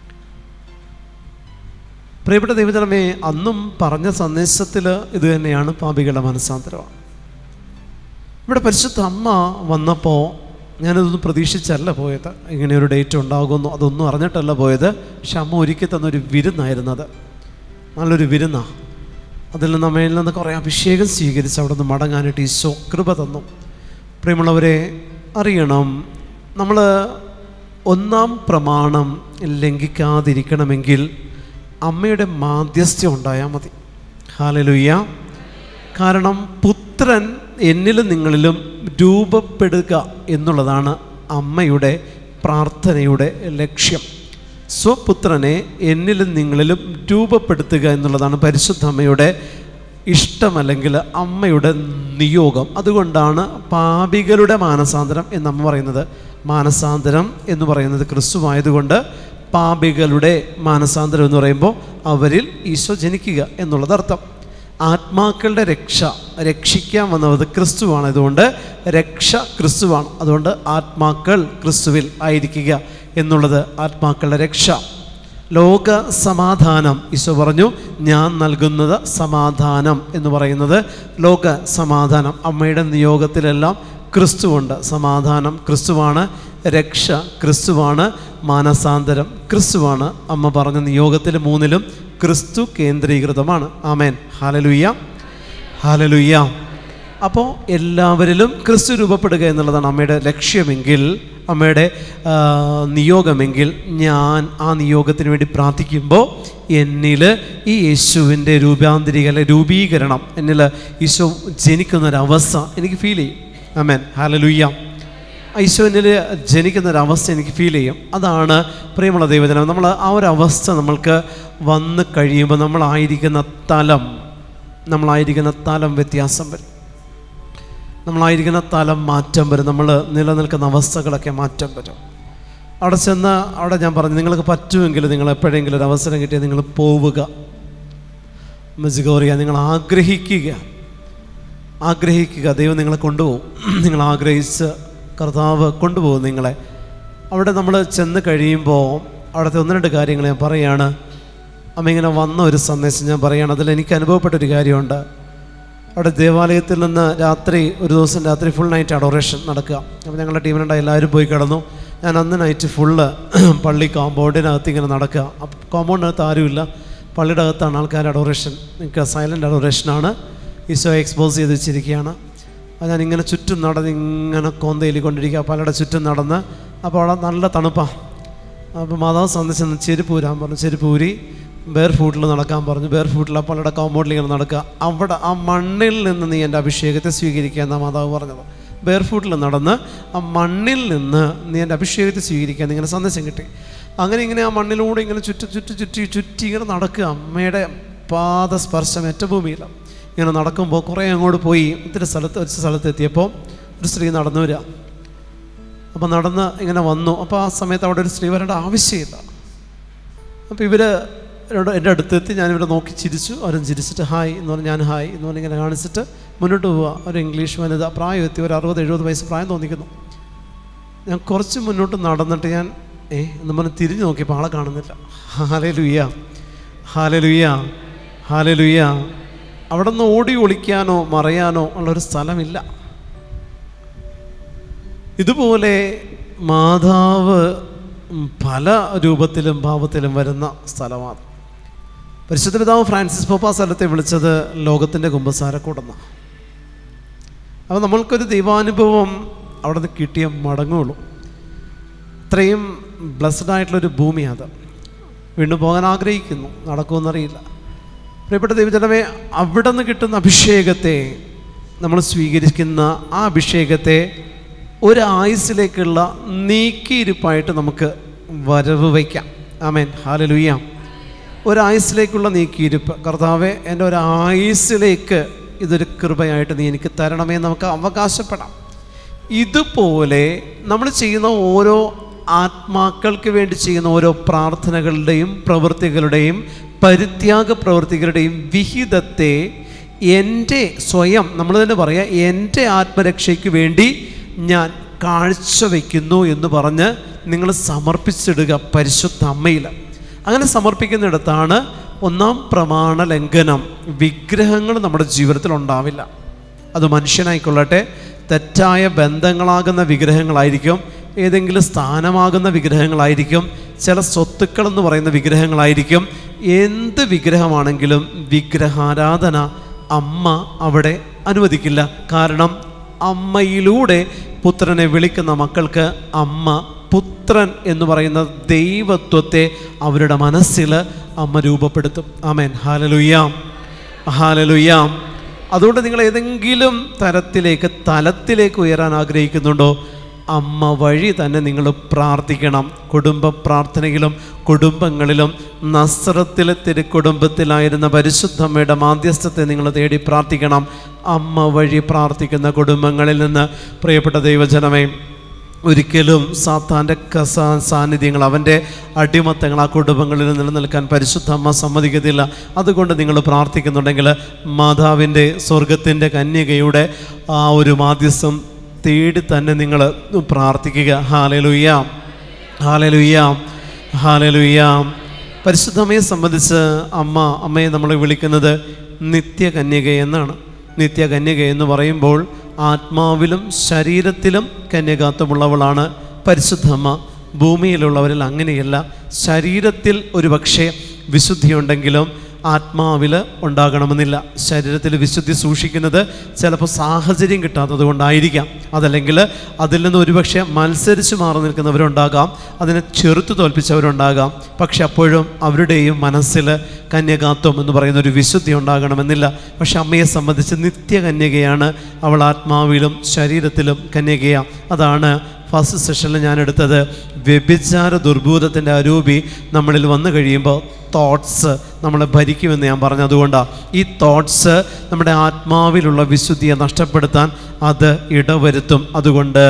Speaker 1: പ്രിയപ്പെട്ട ദൈവജനമേ അന്നും പറഞ്ഞ സന്ദേശത്തിൽ ഇത് തന്നെയാണ് പാപികളുടെ മനസ്സാന്തരമാണ് ഇവിടെ പരിശുദ്ധ അമ്മ വന്നപ്പോൾ ഞാനിതൊന്നും പ്രതീക്ഷിച്ചല്ല പോയത് ഇങ്ങനെ ഒരു ഡേറ്റ് ഉണ്ടാകുമെന്നോ അതൊന്നും അറിഞ്ഞിട്ടല്ല പോയത് പക്ഷെ അമ്മ ഒരുക്കി തന്നൊരു വിരുന്നായിരുന്നത് നല്ലൊരു വിരുന്നാണ് അതിൽ നിന്ന് നമ്മയിൽ നിന്ന് കുറേ അഭിഷേകം സ്വീകരിച്ച് അവിടെ നിന്ന് മടങ്ങാനായിട്ട് ഈശോ കൃപ തന്നു പ്രിയമുള്ളവരെ അറിയണം നമ്മൾ ഒന്നാം പ്രമാണം ലംഘിക്കാതിരിക്കണമെങ്കിൽ അമ്മയുടെ മാധ്യസ്ഥ്യം ഉണ്ടായാൽ മതി ഹാലലുയ്യ കാരണം പുത്രൻ എന്നിലും നിങ്ങളിലും രൂപപ്പെടുക എന്നുള്ളതാണ് അമ്മയുടെ പ്രാർത്ഥനയുടെ ലക്ഷ്യം സ്വപുത്രനെ എന്നിലും നിങ്ങളിലും രൂപപ്പെടുത്തുക എന്നുള്ളതാണ് പരിശുദ്ധ അമ്മയുടെ ഇഷ്ടമല്ലെങ്കിൽ അമ്മയുടെ നിയോഗം അതുകൊണ്ടാണ് പാപികളുടെ മാനസാന്തരം എന്ന് അമ്മ പറയുന്നത് മാനസാന്തരം എന്ന് പറയുന്നത് ക്രിസ്തുവായതുകൊണ്ട് പാപികളുടെ മാനസാന്തരം എന്ന് പറയുമ്പോൾ അവരിൽ ഈശോ ജനിക്കുക എന്നുള്ളത് അർത്ഥം ആത്മാക്കളുടെ രക്ഷ രക്ഷിക്കാൻ വന്നത് ക്രിസ്തുവാണ് അതുകൊണ്ട് രക്ഷ ക്രിസ്തുവാണ് അതുകൊണ്ട് ആത്മാക്കൾ ക്രിസ്തുവിൽ ആയിരിക്കുക എന്നുള്ളത് ആത്മാക്കളുടെ രക്ഷ ലോക സമാധാനം ഈശോ പറഞ്ഞു ഞാൻ നൽകുന്നത് സമാധാനം എന്ന് പറയുന്നത് ലോക സമാധാനം അമ്മയുടെ നിയോഗത്തിലെല്ലാം ക്രിസ്തുവുണ്ട് സമാധാനം ക്രിസ്തുവാണ് രക്ഷ ക്രിസ്തുവാണ് മാനസാന്തരം ക്രിസ്തുവാണ് അമ്മ പറഞ്ഞ നിയോഗത്തിൽ മൂന്നിലും ക്രിസ്തു കേന്ദ്രീകൃതമാണ് ആമേൻ ഹാലലുയ്യ ഹാലലുയ്യ അപ്പോൾ എല്ലാവരിലും ക്രിസ്തു രൂപപ്പെടുക എന്നുള്ളതാണ് അമ്മയുടെ ലക്ഷ്യമെങ്കിൽ അമ്മയുടെ ആ, നിയോഗമെങ്കിൽ ഞാൻ ആ നിയോഗത്തിന് വേണ്ടി പ്രാർത്ഥിക്കുമ്പോൾ എന്നിൽ ഈ യേശുവിൻ്റെ രൂപാന്തരിക അല്ലെ രൂപീകരണം എന്നിൽ ഈശോ ജനിക്കുന്നൊരവസ്ഥ എനിക്ക് ഫീൽ ചെയ്യും ആമേൻ ഹാലലുയ്യ ഈശോനിൽ ജനിക്കുന്ന ഒരു അവസ്ഥ എനിക്ക് ഫീൽ ചെയ്യും അതാണ് പ്രിയമുള്ള ദൈവജനം നമ്മൾ ആ ഒരു അവസ്ഥ നമ്മൾക്ക് വന്ന് കഴിയുമ്പോൾ നമ്മളായിരിക്കുന്ന തലം നമ്മളായിരിക്കുന്ന തലം വ്യത്യാസം വരും നമ്മളായിരിക്കുന്ന തലം മാറ്റം വരും നമ്മൾ നിലനിൽക്കുന്ന അവസ്ഥകളൊക്കെ മാറ്റം വരും അവിടെ ചെന്ന് അവിടെ ഞാൻ പറഞ്ഞു നിങ്ങൾക്ക് പറ്റുമെങ്കിൽ നിങ്ങൾ എപ്പോഴെങ്കിലും ഒരു അവസരം കിട്ടിയാൽ നിങ്ങൾ പോവുക മജിഗോറിയ നിങ്ങൾ ആഗ്രഹിക്കുക ആഗ്രഹിക്കുക ദൈവം നിങ്ങളെ കൊണ്ടുപോകും നിങ്ങൾ ആഗ്രഹിച്ച് കർത്താവ് കൊണ്ടുപോകും നിങ്ങളെ അവിടെ നമ്മൾ ചെന്ന് കഴിയുമ്പോൾ അവിടുത്തെ ഒന്ന് രണ്ട് കാര്യങ്ങൾ ഞാൻ പറയുകയാണ് അമ്മ ഇങ്ങനെ വന്ന ഒരു സന്ദേശം ഞാൻ പറയുകയാണ് അതിൽ എനിക്ക് അനുഭവപ്പെട്ട ഒരു കാര്യമുണ്ട് അവിടെ ദേവാലയത്തിൽ നിന്ന് രാത്രി ഒരു ദിവസം രാത്രി ഫുൾ നൈറ്റ് അഡോറേഷൻ നടക്കുക അപ്പോൾ ഞങ്ങളുടെ ടീമിലുണ്ടായി എല്ലാവരും പോയി കിടന്നു ഞാൻ അന്ന് നൈറ്റ് ഫുള്ള് പള്ളി കോമ്പൗണ്ടിനകത്ത് ഇങ്ങനെ നടക്കുക അപ്പം കോമ്പൗണ്ടിനകത്ത് ആരുമില്ല പള്ളിയുടെ അകത്താണ് ആൾക്കാർ അഡോറേഷൻ നിങ്ങൾക്ക് സൈലൻ്റ് അഡോറേഷനാണ് ഈശോ എക്സ്പോസ് ചെയ്ത് വെച്ചിരിക്കുകയാണ് അപ്പോൾ ഞാൻ ഇങ്ങനെ ചുറ്റും നടന്ന് ഇങ്ങനെ കോന്തയിലിക്കൊണ്ടിരിക്കുക പലരുടെ ചുറ്റും നടന്ന് അപ്പോൾ അവിടെ നല്ല തണുപ്പാണ് അപ്പോൾ മാതാവ് സന്ദേശം ചെരുപ്പ് ഊരാൻ പറഞ്ഞു ചെരുപ്പ് ഊരി ബെയർ ഫൂട്ടിൽ നടക്കാൻ പറഞ്ഞു ബെയർ ഫൂട്ടിൽ അപ്പോൾ അവിടെ കോമ്പൗണ്ടിൽ ഇങ്ങനെ നടക്കുക അവിടെ ആ മണ്ണിൽ നിന്ന് നീ എൻ്റെ അഭിഷേകത്തെ സ്വീകരിക്കുക എന്നാണ് മാതാവ് പറഞ്ഞത് ബെയർ ഫൂട്ടിൽ നടന്ന് ആ മണ്ണിൽ നിന്ന് നീ എൻ്റെ അഭിഷേകത്തെ സ്വീകരിക്കുക എന്നിങ്ങനെ സന്ദേശം കിട്ടി അങ്ങനെ ഇങ്ങനെ ആ മണ്ണിലൂടെ ഇങ്ങനെ ചുറ്റി ചുറ്റി ചുറ്റി ചുറ്റി ഇങ്ങനെ നടക്കുക അമ്മയുടെ പാദസ്പർശം ഏറ്റ ഭൂമിയില്ല ഇങ്ങനെ നടക്കുമ്പോൾ കുറേ അങ്ങോട്ട് പോയി ഇത്തിരി സ്ഥലത്ത് ഒരു സ്ഥലത്ത് എത്തിയപ്പോൾ ഒരു സ്ത്രീ നടന്നു വരിക അപ്പോൾ നടന്ന് ഇങ്ങനെ വന്നു അപ്പോൾ ആ സമയത്ത് അവിടെ ഒരു സ്ത്രീ വരേണ്ട ആവശ്യമില്ല അപ്പോൾ ഇവർ എൻ്റെ അടുത്തെത്തി ഞാനിവരെ നോക്കി ചിരിച്ചു അവരും ചിരിച്ചിട്ട് ഹായ് എന്ന് പറഞ്ഞ് ഞാൻ ഹായ് എന്ന് പറഞ്ഞ് ഇങ്ങനെ കാണിച്ചിട്ട് മുന്നോട്ട് പോവുക ഒരു ഇംഗ്ലീഷ് വനിത പ്രായം എത്തി ഒരു അറുപത് എഴുപത് വയസ്സ് പ്രായം തോന്നിക്കുന്നു ഞാൻ കുറച്ച് മുന്നോട്ട് നടന്നിട്ട് ഞാൻ ഏ എന്ന് പറഞ്ഞ് തിരിഞ്ഞു നോക്കിയപ്പോൾ ആളെ കാണുന്നില്ല ഹാലേ ലുയ്യ ഹാലേ ലുയ്യ ഹാലേ ലുയ്യ അവിടെ നിന്ന് ഓടി ഒളിക്കാനോ മറയാനോ ഉള്ളൊരു സ്ഥലമില്ല ഇതുപോലെ മാതാവ് ഉം, പല രൂപത്തിലും ഭാവത്തിലും വരുന്ന സ്ഥലമാണ് പരിശുദ്ധ പിതാവ് ഫ്രാൻസിസ് പോപ്പ സ്ഥലത്തെ വിളിച്ചത് ലോകത്തിൻ്റെ കുമ്പസാരക്കൂടെന്നാണ് അപ്പോൾ നമ്മൾക്കൊരു ദൈവാനുഭവം അവിടെ നിന്ന് കിട്ടിയ മടങ്ങുള്ളൂ ഇത്രയും ബ്ലസ്ഡ് ആയിട്ടുള്ളൊരു ഭൂമിയാണ് അത് വീണ്ടും പോകാൻ ആഗ്രഹിക്കുന്നു നടക്കുമെന്നറിയില്ല പ്രിയപ്പെട്ട ദൈവജനമേ അവിടെ നിന്ന് കിട്ടുന്ന അഭിഷേകത്തെ നമ്മൾ സ്വീകരിക്കുന്ന ആ അഭിഷേകത്തെ ഒരു ആയുസിലേക്കുള്ള നീക്കിയിരിപ്പായിട്ട് നമുക്ക് വരവ് വയ്ക്കാം ആമേൻ ഹാലലുയ്യ ഒരായുസിലേക്കുള്ള നീക്കിയിരിപ്പ് കർത്താവെ എൻ്റെ ഒരു ആയുസിലേക്ക് ഇതൊരു കൃപയായിട്ട് നീ എനിക്ക് തരണമേ എന്ന് നമുക്ക് അവകാശപ്പെടാം ഇതുപോലെ നമ്മൾ ചെയ്യുന്ന ഓരോ ആത്മാക്കൾക്ക് വേണ്ടി ചെയ്യുന്ന ഓരോ പ്രാർത്ഥനകളുടെയും പ്രവൃത്തികളുടെയും പരിത്യാഗ പ്രവൃത്തികളുടെയും വിഹിതത്തെ എൻ്റെ സ്വയം നമ്മൾ തന്നെ പറയാം എൻ്റെ ആത്മരക്ഷയ്ക്ക് വേണ്ടി ഞാൻ കാഴ്ചവെക്കുന്നു എന്ന് പറഞ്ഞ് നിങ്ങൾ സമർപ്പിച്ചിടുക പരിശുദ്ധ അമ്മയിൽ അങ്ങനെ സമർപ്പിക്കുന്നിടത്താണ് ഒന്നാം പ്രമാണ ലംഘനം വിഗ്രഹങ്ങൾ നമ്മുടെ ജീവിതത്തിൽ ഉണ്ടാവില്ല അത് മനുഷ്യനായിക്കൊള്ളട്ടെ തെറ്റായ ബന്ധങ്ങളാകുന്ന വിഗ്രഹങ്ങളായിരിക്കും ഏതെങ്കിലും സ്ഥാനമാകുന്ന വിഗ്രഹങ്ങളായിരിക്കും ചില സ്വത്തുക്കൾ എന്ന് പറയുന്ന വിഗ്രഹങ്ങളായിരിക്കും എന്ത് വിഗ്രഹമാണെങ്കിലും വിഗ്രഹാരാധന അമ്മ അവിടെ അനുവദിക്കില്ല കാരണം അമ്മയിലൂടെ പുത്രനെ വിളിക്കുന്ന മക്കൾക്ക് അമ്മ പുത്രൻ എന്ന് പറയുന്ന ദൈവത്വത്തെ അവരുടെ മനസ്സിൽ അമ്മ രൂപപ്പെടുത്തും ആമേൻ ഹാലലുയ്യാം ഹാലലുയ്യാം അതുകൊണ്ട് നിങ്ങൾ ഏതെങ്കിലും തരത്തിലേക്ക് തലത്തിലേക്ക് ഉയരാൻ ആഗ്രഹിക്കുന്നുണ്ടോ അമ്മ വഴി തന്നെ നിങ്ങൾ പ്രാർത്ഥിക്കണം കുടുംബ പ്രാർത്ഥനയിലും കുടുംബങ്ങളിലും നസ്രത്തിലെ തിരുക്കുടുംബത്തിലായിരുന്ന പരിശുദ്ധമ്മയുടെ മാധ്യസ്ഥത്തെ നിങ്ങൾ തേടി പ്രാർത്ഥിക്കണം അമ്മ വഴി പ്രാർത്ഥിക്കുന്ന കുടുംബങ്ങളിൽ നിന്ന് പ്രിയപ്പെട്ട ദൈവജനമേ ഒരിക്കലും സാത്താൻ്റെ കസ സാന്നിധ്യങ്ങൾ അവൻ്റെ അടിമത്തങ്ങൾ ആ കുടുംബങ്ങളിൽ നിലനിൽക്കാൻ പരിശുദ്ധ അമ്മ സമ്മതിക്കത്തില്ല അതുകൊണ്ട് നിങ്ങൾ പ്രാർത്ഥിക്കുന്നുണ്ടെങ്കിൽ മാതാവിൻ്റെ സ്വർഗത്തിൻ്റെ കന്യകയുടെ ആ ഒരു മാധ്യസ്ഥം തേടി തന്നെ നിങ്ങൾ പ്രാർത്ഥിക്കുക ഹാലലുയ്യാം ഹാലലുയ്യാം ഹാലലുയ്യാം പരിശുദ്ധമ്മയെ സംബന്ധിച്ച് അമ്മ അമ്മയെ നമ്മൾ വിളിക്കുന്നത് നിത്യകന്യക എന്നാണ് നിത്യകന്യക എന്ന് പറയുമ്പോൾ ആത്മാവിലും ശരീരത്തിലും കന്യകാത്വമുള്ളവളാണ് പരിശുദ്ധമ്മ ഭൂമിയിലുള്ളവരിൽ അങ്ങനെയല്ല ശരീരത്തിൽ ഒരു പക്ഷേ വിശുദ്ധിയുണ്ടെങ്കിലും ആത്മാവിൽ ഉണ്ടാകണമെന്നില്ല ശരീരത്തിൽ വിശുദ്ധി സൂക്ഷിക്കുന്നത് ചിലപ്പോൾ സാഹചര്യം കിട്ടാത്തത് കൊണ്ടായിരിക്കാം അതല്ലെങ്കിൽ അതിൽ നിന്ന് ഒരുപക്ഷെ മത്സരിച്ച് മാറി നിൽക്കുന്നവരുണ്ടാകാം അതിനെ ചെറുത്തു തോൽപ്പിച്ചവരുണ്ടാകാം പക്ഷെ അപ്പോഴും അവരുടെയും മനസ്സിൽ കന്യകാത്വം എന്ന് പറയുന്ന ഒരു വിശുദ്ധി ഉണ്ടാകണമെന്നില്ല പക്ഷെ അമ്മയെ സംബന്ധിച്ച് നിത്യകന്യകയാണ് അവൾ ആത്മാവിലും ശരീരത്തിലും കന്യകയാണ് അതാണ് ഫസ്റ്റ് സെഷനിൽ ഞാൻ എടുത്തത് വ്യഭിചാര ദുർഭൂതത്തിൻ്റെ അരൂപി നമ്മളിൽ വന്നു കഴിയുമ്പോൾ തോട്ട്സ് നമ്മളെ ഭരിക്കുമെന്ന് ഞാൻ പറഞ്ഞു അതുകൊണ്ടാണ് ഈ തോട്ട്സ് നമ്മുടെ ആത്മാവിലുള്ള വിശുദ്ധിയെ നഷ്ടപ്പെടുത്താൻ അത് ഇടവരുത്തും അതുകൊണ്ട്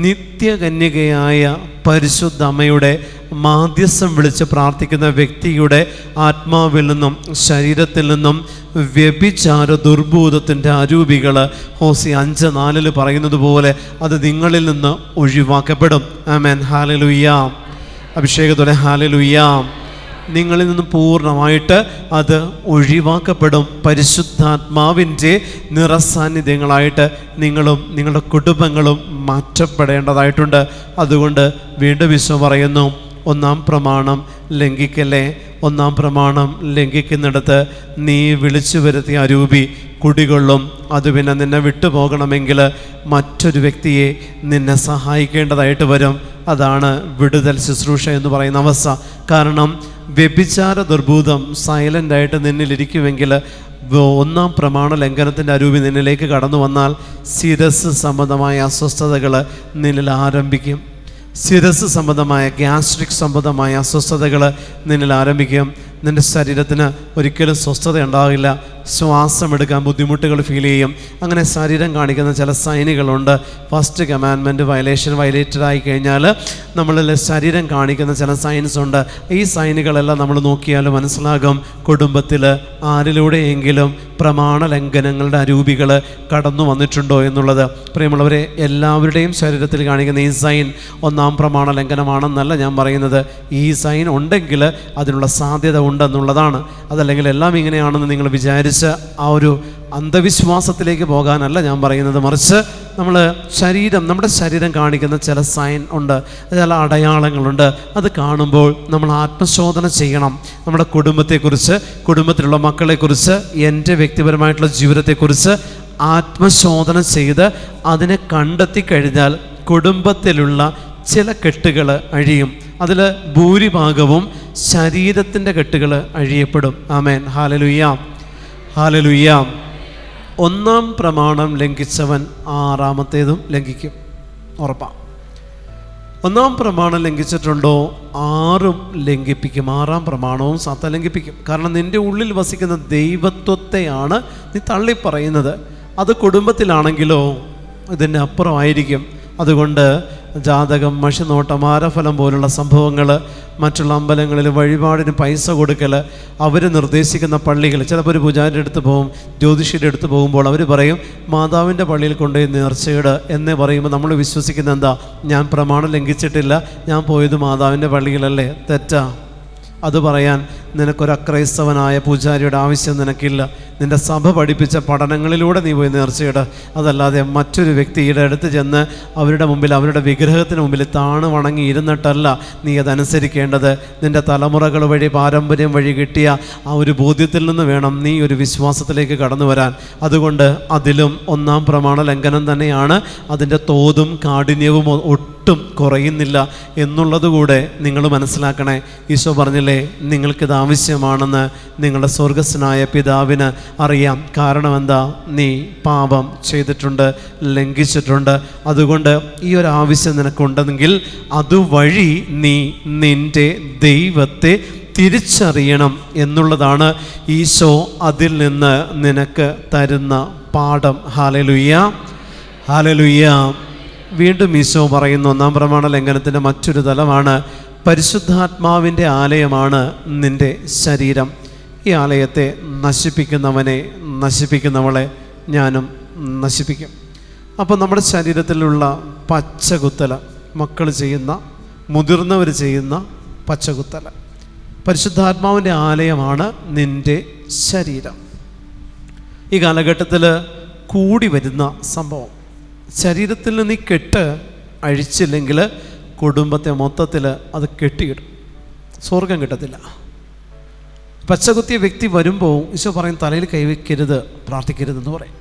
Speaker 1: നിത്യകന്യകയായ പരിശുദ്ധ അമ്മയുടെ മാധ്യസ്ഥം വിളിച്ച് പ്രാർത്ഥിക്കുന്ന വ്യക്തിയുടെ ആത്മാവിൽ നിന്നും ശരീരത്തിൽ നിന്നും വ്യഭിചാര ദുർഭൂതത്തിൻ്റെ അരൂപികൾ ഹോസി അഞ്ച് നാലിൽ പറയുന്നത് പോലെ അത് നിങ്ങളിൽ നിന്ന് ഒഴിവാക്കപ്പെടും ആമേൻ ഹാലലുയ്യാം അഭിഷേകത്തോടെ ഹാലലുയ്യാം നിങ്ങളിൽ നിന്ന് പൂർണ്ണമായിട്ട് അത് ഒഴിവാക്കപ്പെടും പരിശുദ്ധാത്മാവിൻ്റെ നിറസാന്നിധ്യങ്ങളായിട്ട് നിങ്ങളും നിങ്ങളുടെ കുടുംബങ്ങളും മാറ്റപ്പെടേണ്ടതായിട്ടുണ്ട് അതുകൊണ്ട് വീണ്ടും വിശ്വം പറയുന്നു ഒന്നാം പ്രമാണം ലംഘിക്കല്ലേ ഒന്നാം പ്രമാണം ലംഘിക്കുന്നിടത്ത് നീ വിളിച്ചു വരുത്തിയ അരൂപി കുടികൊള്ളും അത് പിന്നെ നിന്നെ വിട്ടുപോകണമെങ്കിൽ മറ്റൊരു വ്യക്തിയെ നിന്നെ സഹായിക്കേണ്ടതായിട്ട് വരും അതാണ് വിടുതൽ ശുശ്രൂഷ എന്ന് പറയുന്ന അവസ്ഥ കാരണം വ്യഭിചാര ദുർഭൂതം സൈലൻ്റായിട്ട് നിന്നിലിരിക്കുമെങ്കിൽ വ- ഒന്നാം പ്രമാണ ലംഘനത്തിൻ്റെ അരൂപി നിന്നിലേക്ക് കടന്നു വന്നാൽ ശിരസ് സംബന്ധമായ അസ്വസ്ഥതകൾ നിന്നിൽ ആരംഭിക്കും ശിരസ് സംബന്ധമായ ഗ്യാസ്ട്രിക് സംബന്ധമായ അസ്വസ്ഥതകൾ നിന്നിൽ ആരംഭിക്കും നിൻ്റെ ശരീരത്തിന് ഒരിക്കലും സ്വസ്ഥത ഉണ്ടാകില്ല ശ്വാസം എടുക്കാൻ ബുദ്ധിമുട്ടുകൾ ഫീൽ ചെയ്യും അങ്ങനെ ശരീരം കാണിക്കുന്ന ചില സൈനുകളുണ്ട് ഫസ്റ്റ് കമാൻമെൻറ്റ് വയലേഷൻ വയലേറ്റഡ് ആയി കഴിഞ്ഞാൽ നമ്മളിൽ ശരീരം കാണിക്കുന്ന ചില സൈൻസ് ഉണ്ട് ഈ സൈനുകളെല്ലാം നമ്മൾ നോക്കിയാൽ മനസ്സിലാകും കുടുംബത്തിൽ ആരിലൂടെയെങ്കിലും പ്രമാണ ലംഘനങ്ങളുടെ അരൂപികൾ കടന്നു വന്നിട്ടുണ്ടോ എന്നുള്ളത് പ്രിയമുള്ളവരെ എല്ലാവരുടെയും ശരീരത്തിൽ കാണിക്കുന്ന ഈ സൈൻ ഒന്നാം പ്രമാണ ലംഘനമാണെന്നല്ല ഞാൻ പറയുന്നത് ഈ സൈൻ ഉണ്ടെങ്കിൽ അതിനുള്ള സാധ്യത ഉണ്ടെന്നുള്ളതാണ് അതല്ലെങ്കിൽ എല്ലാം ഇങ്ങനെയാണെന്ന് നിങ്ങൾ വിചാരിച്ച് ആ ഒരു അന്ധവിശ്വാസത്തിലേക്ക് പോകാനല്ല ഞാൻ പറയുന്നത് മറിച്ച് നമ്മൾ ശരീരം നമ്മുടെ ശരീരം കാണിക്കുന്ന ചില സൈൻ ഉണ്ട് ചില അടയാളങ്ങളുണ്ട് അത് കാണുമ്പോൾ നമ്മൾ ആത്മശോധന ചെയ്യണം നമ്മുടെ കുടുംബത്തെക്കുറിച്ച് കുടുംബത്തിലുള്ള മക്കളെക്കുറിച്ച് എൻ്റെ വ്യക്തിപരമായിട്ടുള്ള ജീവിതത്തെക്കുറിച്ച് ആത്മശോധന ചെയ്ത് അതിനെ കണ്ടെത്തി കഴിഞ്ഞാൽ കുടുംബത്തിലുള്ള ചില കെട്ടുകൾ അഴിയും അതിൽ ഭൂരിഭാഗവും ശരീരത്തിൻ്റെ കെട്ടുകൾ അഴിയപ്പെടും ആമേൻ ഹാലലുയ്യാം ഹാലലുയ്യാം ഒന്നാം പ്രമാണം ലംഘിച്ചവൻ ആറാമത്തേതും ലംഘിക്കും ഉറപ്പാണ് ഒന്നാം പ്രമാണം ലംഘിച്ചിട്ടുണ്ടോ ആറും ലംഘിപ്പിക്കും ആറാം പ്രമാണവും സാത്ത ലംഘിപ്പിക്കും കാരണം നിൻ്റെ ഉള്ളിൽ വസിക്കുന്ന ദൈവത്വത്തെയാണ് നീ തള്ളിപ്പറയുന്നത് അത് കുടുംബത്തിലാണെങ്കിലോ ഇതിൻ്റെ അപ്പുറമായിരിക്കും അതുകൊണ്ട് ജാതകം മഷിനോട്ടം ആരഫലം പോലുള്ള സംഭവങ്ങൾ മറ്റുള്ള അമ്പലങ്ങളിൽ വഴിപാടിന് പൈസ കൊടുക്കൽ അവർ നിർദ്ദേശിക്കുന്ന പള്ളികൾ ചിലപ്പോൾ ഒരു പൂജാരിയുടെ അടുത്ത് പോകും ജ്യോതിഷിയുടെ അടുത്ത് പോകുമ്പോൾ അവർ പറയും മാതാവിൻ്റെ പള്ളിയിൽ കൊണ്ടുപോയി നേർച്ചയിട് എന്ന് പറയുമ്പോൾ നമ്മൾ വിശ്വസിക്കുന്ന എന്താ ഞാൻ പ്രമാണം ലംഘിച്ചിട്ടില്ല ഞാൻ പോയത് മാതാവിൻ്റെ പള്ളിയിലല്ലേ തെറ്റാ അത് പറയാൻ നിനക്കൊരു അക്രൈസ്തവനായ പൂജാരിയുടെ ആവശ്യം നിനക്കില്ല നിന്റെ സഭ പഠിപ്പിച്ച പഠനങ്ങളിലൂടെ നീ പോയി നേർച്ചയിട അതല്ലാതെ മറ്റൊരു വ്യക്തിയുടെ അടുത്ത് ചെന്ന് അവരുടെ മുമ്പിൽ അവരുടെ വിഗ്രഹത്തിന് മുമ്പിൽ താണ് വണങ്ങി ഇരുന്നിട്ടല്ല നീ അതനുസരിക്കേണ്ടത് നിന്റെ തലമുറകൾ വഴി പാരമ്പര്യം വഴി കിട്ടിയ ആ ഒരു ബോധ്യത്തിൽ നിന്ന് വേണം നീ ഒരു വിശ്വാസത്തിലേക്ക് കടന്നു വരാൻ അതുകൊണ്ട് അതിലും ഒന്നാം പ്രമാണ ലംഘനം തന്നെയാണ് അതിൻ്റെ തോതും കാഠിന്യവും ഒ- ഒട്ടും കുറയുന്നില്ല എന്നുള്ളത് കൂടെ നിങ്ങൾ മനസ്സിലാക്കണേ ഈശോ പറഞ്ഞില്ലേ നിങ്ങൾക്കിത് ആവശ്യമാണെന്ന് നിങ്ങളുടെ സ്വർഗസ്വനായ പിതാവിന് അറിയാം കാരണം എന്താ നീ പാപം ചെയ്തിട്ടുണ്ട് ലംഘിച്ചിട്ടുണ്ട് അതുകൊണ്ട് ഈ ഒരു ആവശ്യം നിനക്കുണ്ടെങ്കിൽ അതുവഴി നീ നിൻ്റെ ദൈവത്തെ തിരിച്ചറിയണം എന്നുള്ളതാണ് ഈശോ അതിൽ നിന്ന് നിനക്ക് തരുന്ന പാഠം ഹാലലുയ്യ ഹാലലുയ്യ വീണ്ടും ഈശോ പറയുന്ന ഒന്നാം പ്രമാണ ലംഘനത്തിൻ്റെ മറ്റൊരു തലമാണ് പരിശുദ്ധാത്മാവിൻ്റെ ആലയമാണ് നിൻ്റെ ശരീരം ഈ ആലയത്തെ നശിപ്പിക്കുന്നവനെ നശിപ്പിക്കുന്നവളെ ഞാനും നശിപ്പിക്കും അപ്പോൾ നമ്മുടെ ശരീരത്തിലുള്ള പച്ചകുത്തല മക്കൾ ചെയ്യുന്ന മുതിർന്നവർ ചെയ്യുന്ന പച്ചകുത്തല പരിശുദ്ധാത്മാവിൻ്റെ ആലയമാണ് നിൻ്റെ ശരീരം ഈ കാലഘട്ടത്തിൽ കൂടി വരുന്ന സംഭവം ശരീരത്തിൽ നിന്ന് ഈ കെട്ട് അഴിച്ചില്ലെങ്കിൽ കുടുംബത്തെ മൊത്തത്തിൽ അത് കെട്ടിയിടും സ്വർഗം കിട്ടത്തില്ല പച്ചകുത്തിയ വ്യക്തി വരുമ്പോൾ ഈശോ പറയും തലയിൽ കൈവയ്ക്കരുത് പ്രാർത്ഥിക്കരുതെന്ന് പറയും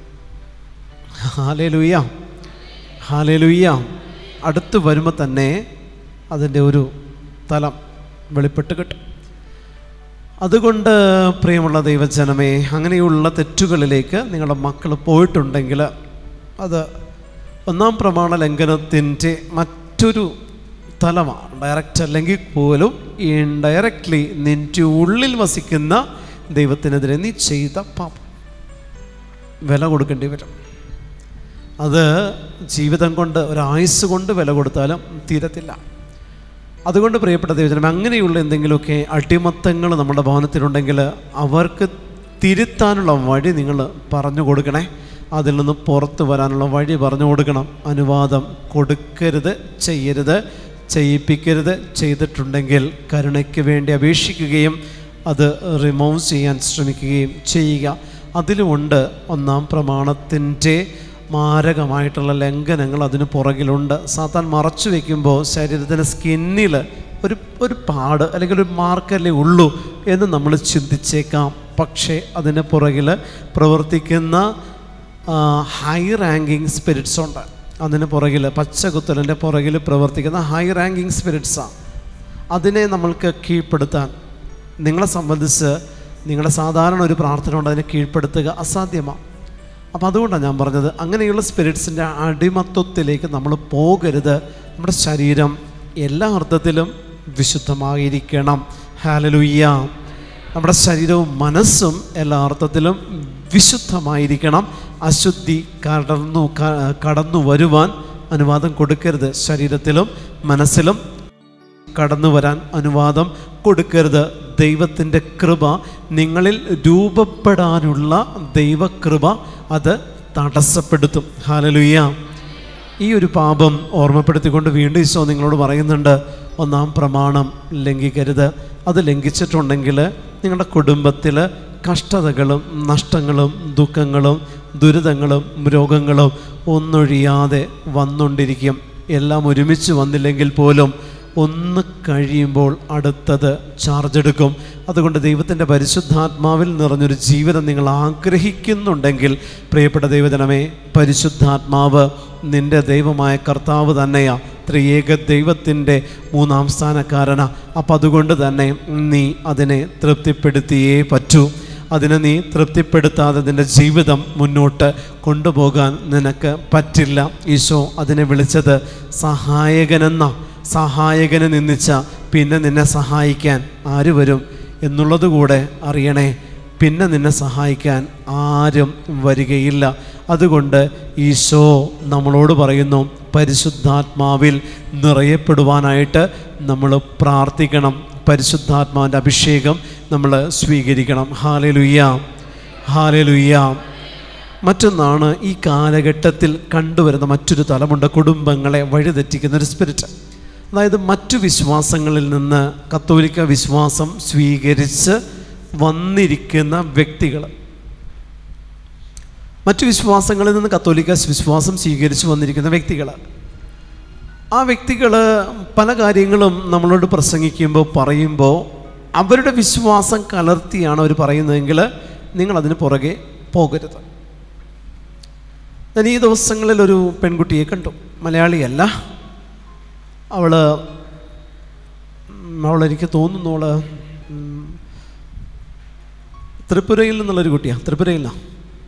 Speaker 1: ഹാലേ ലുയ്യ ഹാലേ ലുയ്യ അടുത്ത് വരുമ്പോൾ തന്നെ അതിൻ്റെ ഒരു തലം വെളിപ്പെട്ട് കിട്ടും അതുകൊണ്ട് പ്രിയമുള്ള ദൈവജനമേ അങ്ങനെയുള്ള തെറ്റുകളിലേക്ക് നിങ്ങളുടെ മക്കൾ പോയിട്ടുണ്ടെങ്കിൽ അത് ഒന്നാം പ്രമാണ ലംഘനത്തിൻ്റെ മറ്റൊരു തലമാണ് ഡയറക്റ്റ് അല്ലെങ്കിൽ പോലും ഇൻഡയറക്റ്റ്ലി നിൻ്റെ ഉള്ളിൽ വസിക്കുന്ന ദൈവത്തിനെതിരെ നീ ചെയ്ത പാപം വില കൊടുക്കേണ്ടി വരും അത് ജീവിതം കൊണ്ട് ഒരായുസ് കൊണ്ട് വില കൊടുത്താലും തീരത്തില്ല അതുകൊണ്ട് പ്രിയപ്പെട്ട ദൈവജനം അങ്ങനെയുള്ള എന്തെങ്കിലുമൊക്കെ അടിമത്തങ്ങൾ നമ്മുടെ ഭവനത്തിലുണ്ടെങ്കിൽ അവർക്ക് തിരുത്താനുള്ള വഴി നിങ്ങൾ പറഞ്ഞു കൊടുക്കണേ അതിൽ നിന്ന് പുറത്ത് വരാനുള്ള വഴി പറഞ്ഞു കൊടുക്കണം അനുവാദം കൊടുക്കരുത് ചെയ്യരുത് ചെയ്യിപ്പിക്കരുത് ചെയ്തിട്ടുണ്ടെങ്കിൽ കരുണയ്ക്ക് വേണ്ടി അപേക്ഷിക്കുകയും അത് റിമൂവ് ചെയ്യാൻ ശ്രമിക്കുകയും ചെയ്യുക അതിലുമുണ്ട് ഒന്നാം പ്രമാണത്തിൻ്റെ മാരകമായിട്ടുള്ള ലംഘനങ്ങൾ അതിന് പുറകിലുണ്ട് സാത്താൻ മറച്ചു വയ്ക്കുമ്പോൾ ശരീരത്തിൻ്റെ സ്കിന്നിൽ ഒരു ഒരു പാട് അല്ലെങ്കിൽ ഒരു മാർക്കല്ലേ ഉള്ളൂ എന്ന് നമ്മൾ ചിന്തിച്ചേക്കാം പക്ഷേ അതിന് പുറകിൽ പ്രവർത്തിക്കുന്ന ഹൈ റാങ്കിങ് സ്പിരിറ്റ്സ് ഉണ്ട് അതിന് പുറകിൽ പച്ചകുത്തലിൻ്റെ പുറകിൽ പ്രവർത്തിക്കുന്ന ഹൈ റാങ്കിങ് സ്പിരിറ്റ്സാണ് അതിനെ നമ്മൾക്ക് കീഴ്പ്പെടുത്താൻ നിങ്ങളെ സംബന്ധിച്ച് നിങ്ങളുടെ സാധാരണ ഒരു പ്രാർത്ഥന കൊണ്ട് അതിനെ കീഴ്പ്പെടുത്തുക അസാധ്യമാണ് അപ്പം അതുകൊണ്ടാണ് ഞാൻ പറഞ്ഞത് അങ്ങനെയുള്ള സ്പിരിറ്റ്സിൻ്റെ അടിമത്വത്തിലേക്ക് നമ്മൾ പോകരുത് നമ്മുടെ ശരീരം എല്ലാ അർത്ഥത്തിലും വിശുദ്ധമായിരിക്കണം ഹാലലുയ്യ നമ്മുടെ ശരീരവും മനസ്സും എല്ലാ അർത്ഥത്തിലും വിശുദ്ധമായിരിക്കണം അശുദ്ധി കടന്നു ക- കടന്നു വരുവാൻ അനുവാദം കൊടുക്കരുത് ശരീരത്തിലും മനസ്സിലും കടന്നു വരാൻ അനുവാദം കൊടുക്കരുത് ദൈവത്തിൻ്റെ കൃപ നിങ്ങളിൽ രൂപപ്പെടാനുള്ള ദൈവകൃപ അത് തടസ്സപ്പെടുത്തും ഹാലലുയ്യ ഈ ഒരു പാപം ഓർമ്മപ്പെടുത്തിക്കൊണ്ട് വീണ്ടും ഈശോ നിങ്ങളോട് പറയുന്നുണ്ട് ഒന്നാം പ്രമാണം ലംഘിക്കരുത് അത് ലംഘിച്ചിട്ടുണ്ടെങ്കിൽ നിങ്ങളുടെ കുടുംബത്തിൽ കഷ്ടതകളും നഷ്ടങ്ങളും ദുഃഖങ്ങളും ദുരിതങ്ങളും രോഗങ്ങളും ഒന്നൊഴിയാതെ വന്നുകൊണ്ടിരിക്കും എല്ലാം ഒരുമിച്ച് വന്നില്ലെങ്കിൽ പോലും ഒന്ന് കഴിയുമ്പോൾ അടുത്തത് ചാർജ് എടുക്കും അതുകൊണ്ട് ദൈവത്തിൻ്റെ പരിശുദ്ധാത്മാവിൽ നിറഞ്ഞൊരു ജീവിതം നിങ്ങൾ ആഗ്രഹിക്കുന്നുണ്ടെങ്കിൽ പ്രിയപ്പെട്ട ദൈവജനമേ പരിശുദ്ധാത്മാവ് നിൻ്റെ ദൈവമായ കർത്താവ് തന്നെയാ ത്രിയേക ദൈവത്തിൻ്റെ മൂന്നാം സ്ഥാനക്കാരന അപ്പം അതുകൊണ്ട് തന്നെ നീ അതിനെ തൃപ്തിപ്പെടുത്തിയേ പറ്റൂ അതിനെ നീ തൃപ്തിപ്പെടുത്താതെ നിൻ്റെ ജീവിതം മുന്നോട്ട് കൊണ്ടുപോകാൻ നിനക്ക് പറ്റില്ല ഈശോ അതിനെ വിളിച്ചത് സഹായകനെന്ന സഹായകനെ നിന്ദിച്ച പിന്നെ നിന്നെ സഹായിക്കാൻ ആര് വരും എന്നുള്ളത് കൂടെ അറിയണേ പിന്നെ നിന്നെ സഹായിക്കാൻ ആരും വരികയില്ല അതുകൊണ്ട് ഈശോ നമ്മളോട് പറയുന്നു പരിശുദ്ധാത്മാവിൽ നിറയപ്പെടുവാനായിട്ട് നമ്മൾ പ്രാർത്ഥിക്കണം പരിശുദ്ധാത്മാവിൻ്റെ അഭിഷേകം നമ്മൾ സ്വീകരിക്കണം ഹാലലുയ്യ ഹാലലുയ്യ മറ്റൊന്നാണ് ഈ കാലഘട്ടത്തിൽ കണ്ടുവരുന്ന മറ്റൊരു തലമുണ്ട് കുടുംബങ്ങളെ വഴിതെറ്റിക്കുന്ന ഒരു സ്പിരിറ്റ് അതായത് മറ്റു വിശ്വാസങ്ങളിൽ നിന്ന് കത്തോലിക്ക വിശ്വാസം സ്വീകരിച്ച് വന്നിരിക്കുന്ന വ്യക്തികൾ മറ്റു വിശ്വാസങ്ങളിൽ നിന്ന് കത്തോലിക്ക വിശ്വാസം സ്വീകരിച്ച് വന്നിരിക്കുന്ന വ്യക്തികൾ ആ വ്യക്തികൾ പല കാര്യങ്ങളും നമ്മളോട് പ്രസംഗിക്കുമ്പോൾ പറയുമ്പോൾ അവരുടെ വിശ്വാസം കലർത്തിയാണ് അവർ പറയുന്നതെങ്കിൽ നിങ്ങളതിന് പുറകെ പോകരുത് ഞാൻ ഈ ദിവസങ്ങളിൽ ഒരു പെൺകുട്ടിയെ കണ്ടു മലയാളിയല്ല അവൾ അവളെനിക്ക് തോന്നുന്നു അവള് ഉം, ത്രിപുരയിൽ നിന്നുള്ളൊരു കുട്ടിയാണ് ത്രിപുരയിലാണ്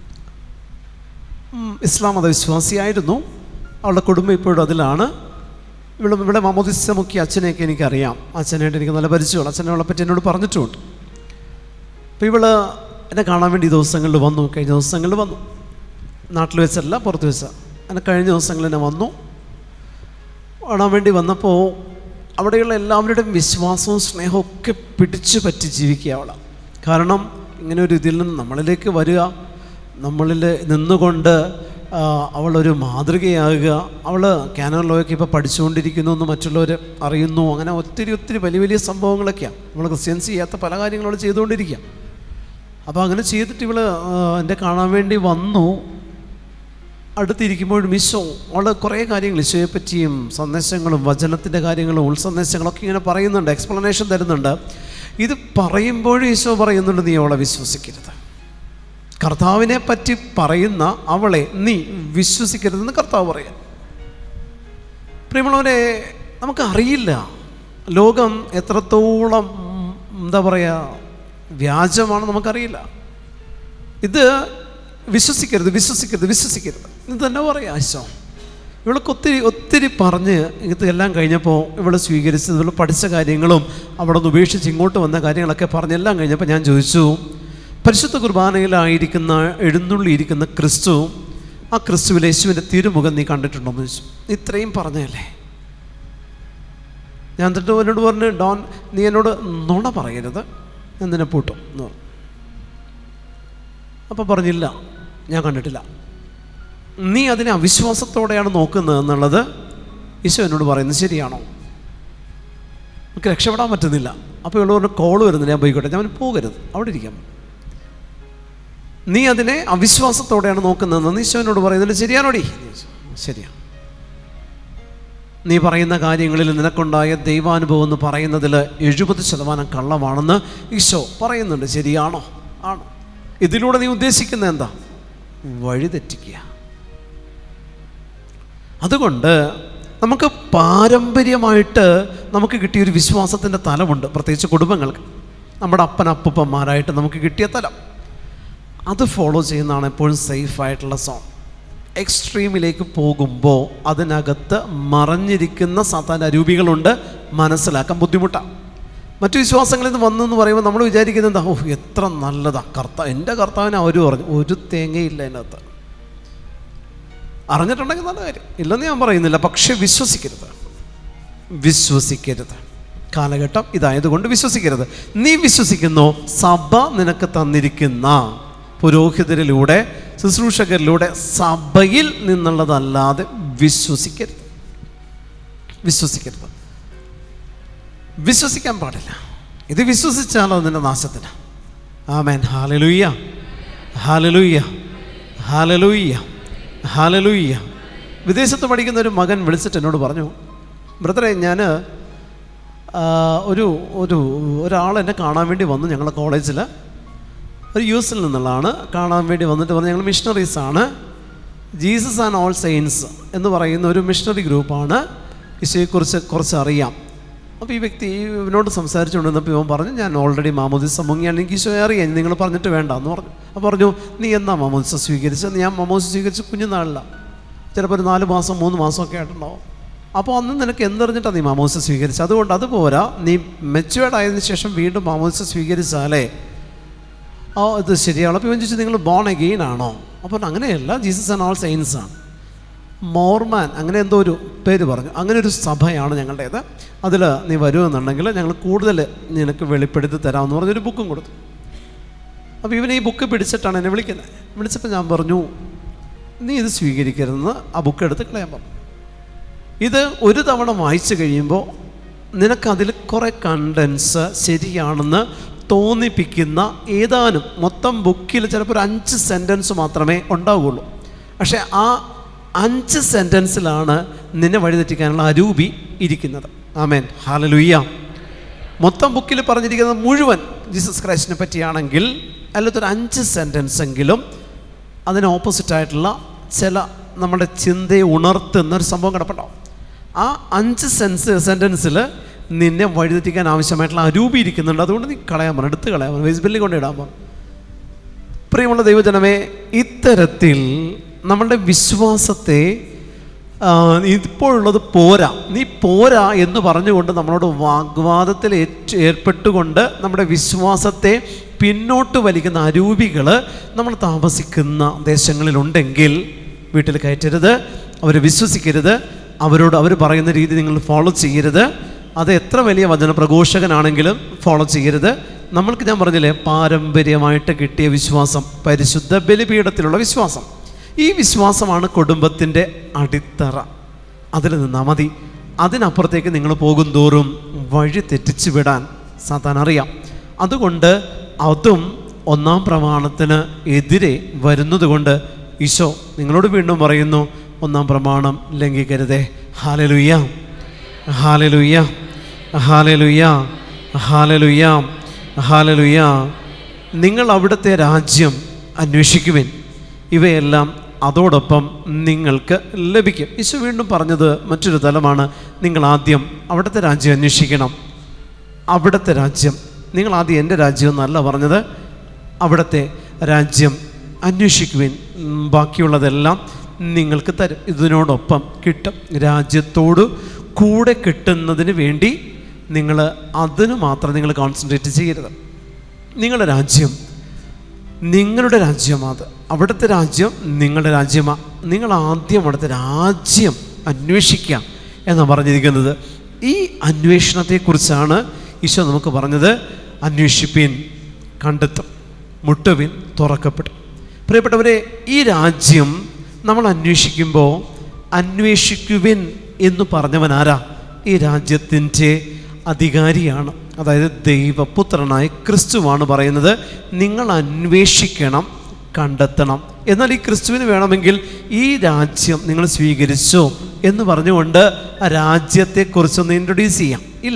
Speaker 1: ഉം, ഇസ്ലാം മതവിശ്വാസിയായിരുന്നു അവളുടെ കുടുംബം ഇപ്പോഴും അതിലാണ് ഇവിടെ ഇവിടെ മമോദിസ മുഖ്യ അച്ഛനെയൊക്കെ എനിക്കറിയാം അച്ഛനായിട്ട് എനിക്ക് നല്ല പരിചയമുള്ള അച്ഛനെ അവളെ പറ്റി എന്നോട് പറഞ്ഞിട്ടുമുണ്ട് അപ്പോൾ ഇവള് എന്നെ കാണാൻ വേണ്ടി ഈ ദിവസങ്ങളിൽ വന്നു കഴിഞ്ഞ ദിവസങ്ങളിൽ വന്നു നാട്ടിൽ വെച്ചല്ല പുറത്ത് വെച്ച അങ്ങനെ കഴിഞ്ഞ ദിവസങ്ങളിൽ എന്നെ വന്നു കാണാൻ വേണ്ടി വന്നപ്പോൾ അവിടെയുള്ള എല്ലാവരുടെയും വിശ്വാസവും സ്നേഹവും ഒക്കെ പിടിച്ചു പറ്റി ജീവിക്കുക അവളാണ് കാരണം ഇങ്ങനെ ഒരു ഇതിൽ നിന്ന് നമ്മളിലേക്ക് വരിക നമ്മളിൽ നിന്നുകൊണ്ട് ആ, അവളൊരു മാതൃകയാകുക അവൾ കാനർ ലോയൊക്കെ ഇപ്പോൾ പഠിച്ചുകൊണ്ടിരിക്കുന്നു എന്ന് മറ്റുള്ളവർ അറിയുന്നു അങ്ങനെ ഒത്തിരി ഒത്തിരി വലിയ വലിയ സംഭവങ്ങളൊക്കെയാണ് നമ്മൾ ക്രിസ്ത്യൻസ് ചെയ്യാത്ത പല കാര്യങ്ങളും അവൾ ചെയ്തുകൊണ്ടിരിക്കുക അപ്പോൾ അങ്ങനെ ചെയ്തിട്ട് ഇവൾ എൻ്റെ കാണാൻ വേണ്ടി വന്നു അടുത്തിരിക്കുമ്പോഴും ഈശോ അവൾ കുറേ കാര്യങ്ങൾ ഈശോയെ പറ്റിയും സന്ദേശങ്ങളും വചനത്തിൻ്റെ കാര്യങ്ങളും ഉൾസന്ദേശങ്ങളൊക്കെ ഇങ്ങനെ പറയുന്നുണ്ട് എക്സ്പ്ലനേഷൻ തരുന്നുണ്ട് ഇത് പറയുമ്പോഴും ഈശോ പറയുന്നുണ്ട് നീ അവളെ വിശ്വസിക്കരുത് കർത്താവിനെ പറ്റി പറയുന്ന അവളെ നീ വിശ്വസിക്കരുതെന്ന് കർത്താവ് പറയാൻ പ്രിയമുള്ളവരെ നമുക്കറിയില്ല ലോകം എത്രത്തോളം ഉം, എന്താ പറയുക വ്യാജമാണ് നമുക്കറിയില്ല ഇത് വിശ്വസിക്കരുത് വിശ്വസിക്കരുത് വിശ്വസിക്കരുത് ഇത് തന്നെ പറയാം ആശോ ഇവൾക്ക് ഒത്തിരി ഒത്തിരി പറഞ്ഞ് ഇതെല്ലാം കഴിഞ്ഞപ്പോൾ ഇവൾ സ്വീകരിച്ചത് ഇവൾ പഠിച്ച കാര്യങ്ങളും അവിടെ നിന്ന് ഉപേക്ഷിച്ച് ഇങ്ങോട്ട് വന്ന കാര്യങ്ങളൊക്കെ പറഞ്ഞെല്ലാം കഴിഞ്ഞപ്പോൾ ഞാൻ ചോദിച്ചു പരിശുദ്ധ കുർബാനയിലായിരിക്കുന്ന എഴുന്നള്ളിയിരിക്കുന്ന ക്രിസ്തു ആ ക്രിസ്തുവിൽ യേശുവിൻ്റെ തിരുമുഖം നീ കണ്ടിട്ടുണ്ടോ എന്ന് ചോദിച്ചു ഇത്രയും പറഞ്ഞല്ലേ ഞാൻ എന്നിട്ട് എന്നോട് പറഞ്ഞു ഡോൺ നീ എന്നോട് നുണ പറയരുത് ഞാൻ നിന്നെ പൂട്ടും എന്ന് പറഞ്ഞു അപ്പോൾ പറഞ്ഞില്ല ഞാൻ കണ്ടിട്ടില്ല നീ അതിനെ അവിശ്വാസത്തോടെയാണ് നോക്കുന്നത് എന്നുള്ളത് ഈശോ എന്നോട് പറയുന്നത് ശരിയാണോ നമുക്ക് രക്ഷപ്പെടാൻ പറ്റുന്നില്ല അപ്പോൾ ഇവള് പറഞ്ഞു കോള് വരുന്നില്ല ഞാൻ പോയിക്കോട്ടെ ഞാൻ പറഞ്ഞു, പോകരുത് അവിടെ ഇരിക്കാം നീ അതിനെ അവിശ്വാസത്തോടെയാണ് നോക്കുന്നതെന്ന് ഈശോ എന്നോട് പറയുന്നത് ശരിയാണോടി ശരിയാണ് നീ പറയുന്ന കാര്യങ്ങളിൽ നിനക്കുണ്ടായ ദൈവാനുഭവം എന്ന് പറയുന്നതിൽ എഴുപത് ശതമാനം കള്ളമാണെന്ന് ഈശോ പറയുന്നുണ്ട് ശരിയാണോ ആണോ ഇതിലൂടെ നീ ഉദ്ദേശിക്കുന്നത് എന്താ വഴിതെറ്റിക്കുക അതുകൊണ്ട് നമുക്ക് പാരമ്പര്യമായിട്ട് നമുക്ക് കിട്ടിയൊരു വിശ്വാസത്തിൻ്റെ തലമുണ്ട് പ്രത്യേകിച്ച് കുടുംബങ്ങൾക്ക് നമ്മുടെ അപ്പൻ അപ്പൂപ്പന്മാരായിട്ട് നമുക്ക് കിട്ടിയ തലം അത് ഫോളോ ചെയ്യുന്നതാണ് എപ്പോഴും സേഫ് ആയിട്ടുള്ള സോങ് എക്സ്ട്രീമിലേക്ക് പോകുമ്പോൾ അതിനകത്ത് മറഞ്ഞിരിക്കുന്ന സാധാരണ രൂപികളുണ്ട് മനസ്സിലാക്കാൻ ബുദ്ധിമുട്ടാണ് മറ്റു വിശ്വാസങ്ങളിൽ നിന്ന് വന്നു എന്ന് പറയുമ്പോൾ നമ്മൾ വിചാരിക്കുന്നത് എന്താ ഓ എത്ര നല്ലതാ കർത്താവ് എൻ്റെ കർത്താവിനെ അവർ പറഞ്ഞു ഒരു തേങ്ങയില്ല അതിനകത്ത് അറിഞ്ഞിട്ടുണ്ടെങ്കിൽ നല്ല കാര്യം ഇല്ലെന്ന് ഞാൻ പറയുന്നില്ല പക്ഷെ വിശ്വസിക്കരുത് വിശ്വസിക്കരുത് കാലഘട്ടം ഇതായതുകൊണ്ട് വിശ്വസിക്കരുത് നീ വിശ്വസിക്കുന്നു സഭ നിനക്ക് തന്നിരിക്കുന്ന പുരോഹിതരിലൂടെ ശുശ്രൂഷകരിലൂടെ സഭയിൽ നിന്നുള്ളതല്ലാതെ വിശ്വസിക്കരുത് വിശ്വസിക്കരുത് വിശ്വസിക്കാൻ പാടില്ല ഇത് വിശ്വസിച്ചാൽ അതിൻ്റെ നാശത്തിന് ആമേൻ ഹാലലുയ്യ ഹാലലുയ്യ ഹാലലുയ്യ ഹാലലുയ്യ വിദേശത്ത് പഠിക്കുന്ന ഒരു മകൻ വിളിച്ചിട്ട് എന്നോട് പറഞ്ഞു ബ്രദറെ ഞാൻ ഒരു ഒരു ഒരാൾ എന്നെ കാണാൻ വേണ്ടി വന്നു ഞങ്ങളുടെ കോളേജിൽ ഒരു യു എസിൽ നിന്നുള്ളതാണ് കാണാൻ വേണ്ടി വന്നിട്ട് പറഞ്ഞു ഞങ്ങൾ മിഷണറീസ് ആണ് ജീസസ് ആൻഡ് ഓൾ സെയിൻസ് എന്ന് പറയുന്ന ഒരു മിഷണറി ഗ്രൂപ്പാണ് ഈശോയെക്കുറിച്ച് കുറച്ച് അറിയാം അപ്പോൾ ഈ വ്യക്തി ഇവനോട് സംസാരിച്ചുകൊണ്ടിരുന്നപ്പോൾ ഇവൻ പറഞ്ഞു ഞാൻ ഓൾറെഡി മാമോദിസ മുങ്ങിയാണ് എനിക്ക് ഈശോയെ അറിയാം നിങ്ങൾ പറഞ്ഞിട്ട് വേണ്ട എന്ന് പറഞ്ഞു അപ്പോൾ പറഞ്ഞു നീ എന്നാ മാമോദിസ സ്വീകരിച്ചത് ഞാൻ മാമോദിസ സ്വീകരിച്ച് കുഞ്ഞുനാളിലാണ് ചിലപ്പോൾ ഒരു നാല് മാസം മൂന്ന് മാസമൊക്കെ ആയിട്ടുണ്ടാവും അപ്പോൾ അന്ന് നിനക്ക് എന്തറിഞ്ഞിട്ടാണ് നീ മാമോസ സ്വീകരിച്ചത് അതുകൊണ്ട് അതുപോരാ നീ മെച്ചുവേർഡ് ആയതിനു ശേഷം വീണ്ടും മാമോസ സ്വീകരിച്ചാലേ ഓ ഇത് ശരിയാണ് അപ്പോൾ ഇവൻ ചോദിച്ചു നിങ്ങൾ ബോൺ അഗെയിൻ ആണോ അപ്പോൾ അങ്ങനെയല്ല ജീസസ് ആൻഡ് ഓൾ സെയിൻസ് ആണ് മോർമാൻ അങ്ങനെ എന്തോ ഒരു പേര് പറഞ്ഞു അങ്ങനെ ഒരു സഭയാണ് ഞങ്ങളുടേത് അതിൽ നീ വരുമെന്നുണ്ടെങ്കിൽ ഞങ്ങൾ കൂടുതൽ നിനക്ക് വെളിപ്പെടുത്തി തരാമെന്ന് പറഞ്ഞൊരു ബുക്കും കൊടുത്തു അപ്പോൾ ഇവൻ ഈ ബുക്ക് പിടിച്ചിട്ടാണ് എന്നെ വിളിക്കുന്നത് വിളിച്ചപ്പോൾ ഞാൻ പറഞ്ഞു നീ ഇത് സ്വീകരിക്കരുതെന്ന് ആ ബുക്ക് എടുത്ത് കളയാൻ പറഞ്ഞു ഇത് ഒരു തവണ വായിച്ചു കഴിയുമ്പോൾ നിനക്കതിൽ കുറേ കണ്ടൻസ് ശരിയാണെന്ന് തോന്നിപ്പിക്കുന്ന ഏതാനും മൊത്തം ബുക്കിൽ ചിലപ്പോൾ ഒരു അഞ്ച് സെൻറ്റൻസ് മാത്രമേ ഉണ്ടാവുകയുള്ളൂ പക്ഷേ ആ അഞ്ച് സെൻറ്റൻസിലാണ് നിന്നെ വഴിതെറ്റിക്കാനുള്ള അരൂപി ഇരിക്കുന്നത് ആമേൻ ഹാലലുയ്യ മൊത്തം ബുക്കിൽ പറഞ്ഞിരിക്കുന്നത് മുഴുവൻ ജീസസ് ക്രൈസ്റ്റിനെ പറ്റിയാണെങ്കിൽ അതിലത്തൊരു അഞ്ച് സെൻറ്റൻസ് എങ്കിലും അതിന് ഓപ്പോസിറ്റായിട്ടുള്ള ചില നമ്മുടെ ചിന്തയെ ഉണർത്തുന്ന ഒരു സംഭവം കിടപ്പുണ്ടാവും ആ അഞ്ച് സെൻസ് സെൻറ്റൻസിൽ നിന്നെ വഴിതെറ്റിക്കാൻ ആവശ്യമായിട്ടുള്ള അരൂപി ഇരിക്കുന്നുണ്ട് അതുകൊണ്ട് നീ കളയാൻ പറഞ്ഞു എടുത്ത് കളയാൻ പറഞ്ഞു വേസ്റ്റ് ബില്ലിൽ കൊണ്ട് ഇടാൻ പറഞ്ഞു പ്രിയമുള്ള ദൈവജനമേ ഇത്തരത്തിൽ നമ്മളുടെ വിശ്വാസത്തെ ആ, ഇപ്പോഴുള്ളത് പോരാ നീ പോരാ എന്ന് പറഞ്ഞുകൊണ്ട് നമ്മളോട് വാഗ്വാദത്തിൽ ഏറ്റ ഏർപ്പെട്ടുകൊണ്ട് നമ്മുടെ വിശ്വാസത്തെ പിന്നോട്ട് വലിക്കുന്ന അരൂപികൾ നമ്മൾ താമസിക്കുന്ന ദേശങ്ങളിലുണ്ടെങ്കിൽ വീട്ടിൽ കയറ്റരുത് അവർ വിശ്വസിക്കരുത് അവരോട് അവർ പറയുന്ന രീതി നിങ്ങൾ ഫോളോ ചെയ്യരുത് അത് എത്ര വലിയ വചന പ്രഘോഷകനാണെങ്കിലും ഫോളോ ചെയ്യരുത് നമ്മൾക്ക് ഞാൻ പറഞ്ഞില്ലേ പാരമ്പര്യമായിട്ട് കിട്ടിയ വിശ്വാസം പരിശുദ്ധ ബലിപീഠത്തിലുള്ള വിശ്വാസം ഈ വിശ്വാസമാണ് കുടുംബത്തിൻ്റെ അടിത്തറ അതിൽ നിന്നാൽ മതി അതിനപ്പുറത്തേക്ക് നിങ്ങൾ പോകും തോറും വഴി തെറ്റിച്ചു വിടാൻ സാത്താൻ അറിയാം അതുകൊണ്ട് അതും ഒന്നാം പ്രമാണത്തിന് എതിരെ വരുന്നത് കൊണ്ട് ഈശോ നിങ്ങളോട് വീണ്ടും പറയുന്നു ഒന്നാം പ്രമാണം ലംഘിക്കരുതേ ഹാലലുയ്യ ഹാലലുയ്യ ഹാലലുയ്യ ഹാലലുയ്യ ഹാലലുയ്യ നിങ്ങൾ അവിടുത്തെ രാജ്യം അന്വേഷിക്കുവിൻ ഇവയെല്ലാം അതോടൊപ്പം നിങ്ങൾക്ക് ലഭിക്കും ഈശോ വീണ്ടും പറഞ്ഞത് മറ്റൊരു തലമാണ് നിങ്ങൾ ആദ്യം അവിടുത്തെ രാജ്യം അന്വേഷിക്കണം അവിടുത്തെ രാജ്യം നിങ്ങൾ ആദ്യം എൻ്റെ രാജ്യം എന്നല്ല പറഞ്ഞത് അവിടുത്തെ രാജ്യം അന്വേഷിക്കുവിൻ ഉം, ബാക്കിയുള്ളതെല്ലാം നിങ്ങൾക്ക് തരും ഇതിനോടൊപ്പം കിട്ടും രാജ്യത്തോട് കൂടെ കിട്ടുന്നതിന് വേണ്ടി നിങ്ങൾ അതിന് മാത്രം നിങ്ങൾ കോൺസെൻട്രേറ്റ് ചെയ്യരുത് നിങ്ങളുടെ രാജ്യം നിങ്ങളുടെ രാജ്യമാണ് അത് അവിടുത്തെ രാജ്യം നിങ്ങളുടെ രാജ്യമാണ് നിങ്ങൾ ആദ്യം അവിടുത്തെ രാജ്യം അന്വേഷിക്കാം എന്നാണ് പറഞ്ഞിരിക്കുന്നത് ഈ അന്വേഷണത്തെക്കുറിച്ചാണ് ഈശോ നമുക്ക് പറഞ്ഞത് അന്വേഷിപ്പിൻ കണ്ടെത്തും മുട്ടുവിൻ തുറക്കപ്പെടും പ്രിയപ്പെട്ടവരെ ഈ രാജ്യം നമ്മൾ അന്വേഷിക്കുമ്പോൾ അന്വേഷിക്കുവിൻ എന്ന് പറഞ്ഞവൻ ആരാ ഈ രാജ്യത്തിൻ്റെ അധികാരിയാണ് അതായത് ദൈവപുത്രനായ ക്രിസ്തുവാണ് പറയുന്നത് നിങ്ങൾ അന്വേഷിക്കണം കണ്ടെത്തണം എന്നാൽ ഈ ക്രിസ്തുവിന് വേണമെങ്കിൽ ഈ രാജ്യം നിങ്ങൾ സ്വീകരിച്ചോ എന്ന് പറഞ്ഞുകൊണ്ട് ആ രാജ്യത്തെക്കുറിച്ചൊന്ന് ഇൻട്രൊഡ്യൂസ് ചെയ്യാം ഇല്ല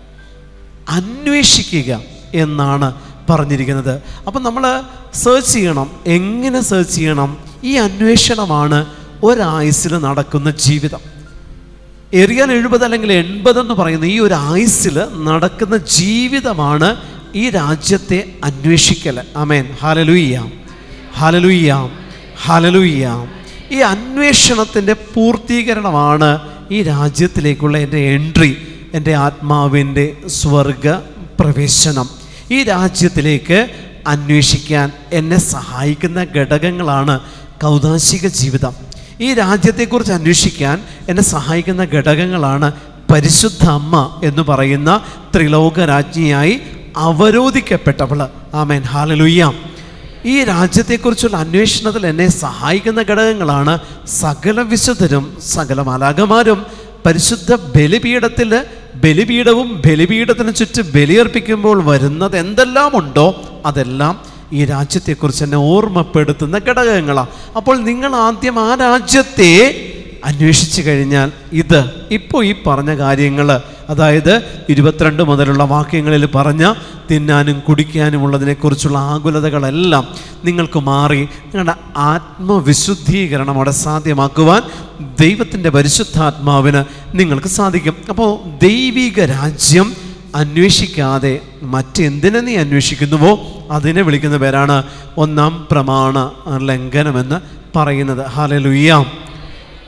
Speaker 1: അന്വേഷിക്കുക എന്നാണ് പറഞ്ഞിരിക്കുന്നത് അപ്പം നമ്മൾ സെർച്ച് ചെയ്യണം എങ്ങനെ സെർച്ച് ചെയ്യണം ഈ അന്വേഷണമാണ് ഒരായുസിൽ നടക്കുന്ന ജീവിതം എറിയാൻ എഴുപത് അല്ലെങ്കിൽ എൺപത് എന്ന് പറയുന്ന ഈ ഒരു ആയുസ്സിൽ നടക്കുന്ന ജീവിതമാണ് ഈ രാജ്യത്തെ അന്വേഷിക്കൽ അമേൻ ഹാലലുയ്യാം ഹാലലുയ്യാം ഹാലലുയ്യാം ഈ അന്വേഷണത്തിൻ്റെ പൂർത്തീകരണമാണ് ഈ രാജ്യത്തിലേക്കുള്ള എൻ്റെ എൻട്രി എൻ്റെ ആത്മാവിൻ്റെ സ്വർഗ പ്രവേശനം ഈ രാജ്യത്തിലേക്ക് അന്വേഷിക്കാൻ എന്നെ സഹായിക്കുന്ന ഘടകങ്ങളാണ് കൗതാശിക ജീവിതം ഈ രാജ്യത്തെക്കുറിച്ച് അന്വേഷിക്കാൻ എന്നെ സഹായിക്കുന്ന ഘടകങ്ങളാണ് പരിശുദ്ധ അമ്മ എന്ന് പറയുന്ന ത്രിലോകരാജ്ഞിയായി അവരോധിക്കപ്പെട്ടവൾ ആമേൻ ഹാലലുയ്യാം ഈ രാജ്യത്തെക്കുറിച്ചുള്ള അന്വേഷണത്തിൽ എന്നെ സഹായിക്കുന്ന ഘടകങ്ങളാണ് സകല വിശുദ്ധരും സകല മാലാകമാരും പരിശുദ്ധ ബലിപീഠത്തിൽ ബലിപീഠവും ബലിപീഠത്തിന് ചുറ്റും ബലിയർപ്പിക്കുമ്പോൾ വരുന്നത് എന്തെല്ലാം ഉണ്ടോ അതെല്ലാം ഈ രാജ്യത്തെക്കുറിച്ച് എന്നെ ഓർമ്മപ്പെടുത്തുന്ന ഘടകങ്ങളാണ് അപ്പോൾ നിങ്ങൾ ആദ്യം ആ രാജ്യത്തെ അന്വേഷിച്ചു കഴിഞ്ഞാൽ ഇത് ഇപ്പോൾ ഈ പറഞ്ഞ കാര്യങ്ങൾ അതായത് ഇരുപത്തിരണ്ട് മുതലുള്ള വാക്യങ്ങളിൽ പറഞ്ഞ തിന്നാനും കുടിക്കാനും ഉള്ളതിനെക്കുറിച്ചുള്ള ആകുലതകളെല്ലാം നിങ്ങൾക്ക് മാറി നിങ്ങളുടെ ആത്മവിശുദ്ധീകരണം അവിടെ സാധ്യമാക്കുവാൻ ദൈവത്തിൻ്റെ പരിശുദ്ധാത്മാവിന് നിങ്ങൾക്ക് സാധിക്കും അപ്പോൾ ദൈവിക രാജ്യം അന്വേഷിക്കാതെ മറ്റെന്തിനെ നീ അന്വേഷിക്കുന്നുവോ അതിനെ വിളിക്കുന്ന പേരാണ് ഒന്നാം പ്രമാണ ലംഘനമെന്ന് പറയുന്നത് ഹാലലുയ്യാം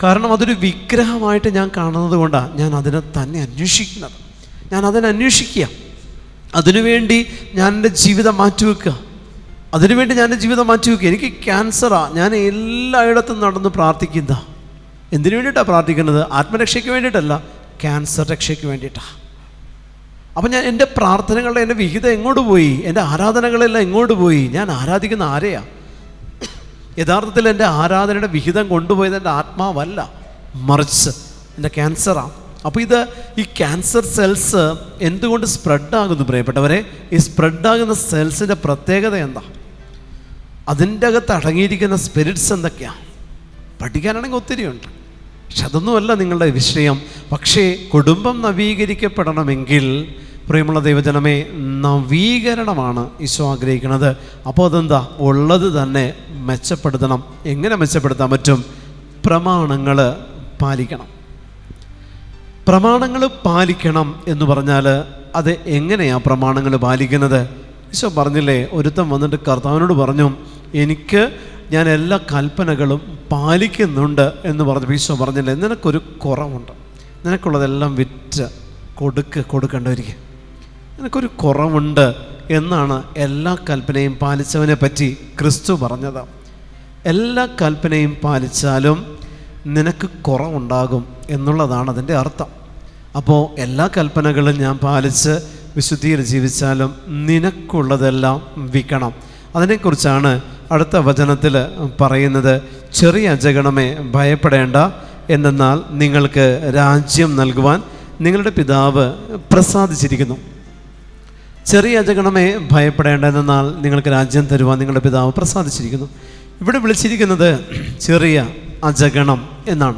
Speaker 1: കാരണം അതൊരു വിഗ്രഹമായിട്ട് ഞാൻ കാണുന്നത് കൊണ്ടാണ് ഞാൻ അതിനെ തന്നെ അന്വേഷിക്കുന്നത് ഞാൻ അതിനെ അന്വേഷിക്കുക അതിനുവേണ്ടി ഞാൻ എൻ്റെ ജീവിതം മാറ്റിവെക്കുക അതിനുവേണ്ടി ഞാൻ എൻ്റെ ജീവിതം മാറ്റിവെക്കുക എനിക്ക് ക്യാൻസറാ ഞാൻ എല്ലായിടത്തും നടന്ന് പ്രാർത്ഥിക്കുന്ന എന്തിനു വേണ്ടിയിട്ടാണ് പ്രാർത്ഥിക്കുന്നത് ആത്മരക്ഷയ്ക്ക് വേണ്ടിയിട്ടല്ല ക്യാൻസർ രക്ഷയ്ക്ക് വേണ്ടിയിട്ടാണ് അപ്പം ഞാൻ എൻ്റെ പ്രാർത്ഥനകളുടെ എൻ്റെ വിഹിതം എങ്ങോട്ട് പോയി എൻ്റെ ആരാധനകളെല്ലാം എങ്ങോട്ട് പോയി ഞാൻ ആരാധിക്കുന്ന ആരെയാ യഥാർത്ഥത്തിൽ എൻ്റെ ആരാധനയുടെ വിഹിതം കൊണ്ടുപോയത് എൻ്റെ ആത്മാവല്ല മറിച്ച് എൻ്റെ ക്യാൻസറാണ് അപ്പോൾ ഇത് ഈ ക്യാൻസർ സെൽസ് എന്തുകൊണ്ട് സ്പ്രെഡാകുന്നു പ്രിയപ്പെട്ടവരെ ഈ സ്പ്രെഡാകുന്ന സെൽസിൻ്റെ പ്രത്യേകത എന്താ അതിൻ്റെ അകത്ത് അടങ്ങിയിരിക്കുന്ന സ്പിരിറ്റ്സ് എന്തൊക്കെയാണ് പഠിക്കാനാണെങ്കിൽ ഒത്തിരിയുണ്ട് പക്ഷെ അതൊന്നുമല്ല നിങ്ങളുടെ വിഷയം പക്ഷേ കുടുംബം നവീകരിക്കപ്പെടണമെങ്കിൽ പ്രിയമുള്ള ദൈവജനമേ നവീകരണമാണ് ഈശോ ആഗ്രഹിക്കുന്നത് അപ്പോൾ അതെന്താ ഉള്ളത് തന്നെ മെച്ചപ്പെടുത്തണം എങ്ങനെ മെച്ചപ്പെടുത്താൻ പറ്റും പ്രമാണങ്ങൾ പാലിക്കണം പ്രമാണങ്ങൾ പാലിക്കണം എന്ന് പറഞ്ഞാൽ അത് എങ്ങനെയാണ് പ്രമാണങ്ങൾ പാലിക്കുന്നത് ഈശോ പറഞ്ഞില്ലേ ഒരുത്തൻ വന്നിട്ട് കർത്താവിനോട് പറഞ്ഞു എനിക്ക് ഞാൻ എല്ലാ കൽപ്പനകളും പാലിക്കുന്നുണ്ട് എന്ന് പറഞ്ഞപ്പോൾ ഈശോ പറഞ്ഞില്ലേ നിനക്കൊരു കുറവുണ്ട് നിനക്കുള്ളതെല്ലാം വിറ്റ് കൊടുക്ക് കൊടുക്കേണ്ടവരിക നിനക്കൊരു കുറവുണ്ട് എന്നാണ് എല്ലാ കൽപ്പനയും പാലിച്ചവനെ പറ്റി ക്രിസ്തു പറഞ്ഞത് എല്ലാ കൽപ്പനയും പാലിച്ചാലും നിനക്ക് കുറവുണ്ടാകും എന്നുള്ളതാണ് അതിൻ്റെ അർത്ഥം അപ്പോൾ എല്ലാ കൽപ്പനകളും ഞാൻ പാലിച്ച് വിശുദ്ധിയിൽ ജീവിച്ചാലും നിനക്കുള്ളതെല്ലാം വിൽക്കണം അതിനെക്കുറിച്ചാണ് അടുത്ത വചനത്തിൽ പറയുന്നത് ചെറിയ അജഗണമേ ഭയപ്പെടേണ്ട എന്തെന്നാൽ നിങ്ങൾക്ക് രാജ്യം നൽകുവാൻ നിങ്ങളുടെ പിതാവ് പ്രസാദിച്ചിരിക്കുന്നു ചെറിയ അജഗണമേ ഭയപ്പെടേണ്ട എന്നാൽ നിങ്ങൾക്ക് രാജ്യം തരുവാൻ നിങ്ങളുടെ പിതാവ് പ്രസാദിച്ചിരിക്കുന്നു ഇവിടെ വിളിച്ചിരിക്കുന്നത് ചെറിയ അജഗണം എന്നാണ്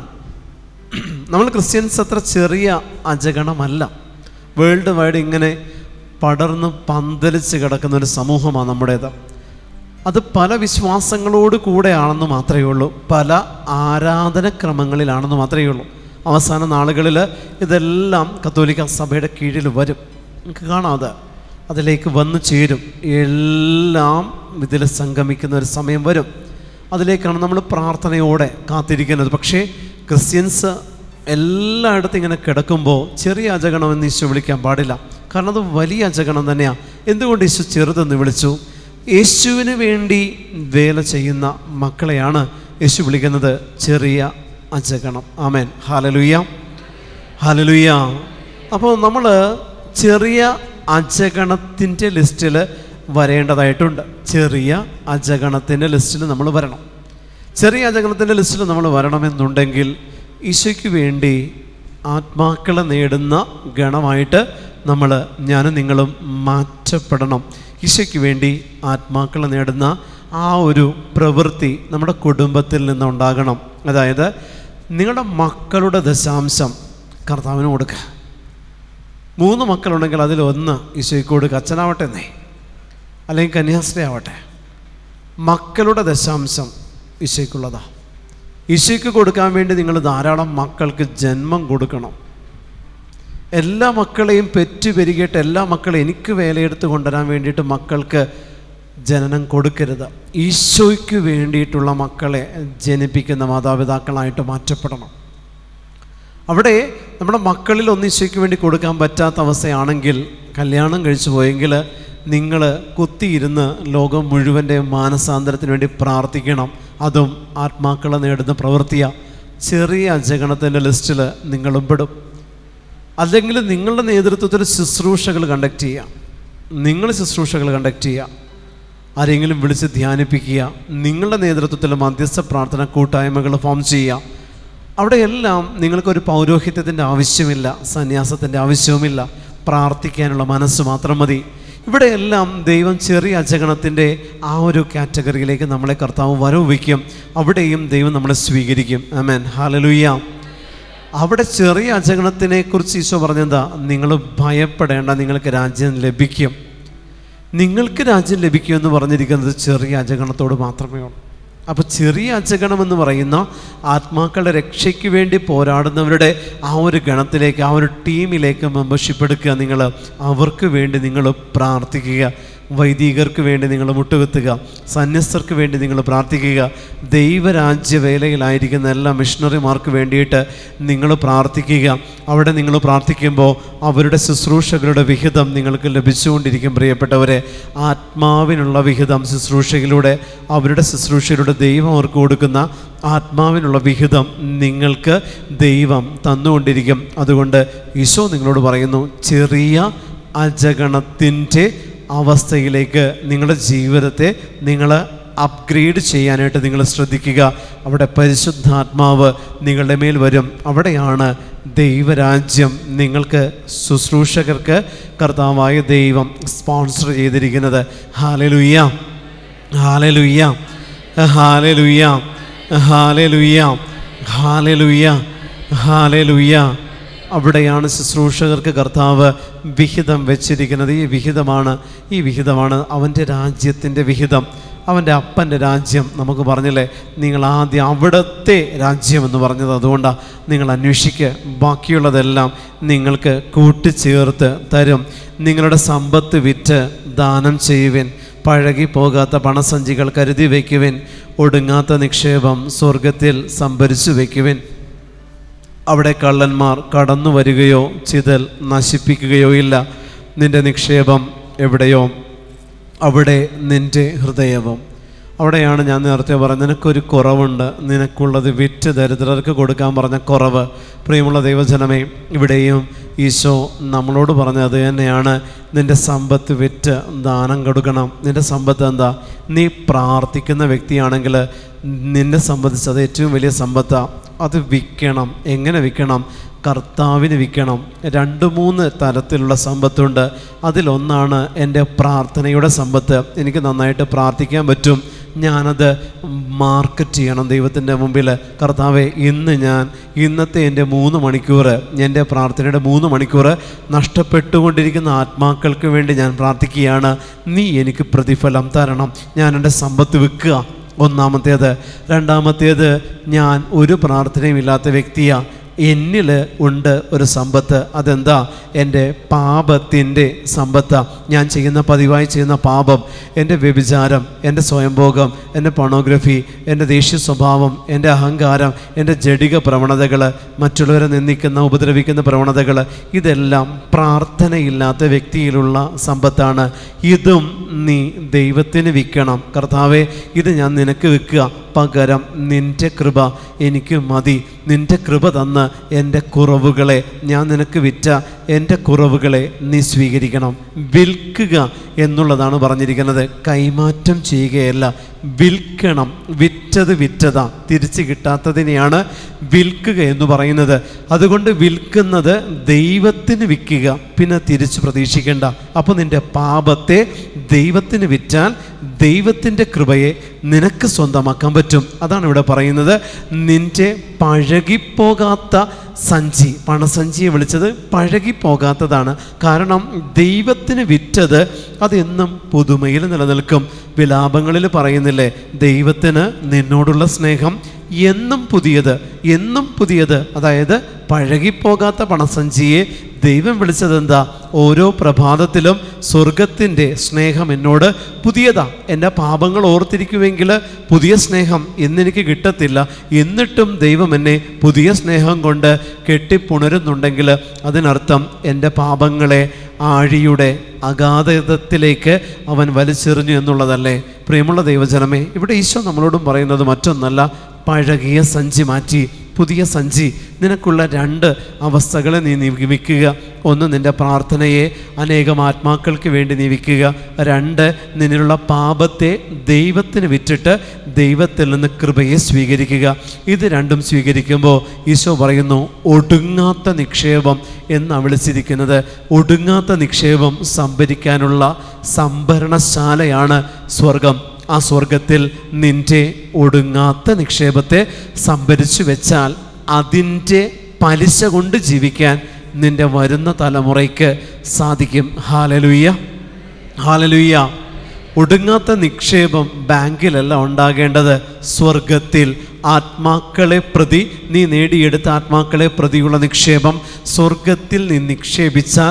Speaker 1: നമ്മൾ ക്രിസ്ത്യൻസ് അത്ര ചെറിയ അജഗണമല്ല വേൾഡ് വൈഡ് ഇങ്ങനെ പടർന്ന് പന്തലിച്ച് കിടക്കുന്ന ഒരു സമൂഹമാണ് നമ്മുടേത് അത് പല വിശ്വാസങ്ങളോട് കൂടെയാണെന്ന് മാത്രമേ ഉള്ളൂ പല ആരാധനക്രമങ്ങളിലാണെന്ന് മാത്രമേ ഉള്ളൂ അവസാന നാളുകളിൽ ഇതെല്ലാം കത്തോലിക്ക സഭയുടെ കീഴിൽ വരും നമുക്ക് കാണാം അത് അതിലേക്ക് വന്നു ചേരും എല്ലാം ഇതിൽ സംഗമിക്കുന്ന ഒരു സമയം വരും അതിലേക്കാണ് നമ്മൾ പ്രാർത്ഥനയോടെ കാത്തിരിക്കുന്നത് പക്ഷേ ക്രിസ്ത്യൻസ് എല്ലായിടത്തും ഇങ്ങനെ കിടക്കുമ്പോൾ ചെറിയ അജഗണം എന്ന് ഈശോ വിളിക്കാൻ പാടില്ല കാരണം അത് വലിയ അജഗണം തന്നെയാണ് എന്തുകൊണ്ട് ഈശോ ചെറുതെന്ന് വിളിച്ചു യേശുവിന് വേണ്ടി വേല ചെയ്യുന്ന മക്കളെയാണ് യേശു വിളിക്കുന്നത് ചെറിയ അജഗണം ആമേൻ ഹാലലുയ്യ ഹാലലുയ്യ അപ്പോൾ നമ്മൾ ചെറിയ അജഗണത്തിൻ്റെ ലിസ്റ്റിൽ വരേണ്ടതായിട്ടുണ്ട് ചെറിയ അജഗണത്തിൻ്റെ ലിസ്റ്റിൽ നമ്മൾ വരണം ചെറിയ അജഗണത്തിൻ്റെ ലിസ്റ്റിൽ നമ്മൾ വരണമെന്നുണ്ടെങ്കിൽ ഈശോയ്ക്ക് വേണ്ടി ആത്മാക്കളെ നേടുന്ന ഗണമായിട്ട് നമ്മൾ ഞാനും നിങ്ങളും മാറ്റപ്പെടണം ഈശോയ്ക്ക് വേണ്ടി ആത്മാക്കളെ നേടുന്ന ആ ഒരു പ്രവൃത്തി നമ്മുടെ കുടുംബത്തിൽ നിന്നുണ്ടാകണം അതായത് നിങ്ങളുടെ മക്കളുടെ ദശാംശം കർത്താവിന് കൊടുക്കുക മൂന്ന് മക്കളുണ്ടെങ്കിൽ അതിലൊന്ന് ഈശോയ്ക്ക് കൊടുക്കുക അച്ഛനാവട്ടെ എന്നേ അല്ലെങ്കിൽ കന്യാസ്ത്രീ ആവട്ടെ മക്കളുടെ ദശാംശം ഈശോയ്ക്കുള്ളതാ ഈശോയ്ക്ക് കൊടുക്കാൻ വേണ്ടി നിങ്ങൾ ധാരാളം മക്കൾക്ക് ജന്മം കൊടുക്കണം എല്ലാ മക്കളെയും പെറ്റു പെരുകിയിട്ട് എല്ലാ മക്കളെയും എനിക്ക് വേലയെടുത്ത് കൊണ്ടുവരാൻ വേണ്ടിയിട്ട് മക്കൾക്ക് ജനനം കൊടുക്കരുത് ഈശോയ്ക്ക് വേണ്ടിയിട്ടുള്ള മക്കളെ ജനിപ്പിക്കുന്ന മാതാപിതാക്കളായിട്ട് മാറ്റപ്പെടണം അവിടെ നമ്മുടെ മക്കളിൽ ഒന്ന് ഈശോയ്ക്ക് വേണ്ടി കൊടുക്കാൻ പറ്റാത്ത അവസ്ഥയാണെങ്കിൽ കല്യാണം കഴിച്ചു പോയെങ്കിൽ നിങ്ങൾ കുത്തിയിരുന്ന് ലോകം മുഴുവൻ്റെ മാനസാന്തരത്തിന് വേണ്ടി പ്രാർത്ഥിക്കണം അതും ആത്മാക്കളെ നേടുന്ന പ്രവൃത്തിയ ചെറിയ അജഗണത്തിൻ്റെ ലിസ്റ്റിൽ നിങ്ങളും പെടും അല്ലെങ്കിൽ നിങ്ങളുടെ നേതൃത്വത്തിൽ ശുശ്രൂഷകൾ കണ്ടക്ട് ചെയ്യുക നിങ്ങൾ ശുശ്രൂഷകൾ കണ്ടക്ട് ചെയ്യുക ആരെങ്കിലും വിളിച്ച് ധ്യാനിപ്പിക്കുക നിങ്ങളുടെ നേതൃത്വത്തിൽ മധ്യസ്ഥ പ്രാർത്ഥന കൂട്ടായ്മകൾ ഫോം ചെയ്യുക അവിടെയെല്ലാം നിങ്ങൾക്കൊരു പൗരോഹിത്യത്തിൻ്റെ ആവശ്യമില്ല സന്യാസത്തിൻ്റെ ആവശ്യവുമില്ല പ്രാർത്ഥിക്കാനുള്ള മനസ്സ് മാത്രം മതി ഇവിടെയെല്ലാം ദൈവം ചെറിയ അജഗണത്തിൻ്റെ ആ ഒരു കാറ്റഗറിയിലേക്ക് നമ്മളെ കർത്താവ് വരവ് വയ്ക്കും അവിടെയും ദൈവം നമ്മളെ സ്വീകരിക്കും ആമേൻ ഹാലലുയ്യ അവിടെ ചെറിയ അജഗണത്തിനെ കുറിച്ച് ഈശോ പറഞ്ഞെന്താ നിങ്ങൾ ഭയപ്പെടേണ്ട നിങ്ങൾക്ക് രാജ്യം ലഭിക്കും നിങ്ങൾക്ക് രാജ്യം ലഭിക്കുമെന്ന് പറഞ്ഞിരിക്കുന്നത് ചെറിയ അജഗണത്തോട് മാത്രമേ ഉള്ളൂ അപ്പോൾ ചെറിയ അജഗണം എന്ന് പറയുന്ന ആത്മാക്കളുടെ രക്ഷയ്ക്ക് വേണ്ടി പോരാടുന്നവരുടെ ആ ഒരു ഗണത്തിലേക്ക് ആ ഒരു ടീമിലേക്ക് മെമ്പർഷിപ്പ് എടുക്കുക നിങ്ങൾ അവർക്ക് വേണ്ടി നിങ്ങൾ പ്രാർത്ഥിക്കുക വൈദികർക്ക് വേണ്ടി നിങ്ങൾ മുട്ടുകുത്തുക സന്യസ്തർക്ക് വേണ്ടി നിങ്ങൾ പ്രാർത്ഥിക്കുക ദൈവരാജ്യ വേലയിലായിരിക്കുന്ന എല്ലാ മിഷണറിമാർക്ക് വേണ്ടിയിട്ട് നിങ്ങൾ പ്രാർത്ഥിക്കുക അവിടെ നിങ്ങൾ പ്രാർത്ഥിക്കുമ്പോൾ അവരുടെ ശുശ്രൂഷകളുടെ വിഹിതം നിങ്ങൾക്ക് ലഭിച്ചുകൊണ്ടിരിക്കും പ്രിയപ്പെട്ടവരെ ആത്മാവിനുള്ള വിഹിതം ശുശ്രൂഷയിലൂടെ അവരുടെ ശുശ്രൂഷയിലൂടെ ദൈവം അവർക്ക് കൊടുക്കുന്ന ആത്മാവിനുള്ള വിഹിതം നിങ്ങൾക്ക് ദൈവം തന്നുകൊണ്ടിരിക്കും അതുകൊണ്ട് ഈശോ നിങ്ങളോട് പറയുന്നു ചെറിയ അജഗണത്തിൻ്റെ അവസ്ഥയിലേക്ക് നിങ്ങളുടെ ജീവിതത്തെ നിങ്ങൾ അപ്ഗ്രേഡ് ചെയ്യാനായിട്ട് നിങ്ങൾ ശ്രദ്ധിക്കുക അവിടെ പരിശുദ്ധാത്മാവ് നിങ്ങളുടെ മേൽ വരും അവിടെയാണ് ദൈവരാജ്യം നിങ്ങൾക്ക് ശുശ്രൂഷകർക്ക് കർത്താവായ ദൈവം സ്പോൺസർ ചെയ്തിരിക്കുന്നത് ഹാലലുയ്യ ഹാലലുയ്യ ഹാലലുയ്യ ഹാലലുയ്യ ഹാലലുയ്യ ഹാലലുയ്യ അവിടെയാണ് ശുശ്രൂഷകർക്ക് കർത്താവ് വിഹിതം വെച്ചിരിക്കുന്നത് ഈ വിഹിതമാണ് ഈ വിഹിതമാണ് അവൻ്റെ രാജ്യത്തിൻ്റെ വിഹിതം അവൻ്റെ അപ്പൻ്റെ രാജ്യം നമുക്ക് പറഞ്ഞില്ലേ നിങ്ങൾ ആദ്യം അവിടുത്തെ രാജ്യം എന്ന് പറഞ്ഞത് അതുകൊണ്ടാണ് നിങ്ങൾ അന്വേഷിക്കുക ബാക്കിയുള്ളതെല്ലാം നിങ്ങൾക്ക് കൂട്ടിച്ചേർത്ത് തരും നിങ്ങളുടെ സമ്പത്ത് വിറ്റ് ദാനം ചെയ്യുവിൻ പഴകി പോകാത്ത പണസഞ്ചികൾ കരുതി വയ്ക്കുവിൻ ഒടുങ്ങാത്ത നിക്ഷേപം സ്വർഗത്തിൽ സംഭരിച്ചു വയ്ക്കുവിൻ അവിടെ കള്ളന്മാർ കടന്നു വരികയോ ചിതൽ നശിപ്പിക്കുകയോ ഇല്ല നിന്റെ നിക്ഷേപം എവിടെയോ അവിടെ നിന്റെ ഹൃദയവും അവിടെയാണ് ഞാൻ നേരത്തെ പറഞ്ഞത് നിനക്കൊരു കുറവുണ്ട് നിനക്കുള്ളത് വിറ്റ് ദരിദ്രർക്ക് കൊടുക്കാൻ പറഞ്ഞ കുറവ് പ്രിയമുള്ള ദൈവജനമേ ഇവിടെയും ഈശോ നമ്മളോട് പറഞ്ഞത് തന്നെയാണ് നിന്റെ സമ്പത്ത് വിറ്റ് ദാനം കൊടുക്കണം നിന്റെ സമ്പത്ത് എന്താ നീ പ്രാർത്ഥിക്കുന്ന വ്യക്തിയാണെങ്കിൽ നിന്നെ സംബന്ധിച്ച് അത് ഏറ്റവും വലിയ സമ്പത്താണ് അത് വിൽക്കണം എങ്ങനെ വിൽക്കണം കർത്താവിന് വിൽക്കണം രണ്ട് മൂന്ന് തരത്തിലുള്ള സമ്പത്തുണ്ട് അതിലൊന്നാണ് എൻ്റെ പ്രാർത്ഥനയുടെ സമ്പത്ത് എനിക്ക് നന്നായിട്ട് പ്രാർത്ഥിക്കാൻ പറ്റും ഞാനത് മാർക്കറ്റ് ചെയ്യണം ദൈവത്തിൻ്റെ മുമ്പിൽ കർത്താവെ ഇന്ന് ഞാൻ ഇന്നത്തെ എൻ്റെ മൂന്ന് മണിക്കൂർ എൻ്റെ പ്രാർത്ഥനയുടെ മൂന്ന് മണിക്കൂർ നഷ്ടപ്പെട്ടുകൊണ്ടിരിക്കുന്ന ആത്മാക്കൾക്ക് വേണ്ടി ഞാൻ പ്രാർത്ഥിക്കുകയാണ് നീ എനിക്ക് പ്രതിഫലം തരണം ഞാൻ എൻ്റെ സമ്പത്ത് വിൽക്കുക ഒന്നാമത്തേത് രണ്ടാമത്തേത് ഞാൻ ഒരു പ്രാർത്ഥനയും ഇല്ലാത്ത വ്യക്തിയാണ് എന്നിൽ ഉണ്ട് ഒരു സമ്പത്ത് അതെന്താ എൻ്റെ പാപത്തിൻ്റെ സമ്പത്ത് ഞാൻ ചെയ്യുന്ന പതിവായി ചെയ്യുന്ന പാപം എൻ്റെ വ്യഭിചാരം എൻ്റെ സ്വയംഭോഗം എൻ്റെ പൊണോഗ്രഫി എൻ്റെ ദേഷ്യ സ്വഭാവം എൻ്റെ അഹങ്കാരം എൻ്റെ ജഡിക പ്രവണതകൾ മറ്റുള്ളവരെ നിന്ദിക്കുന്ന ഉപദ്രവിക്കുന്ന പ്രവണതകൾ ഇതെല്ലാം പ്രാർത്ഥനയില്ലാത്ത വ്യക്തിയിലുള്ള സമ്പത്താണ് ഇതും നീ ദൈവത്തിന് വിൽക്കണം കർത്താവെ ഇത് ഞാൻ നിനക്ക് വിൽക്കുക പകരം നിൻ്റെ കൃപ എനിക്ക് മതി നിൻ്റെ കൃപ തന്ന് എൻ്റെ കുറവുകളെ ഞാൻ നിനക്ക് വിറ്റ എൻ്റെ കുറവുകളെ നീ സ്വീകരിക്കണം വിൽക്കുക എന്നുള്ളതാണ് പറഞ്ഞിരിക്കുന്നത് കൈമാറ്റം ചെയ്യുകയല്ല വിൽക്കണം വിറ്റത് വിറ്റതാ തിരിച്ചു കിട്ടാത്തതിനെയാണ് വിൽക്കുക എന്ന് പറയുന്നത് അതുകൊണ്ട് വിൽക്കുന്നത് ദൈവത്തിന് വിൽക്കുക പിന്നെ തിരിച്ചു പ്രതീക്ഷിക്കേണ്ട അപ്പോൾ നിൻ്റെ പാപത്തെ ദൈവത്തിന് വിറ്റാൽ ദൈവത്തിൻ്റെ കൃപയെ നിനക്ക് സ്വന്തമാക്കാൻ പറ്റും അതാണ് ഇവിടെ പറയുന്നത് നിൻ്റെ പഴകിപ്പോകാത്ത സഞ്ചി പണസഞ്ചിയെ വിളിച്ചത് പഴകിപ്പോകാത്തതാണ് കാരണം ദൈവത്തിന് വിറ്റത് അതെന്നും പുതുമയിൽ നിലനിൽക്കും വിലാപങ്ങളിൽ പറയുന്നില്ലേ ദൈവത്തിന് നിന്നോടുള്ള സ്നേഹം എന്നും പുതിയത് എന്നും പുതിയത് അതായത് പഴകിപ്പോകാത്ത പണസഞ്ചിയെ ദൈവം വിളിച്ചത് എന്താ ഓരോ പ്രഭാതത്തിലും സ്വർഗത്തിൻ്റെ സ്നേഹം എന്നോട് പുതിയതാ എൻ്റെ പാപങ്ങൾ ഓർത്തിരിക്കുമെങ്കിൽ പുതിയ സ്നേഹം ഇന്നെനിക്ക് കിട്ടത്തില്ല എന്നിട്ടും ദൈവം എന്നെ പുതിയ സ്നേഹം കൊണ്ട് കെട്ടിപ്പുണരുന്നുണ്ടെങ്കിൽ അതിനർത്ഥം എൻ്റെ പാപങ്ങളെ ആഴിയുടെ അഗാധത്തിലേക്ക് അവൻ വലിച്ചെറിഞ്ഞു എന്നുള്ളതല്ലേ പ്രിയമുള്ള ദൈവജനമേ ഇവിടെ ഈശോ നമ്മളോടും പറയുന്നത് മറ്റൊന്നല്ല പഴകിയ സഞ്ചി മാറ്റി പുതിയ സഞ്ചി നിനക്കുള്ള രണ്ട് അവസ്ഥകളെ നീ നിയമിക്കുക ഒന്ന് നിൻ്റെ പ്രാർത്ഥനയെ അനേകം ആത്മാക്കൾക്ക് വേണ്ടി നിയമിക്കുക രണ്ട് നിന്നിലുള്ള പാപത്തെ ദൈവത്തിന് വിറ്റിട്ട് ദൈവത്തിൽ നിന്ന് കൃപയെ സ്വീകരിക്കുക ഇത് രണ്ടും സ്വീകരിക്കുമ്പോൾ ഈശോ പറയുന്നു ഒടുങ്ങാത്ത നിക്ഷേപം എന്നാണ് വിളിച്ചിരിക്കുന്നത് ഒടുങ്ങാത്ത നിക്ഷേപം സംഭരിക്കാനുള്ള സംഭരണശാലയാണ് സ്വർഗം ആ സ്വർഗത്തിൽ നിന്റെ ഒടുങ്ങാത്ത നിക്ഷേപത്തെ സംഭരിച്ചു വെച്ചാൽ അതിൻ്റെ പലിശ കൊണ്ട് ജീവിക്കാൻ നിന്റെ വരുന്ന തലമുറയ്ക്ക് സാധിക്കും ഹാലലുയ്യ ഹാലലുയ്യ ഒടുങ്ങാത്ത നിക്ഷേപം ബാങ്കിലല്ല ഉണ്ടാകേണ്ടത് സ്വർഗത്തിൽ ആത്മാക്കളെ പ്രതി നീ നേടിയെടുത്ത ആത്മാക്കളെ പ്രതിയുള്ള നിക്ഷേപം സ്വർഗത്തിൽ നീ നിക്ഷേപിച്ചാൽ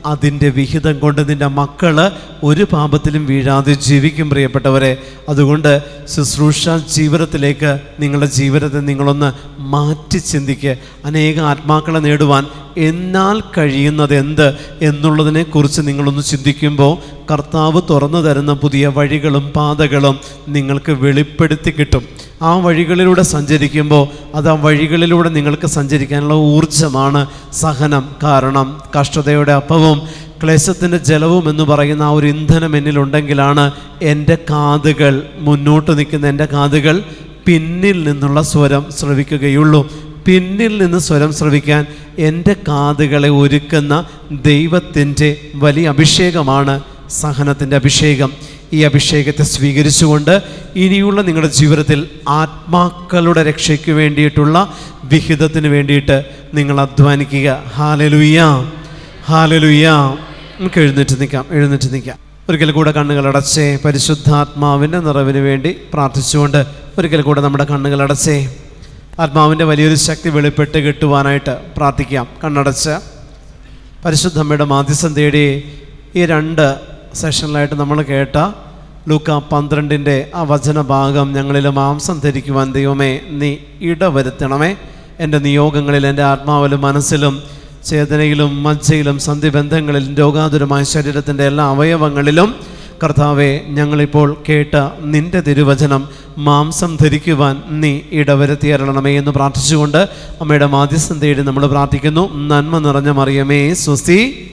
Speaker 1: അതിൻ്റെ വിഹിതം കൊണ്ട് നിൻ്റെ മക്കള് ഒരു പാപത്തിലും വീഴാതെ ജീവിക്കും പ്രിയപ്പെട്ടവരെ അതുകൊണ്ട് ശുശ്രൂഷ ജീവിതത്തിലേക്ക് നിങ്ങളുടെ ജീവിതത്തെ നിങ്ങളൊന്ന് മാറ്റി ചിന്തിക്ക് അനേക ആത്മാക്കളെ നേടുവാൻ എന്നാൽ കഴിയുന്നത് എന്ത് എന്നുള്ളതിനെക്കുറിച്ച് നിങ്ങളൊന്ന് ചിന്തിക്കുമ്പോൾ കർത്താവ് തുറന്നു തരുന്ന പുതിയ വഴികളും പാതകളും നിങ്ങൾക്ക് വെളിപ്പെടുത്തി കിട്ടും ആ വഴികളിലൂടെ സഞ്ചരിക്കുമ്പോൾ അത് ആ വഴികളിലൂടെ നിങ്ങൾക്ക് സഞ്ചരിക്കാനുള്ള ഊർജമാണ് സഹനം കാരണം കഷ്ടതയുടെ അപ്പവും ക്ലേശത്തിൻ്റെ ജലവും എന്ന് പറയുന്ന ആ ഒരു ഇന്ധനം എന്നിലുണ്ടെങ്കിലാണ് എൻ്റെ കാതുകൾ മുന്നോട്ട് നിൽക്കുന്ന എൻ്റെ കാതുകൾ പിന്നിൽ നിന്നുള്ള സ്വരം ശ്രവിക്കുകയുള്ളൂ പിന്നിൽ നിന്ന് സ്വരം ശ്രവിക്കാൻ എൻ്റെ കാതുകളെ ഒരുക്കുന്ന ദൈവത്തിൻ്റെ വലിയ അഭിഷേകമാണ് സഹനത്തിൻ്റെ അഭിഷേകം ഈ അഭിഷേകത്തെ സ്വീകരിച്ചുകൊണ്ട് ഇനിയുള്ള നിങ്ങളുടെ ജീവിതത്തിൽ ആത്മാക്കളുടെ രക്ഷയ്ക്ക് വേണ്ടിയിട്ടുള്ള വിഹിതത്തിന് വേണ്ടിയിട്ട് നിങ്ങൾ അധ്വാനിക്കുക ഹാലലുയ്യ ഹാലലുയ്യ നമുക്ക് എഴുന്നേറ്റ് നിൽക്കാം എഴുന്നേറ്റ് നിൽക്കാം ഒരിക്കൽ കൂടെ കണ്ണുകൾ അടച്ചേ പരിശുദ്ധാത്മാവിൻ്റെ നിറവിന് വേണ്ടി പ്രാർത്ഥിച്ചുകൊണ്ട് ഒരിക്കൽ കൂടെ നമ്മുടെ കണ്ണുകൾ അടച്ചേ ആത്മാവിൻ്റെ വലിയൊരു ശക്തി വെളിപ്പെട്ട് കിട്ടുവാനായിട്ട് പ്രാർത്ഥിക്കാം കണ്ണടച്ച് പരിശുദ്ധമ്മയുടെ മാധ്യസ്ഥം തേടി ഈ രണ്ട് സെഷനിലായിട്ട് നമ്മൾ കേട്ട ലൂക്ക പന്ത്രണ്ടിൻ്റെ ആ വചനഭാഗം ഞങ്ങളിൽ മാംസം ധരിക്കുവാൻ ദൈവമേ നീ ഇടവരുത്തണമേ എൻ്റെ നിയോഗങ്ങളിൽ എൻ്റെ ആത്മാവിലും മനസ്സിലും ചേതനയിലും മജ്ജയിലും സന്ധിബന്ധങ്ങളിലും രോഗാതുരമായ ശരീരത്തിൻ്റെ എല്ലാ അവയവങ്ങളിലും കർത്താവെ ഞങ്ങളിപ്പോൾ കേട്ട നിന്റെ തിരുവചനം മാംസം ധരിക്കുവാൻ നീ ഇടവരുത്തിയരണമേ എന്ന് പ്രാർത്ഥിച്ചുകൊണ്ട് അമ്മയുടെ മാധ്യസ്ഥം തേടി നമ്മൾ പ്രാർത്ഥിക്കുന്നു നന്മ നിറഞ്ഞ മറിയമേ സുസ്തി